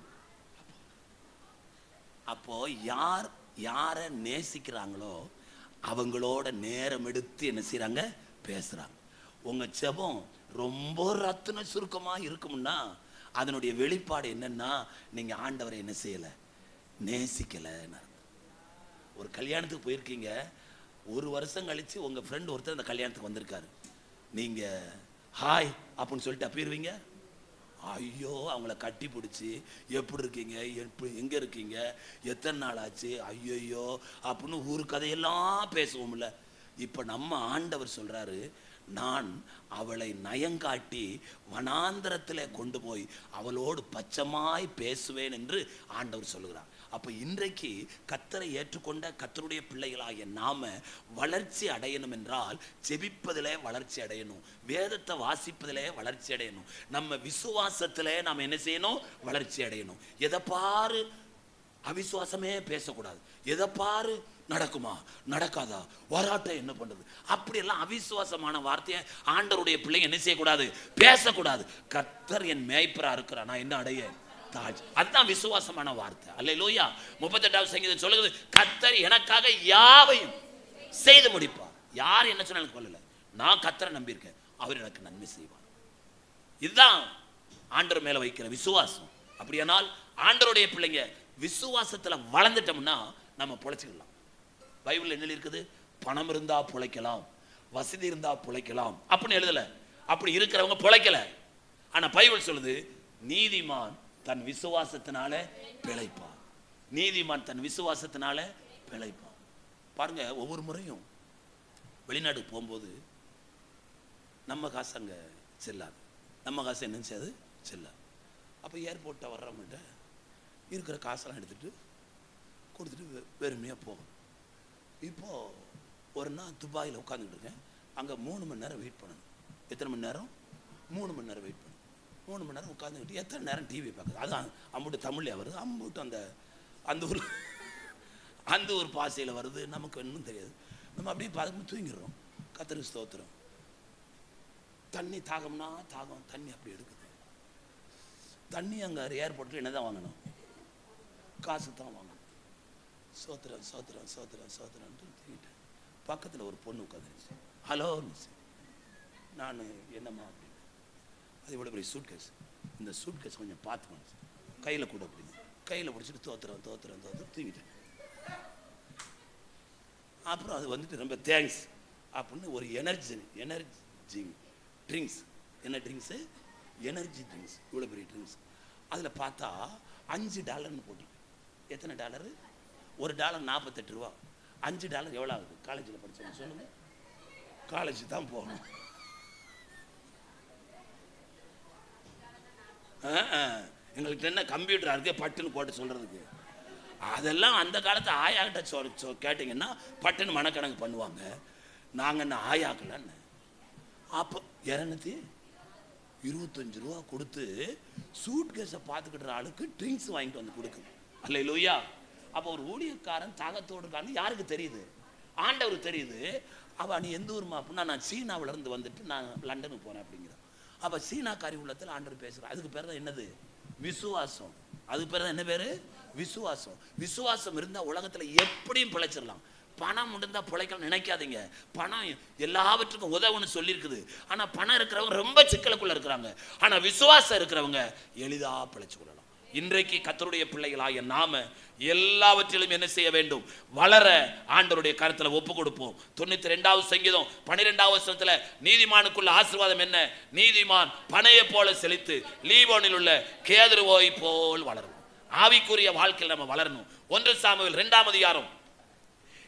அப்போ யார் யாரை நேசிக்கிறாங்களோ அவங்களோட நேரம் எடுத்து என்ன செய்றாங்க பேசுறாங்க உங்க செபம் ரொம்ப ரத்தின சுருக்கமா இருக்கும்னா அதனுடைய வெளிப்பாடு என்னன்னா நீங்க ஆண்டவரை என்ன செய்யல நேசிக்கலன்னு அர்த்தம். ஒரு கல்யாணத்துக்கு போயிருக்கீங்க ஒரு வருஷம் கழிச்சு உங்க ஃப்ரெண்ட் ஒருத்தர் அந்த கல்யாணத்துக்கு வந்திருக்காரு நீங்க ஹாய் அப்படின்னு சொல்லிட்டு அப்பிடுவீங்க ஐயோ அவங்கள கட்டி பிடிச்சி எப்படி இருக்கீங்க எப்படி எங்க இருக்கீங்க எத்தனை நாள் ஆச்சு ஐயோ அப்படின்னு ஊர் கதையெல்லாம் பேசுவோம்ல இப்ப நம்ம ஆண்டவர் சொல்றாரு நான் அவளை நயங்காட்டி வனாந்தரத்திலே கொண்டு போய் அவளோடு பச்சமாய் பேசுவேன் என்று ஆண்டவர் சொல்லுகிறார் அப்ப இன்றைக்கு கத்தரை ஏற்றுக்கொண்ட கத்தருடைய பிள்ளைகளாகிய நாம வளர்ச்சி அடையணும் என்றால் ஜெபிப்பதிலே வளர்ச்சி அடையணும் வேதத்தை வாசிப்பதிலே வளர்ச்சி அடையணும் நம்ம விசுவாசத்திலே நாம் என்ன செய்யணும் வளர்ச்சி அடையணும் எதை பாரு அவிசுவாசமே பேசக்கூடாது எதை பாரு நடக்குமா நடக்காதா வராட்ட என்ன பண்றது அப்படியெல்லாம் அவிசுவாசமான வார்த்தையை ஆண்டவருடைய பிள்ளைங்க என்ன செய்யக்கூடாது பேசக்கூடாது கர்த்தர் என் மேய்ப்பரா இருக்கிறார் நான் என்ன அடைய தாஜ் அதுதான் விசுவாசமான வார்த்தை அல்ல லோயா முப்பத்தெட்டாவது சங்கீதம் சொல்லுது கர்த்தர் எனக்காக யாவையும் செய்து முடிப்பார் யார் என்ன சொன்னாலும் கொள்ளல நான் கர்த்தரை நம்பியிருக்கேன் அவர் எனக்கு நன்மை செய்வார் இதுதான் ஆண்டவர் மேல வைக்கிற விசுவாசம் அப்படியானால் ஆண்டவருடைய பிள்ளைங்க விசுவாசத்துல வளர்ந்துட்டோம்னா நம்ம பொழைச்சிக்கலாம் பைபிள் என்ன இருக்குது பணம் இருந்தா பொழைக்கலாம் வசதி இருந்தா பொழைக்கலாம் அப்படின்னு எழுதல அப்படி இருக்கிறவங்க பொழைக்கல ஆனா பைபிள் சொல்லுது நீதிமான் தன் விசுவாசத்தினால பிழைப்பான் நீதிமான் தன் விசுவாசத்தினால பிழைப்பான் பாருங்க ஒவ்வொரு முறையும் வெளிநாடு போகும்போது நம்ம காசு அங்கே செல்லாது நம்ம காசு என்ன செய்யாது செல்லாது அப்போ ஏர்போர்ட்டை வர்றவங்கள்ட்ட இருக்கிற காசெல்லாம் எடுத்துட்டு கொடுத்துட்டு வெ- வெறுமையாக போகும் இப்போ ஒரு நாள் துபாயில் உட்காந்துட்டு இருக்கேன் அங்கே மூணு மணி நேரம் வெயிட் பண்ணணும் எத்தனை மணி நேரம் மூணு மணி நேரம் வெயிட் பண்ணணும் மூணு மணி நேரம் உட்காந்துக்கிட்டு எத்தனை நேரம் டிவி பார்க்குது அதான் அம்புட்டு தமிழ்ல வருது அம்புட்டு அந்த அந்த ஊர் அந்த ஒரு பாசையில் வருது நமக்கு இன்னும் தெரியாது நம்ம அப்படியே பார்த்து தூங்கிடுறோம் கத்திரி ஸ்தோத்திரம் தண்ணி தாகம்னா தாகம் தண்ணி அப்படி எடுக்குது தண்ணி அங்கே ஏர்போர்ட்டில் என்ன தான் வாங்கணும் காசு தான் வாங்கணும் சோத்திரம் சோத்திரம் சோத்திரம் சோத்திரம்ட்டு தூங்கிட்டேன் பக்கத்தில் ஒரு பொண்ணு உட்காந்துருச்சு ஹலோ நான் என்னம்மா அப்படின்னு அது இவ்வளோ பெரிய சூட் கேஸ் இந்த சூட் கேஸ் கொஞ்சம் பார்த்துக்கணும் கையில் கூட அப்படின்னு கையில் பிடிச்சிட்டு தோத்துறோம் தோத்துறோம் தோத்துறோம் தூங்கிட்டேன் அப்புறம் அது வந்துட்டு ரொம்ப தேங்க்ஸ் அப்படின்னு ஒரு எனர்ஜி எனர்ஜி ட்ரிங்க்ஸ் என்ன ட்ரிங்க்ஸு எனர்ஜி ட்ரிங்க்ஸ் இவ்வளோ பெரிய ட்ரிங்க்ஸ் அதில் பார்த்தா அஞ்சு டாலர்னு போட்டு எத்தனை டாலரு ஒரு டாலர் நாற்பத்தெட்டு ரூபா அஞ்சு டாலர் எவ்வளோ ஆகுது காலேஜில் படிச்சவங்க சொல்லுங்க காலேஜ் தான் போகணும் ஆ, ஆ. எங்களுக்கு என்ன கம்ப்யூட்டர் இருக்கு பட்டுன்னு போட்டு சொல்றதுக்கு அதெல்லாம் அந்த காலத்து ஆயாக்கிட்ட சொல் சொ கேட்டிங்கன்னா பட்டுன்னு மனக்கணக்கு பண்ணுவாங்க நாங்கள் என்ன ஆயாக்கலன்னு அப்போ இரநூத்தி இருபத்தஞ்சு ரூபா கொடுத்து சூட் கேஸை பார்த்துக்கிட்ட ஆளுக்கு ட்ரிங்க்ஸ் வாங்கிட்டு வந்து கொடுக்குது அல்ல லூயா அப்போ ஒரு ஊழியக்காரன் தாகத்தோடு இருக்கான்னு யாருக்கு தெரியுது ஆண்டவருக்கு தெரியுது அவ நீ எந்த ஊர்மா அப்படின்னா நான் சீனாவுல இருந்து வந்துட்டு நான் லண்டனுக்கு போனேன் அப்படிங்கிறான் அப்போ சீனாக்காரி உள்ளத்தில் ஆண்டவர் பேசுகிறார் அதுக்கு பேர் தான் என்னது விசுவாசம் அதுக்கு பேர் தான் என்ன பேர் விசுவாசம் விசுவாசம் இருந்தால் உலகத்தில் எப்படியும் பிழைச்சிடலாம் பணம் இருந்தா பிழைக்கலாம் நினைக்காதீங்க பணம் எல்லாவற்றுக்கும் உதவுன்னு சொல்லியிருக்குது ஆனா பணம் இருக்கிறவங்க ரொம்ப சிக்கலுக்குள்ள இருக்கிறாங்க ஆனா விசுவாசம் இருக்கிறவங்க எளிதா பிழைச்சு கொள்ளலாம் இன்றைக்கு கத்தருடைய பிள்ளைகளாகிய நாம எல்லாவற்றிலும் என்ன செய்ய வேண்டும் வளர ஆண்டவருடைய கருத்துல ஒப்பு கொடுப்போம் தொண்ணூத்தி ரெண்டாவது சங்கீதம் பன்னிரெண்டாவது வருஷத்துல நீதிமானுக்குள்ள ஆசீர்வாதம் என்ன நீதிமான் பனையை போல செழித்து லீபோனில் உள்ள கேதுருவோய் போல் வளரும் ஆவிக்குரிய வாழ்க்கையில் நம்ம வளரணும் ஒன்று சாமுவேல் இரண்டாம் அதிகாரம்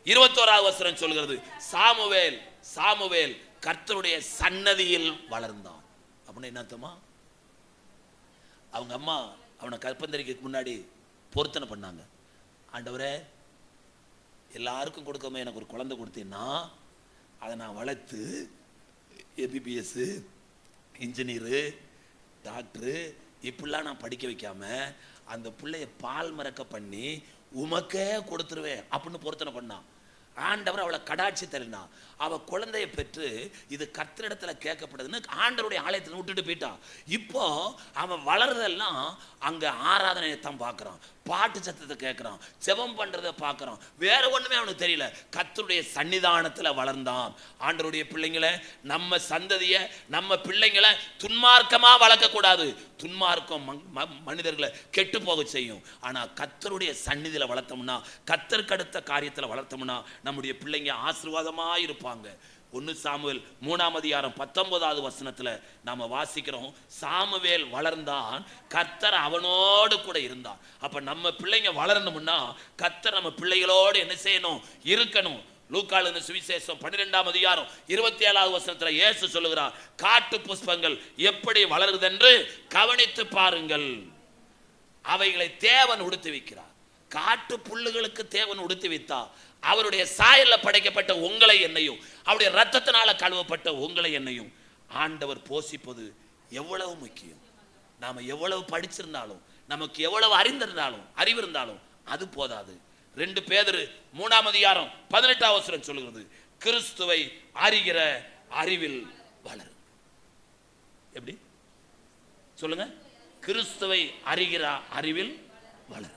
இருபத்தோராவது வசனம் சொல்கிறது சாமுவேல் சாமுவேல் கர்த்தருடைய சன்னதியில் வளர்ந்தான் அப்படின்னு என்ன அர்த்தமா அவங்க அம்மா அவனை கற்பந்தரிக்கு முன்னாடி பொருத்தனை பண்ணாங்க ஆண்டவரே எல்லாருக்கும் கொடுக்காம எனக்கு ஒரு குழந்தை கொடுத்தீங்கன்னா அதை நான் வளர்த்து எம்பிபிஎஸ் இன்ஜினியரு டாக்டரு இப்படிலாம் நான் படிக்க வைக்காம அந்த பிள்ளைய பால் மறக்க பண்ணி உமக்கே கொடுத்துருவேன் அப்படின்னு பொருத்தனை பண்ணான் ஆண்டவர் அவளை கடாட்சி தள்ளினா அவ குழந்தைய பெற்று இது கர்த்தரிடத்துல கேட்கப்படுதுன்னு ஆண்டவருடைய ஆலயத்தில் விட்டுட்டு போயிட்டான் இப்போ அவன் வளர்றதெல்லாம் அங்க ஆராதனையை தான் பார்க்கறான் பாட்டு சத்தத்தை கேட்கறான் செபம் பண்றதை பார்க்கறான் வேற ஒண்ணுமே அவனுக்கு தெரியல கர்த்தருடைய சன்னிதானத்துல வளர்ந்தான் ஆண்டவருடைய பிள்ளைங்களை நம்ம சந்ததிய நம்ம பிள்ளைங்களை துன்மார்க்கமா வளர்க்க கூடாது துன்மார்க்கம் மங்- ம- மனிதர்களை கெட்டு போக செய்யும் ஆனா கர்த்தருடைய சந்நிதியில வளர்த்தோம்னா கர்த்தருக்கு அடுத்த காரியத்துல வளர்த்தோம்னா நம்முடைய பிள்ளைங்க ஆசீர்வாதமா இருப்பாங்க ஒன்னு சாமுவேல் மூணாம் அதிகாரம் பத்தொன்பதாவது வசனத்துல நாம வாசிக்கிறோம் சாமுவேல் வளர்ந்தான் கர்த்தர் அவனோடு கூட இருந்தான் அப்ப நம்ம பிள்ளைங்க வளரணும்னா கர்த்தர் நம்ம பிள்ளைகளோடு என்ன செய்யணும் இருக்கணும் லூக்காளுன்னு சுவிசேஷம் பன்னிரெண்டாம் அதிகாரம் இருபத்தி ஏழாவது வசனத்துல இயேசு சொல்லுகிறார் காட்டு புஷ்பங்கள் எப்படி வளருதென்று கவனித்து பாருங்கள் அவைகளை தேவன் உடுத்தி வைக்கிறார் காட்டு புல்லுகளுக்கு தேவன் உடுத்தி வைத்தா அவருடைய சாயல்ல படைக்கப்பட்ட உங்களை என்னையும் அவருடைய ரத்தத்தினால கழுவப்பட்ட உங்களை என்னையும் ஆண்டவர் போஷிப்பது எவ்வளவு முக்கியம் நாம எவ்வளவு படிச்சிருந்தாலும் நமக்கு எவ்வளவு அறிந்திருந்தாலும் அறிவு இருந்தாலும் அது போதாது ரெண்டு பேதரு மூணாம் அதிகாரம் பதினெட்டாம் அவசரம் சொல்லுகிறது கிறிஸ்துவை அறிகிற அறிவில் வளரும் எப்படி சொல்லுங்க கிறிஸ்துவை அறிகிற அறிவில் வளரும்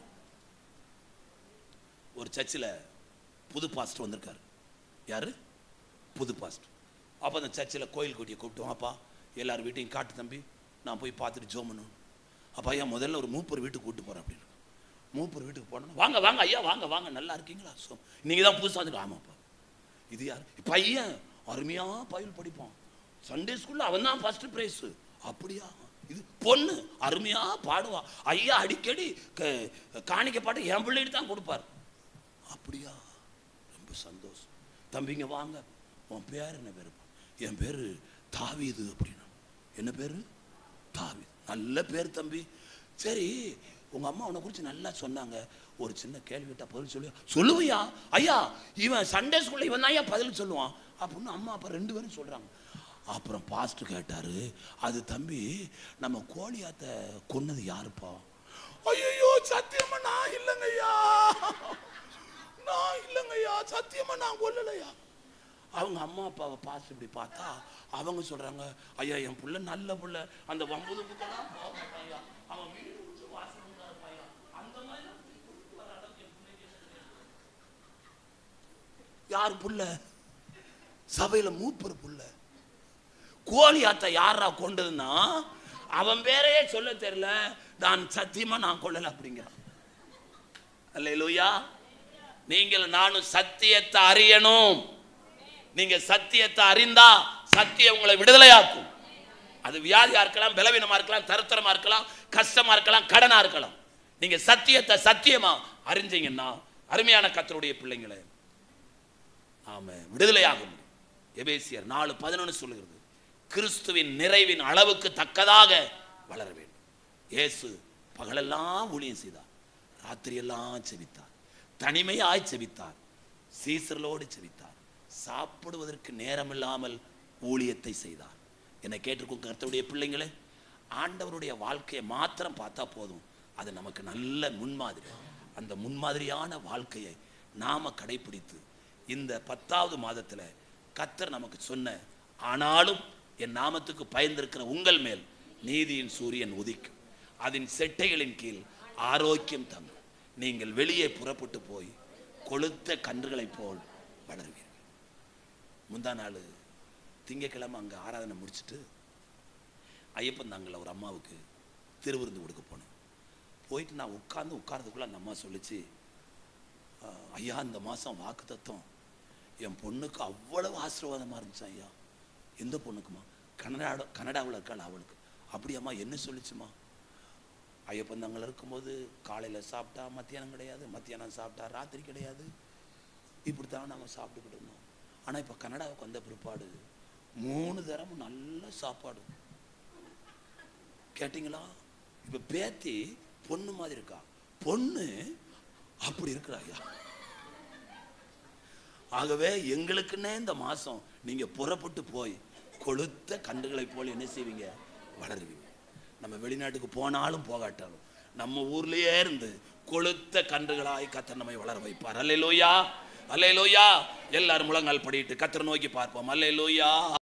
ஒரு சர்ச்சில் புது பாஸ்டர் வந்திருக்காரு யாரு புது பாஸ்டர் அப்போ அந்த சர்ச்சில் கோயில் கூட்டியை கூப்பிட்டோம் அப்பா எல்லார் வீட்டையும் காட்டு தம்பி நான் போய் பார்த்துட்டு ஜோம் பண்ணணும் அப்பா ஐயா முதல்ல ஒரு மூப்பர் வீட்டுக்கு கூப்பிட்டு போகிறேன் அப்படின்னு மூப்பர் வீட்டுக்கு போனோம் வாங்க வாங்க ஐயா வாங்க வாங்க நல்லா இருக்கீங்களா ஸோ நீங்கள் தான் புதுசாக வந்து ஆமாப்பா இது யார் பையன் அருமையாக பயில் படிப்பான் சண்டே ஸ்கூல்ல அவன் தான் ஃபர்ஸ்ட் ப்ரைஸ் அப்படியா இது பொண்ணு அருமையா பாடுவா ஐயா அடிக்கடி க- காணிக்க பாட்டு என் பிள்ளைகிட்ட தான் கொடுப்பார் அப்படியா ரொம்ப சந்தோஷம் தம்பிங்க வாங்க உன் பேர் என்ன பேர் என் பேர் தாவீது அப்படின்னா என்ன பேர் தாவீது நல்ல பேர் தம்பி சரி உங்க அம்மா உன்னை குறித்து நல்லா சொன்னாங்க ஒரு சின்ன கேள்வி கேட்டா பதில் சொல்லுவியா சொல்லுவியா ஐயா இவன் சண்டே ஸ்கூல்ல இவன் தான் ஐயா பதில் சொல்லுவான் அப்படின்னு அம்மா அப்பா ரெண்டு பேரும் சொல்றாங்க அப்புறம் பாஸ்டர் கேட்டாரு அது தம்பி நம்ம கோழியாத்த கொன்னது யாருப்பா ஐயோ சத்தியமா நான் இல்லைங்கய்யா நான் இல்லைங்கய்யா சத்தியமா நான் கொல்லலையா அவங்க அம்மா அப்பாவை பார்த்து இப்படி பார்த்தா அவங்க சொல்றாங்க ஐயா என் புள்ள நல்ல புள்ள அந்த வம்புதுப்புக்கெல்லாம் போக மாட்டாயா அவன் வீடு விட்டு வாசல் உள்ளார இருப்பாயா அந்த மாதிரி எல்லாம் கூட்டிட்டு வர அளவுக்கு என் பிள்ளைக்கு யார் புள்ள சபையில மூப்பர் புள்ள கோழியாத்த யாரா கொண்டதுன்னா அவன் பேரையே சொல்ல தெரியல நான் சத்தியமா நான் கொள்ளல அப்படிங்கிறான் அல்லேலூயா நீங்கள் நானும் சத்தியத்தை அறியணும் நீங்க சத்தியத்தை அறிந்தா சத்தியம் உங்களை விடுதலையாக்கும் அது வியாதியா இருக்கலாம் பலவீனமா இருக்கலாம் தருத்தரமா இருக்கலாம் கஷ்டமா இருக்கலாம் கடனா இருக்கலாம் நீங்க சத்தியத்தை சத்தியமா அறிஞ்சீங்கன்னா அருமையான கத்தருடைய பிள்ளைங்களே ஆமா விடுதலையாக முடியும் எபேசியர் நாலு பதினொன்று சொல்லுகிறது கிறிஸ்துவின் நிறைவின் அளவுக்கு தக்கதாக வளர வேண்டும் இயேசு பகலெல்லாம் ஊழியம் செய்தார் ராத்திரியெல்லாம் செபித்தார் தனிமையாய் செபித்தார் சீசர்களோடு செபித்தார் சாப்பிடுவதற்கு நேரமில்லாமல் ஊழியத்தை செய்தார் என்னை கேட்டிருக்கும் கர்த்தருடைய பிள்ளைங்களே ஆண்டவருடைய வாழ்க்கையை மாத்திரம் பார்த்தா போதும் அது நமக்கு நல்ல முன்மாதிரி அந்த முன்மாதிரியான வாழ்க்கையை நாம கடைபிடித்து இந்த பத்தாவது மாதத்துல கர்த்தர் நமக்கு சொன்ன ஆனாலும் என் நாமத்துக்கு பயந்திருக்கிற உங்கள் மேல் நீதியின் சூரியன் உதிக்கும் அதன் செட்டைகளின் கீழ் ஆரோக்கியம் தங்கும் நீங்கள் வெளியே புறப்பட்டு போய் கொளுத்த கன்றுகளைப் போல் வளருவீர்கள் முந்தா நாள் திங்கக்கிழமை அங்கே ஆராதனை முடிச்சுட்டு ஐயப்பன் தாங்கல ஒரு அம்மாவுக்கு திருவிருந்து கொடுக்க போனேன் போயிட்டு நான் உட்கார்ந்து உட்கார்றதுக்குள்ள அந்த அம்மா சொல்லிச்சு "ஆஹ், ஐயா இந்த மாதம் வாக்கு தத்துவம் என் பொண்ணுக்கு அவ்வளவு ஆசீர்வாதமாக இருந்துச்சு ஐயா எந்த பொண்ணுக்குமா கனடா கனடாவில் இருக்காள் அவளுக்கு அப்படியாம்மா என்ன சொல்லிச்சுமா ஐயப்பன் தங்கள் இருக்கும்போது காலையில் சாப்பிட்டா மத்தியானம் கிடையாது மத்தியானம் சாப்பிட்டா ராத்திரி கிடையாது இப்படி தான் நாங்கள் சாப்பிட்டுக்கிட்டு இருந்தோம் ஆனால் இப்போ கனடாவுக்கு வந்த பிற்பாடு மூணு தரமும் நல்ல சாப்பாடு கேட்டிங்களா இப்போ பேத்தி பொண்ணு மாதிரி இருக்கா பொண்ணு அப்படி இருக்கிறாயா ஆகவே எங்களுக்குன்னே இந்த மாசம் நீங்க புறப்பட்டு போய் கொளுத்த கன்றுகளை போல என்ன செய்வீங்க வளருவீங்க நம்ம வெளிநாட்டுக்கு போனாலும் போகாட்டாலும் நம்ம ஊர்லயே இருந்து கொளுத்த கன்றுகளாய் கத்தர் நம்மை வளர வைப்பார் அல்லேலூயா அல்லேலூயா எல்லாரும் முழங்கால் படிட்டு கத்தர் நோக்கி பார்ப்போம் அல்லேலூயா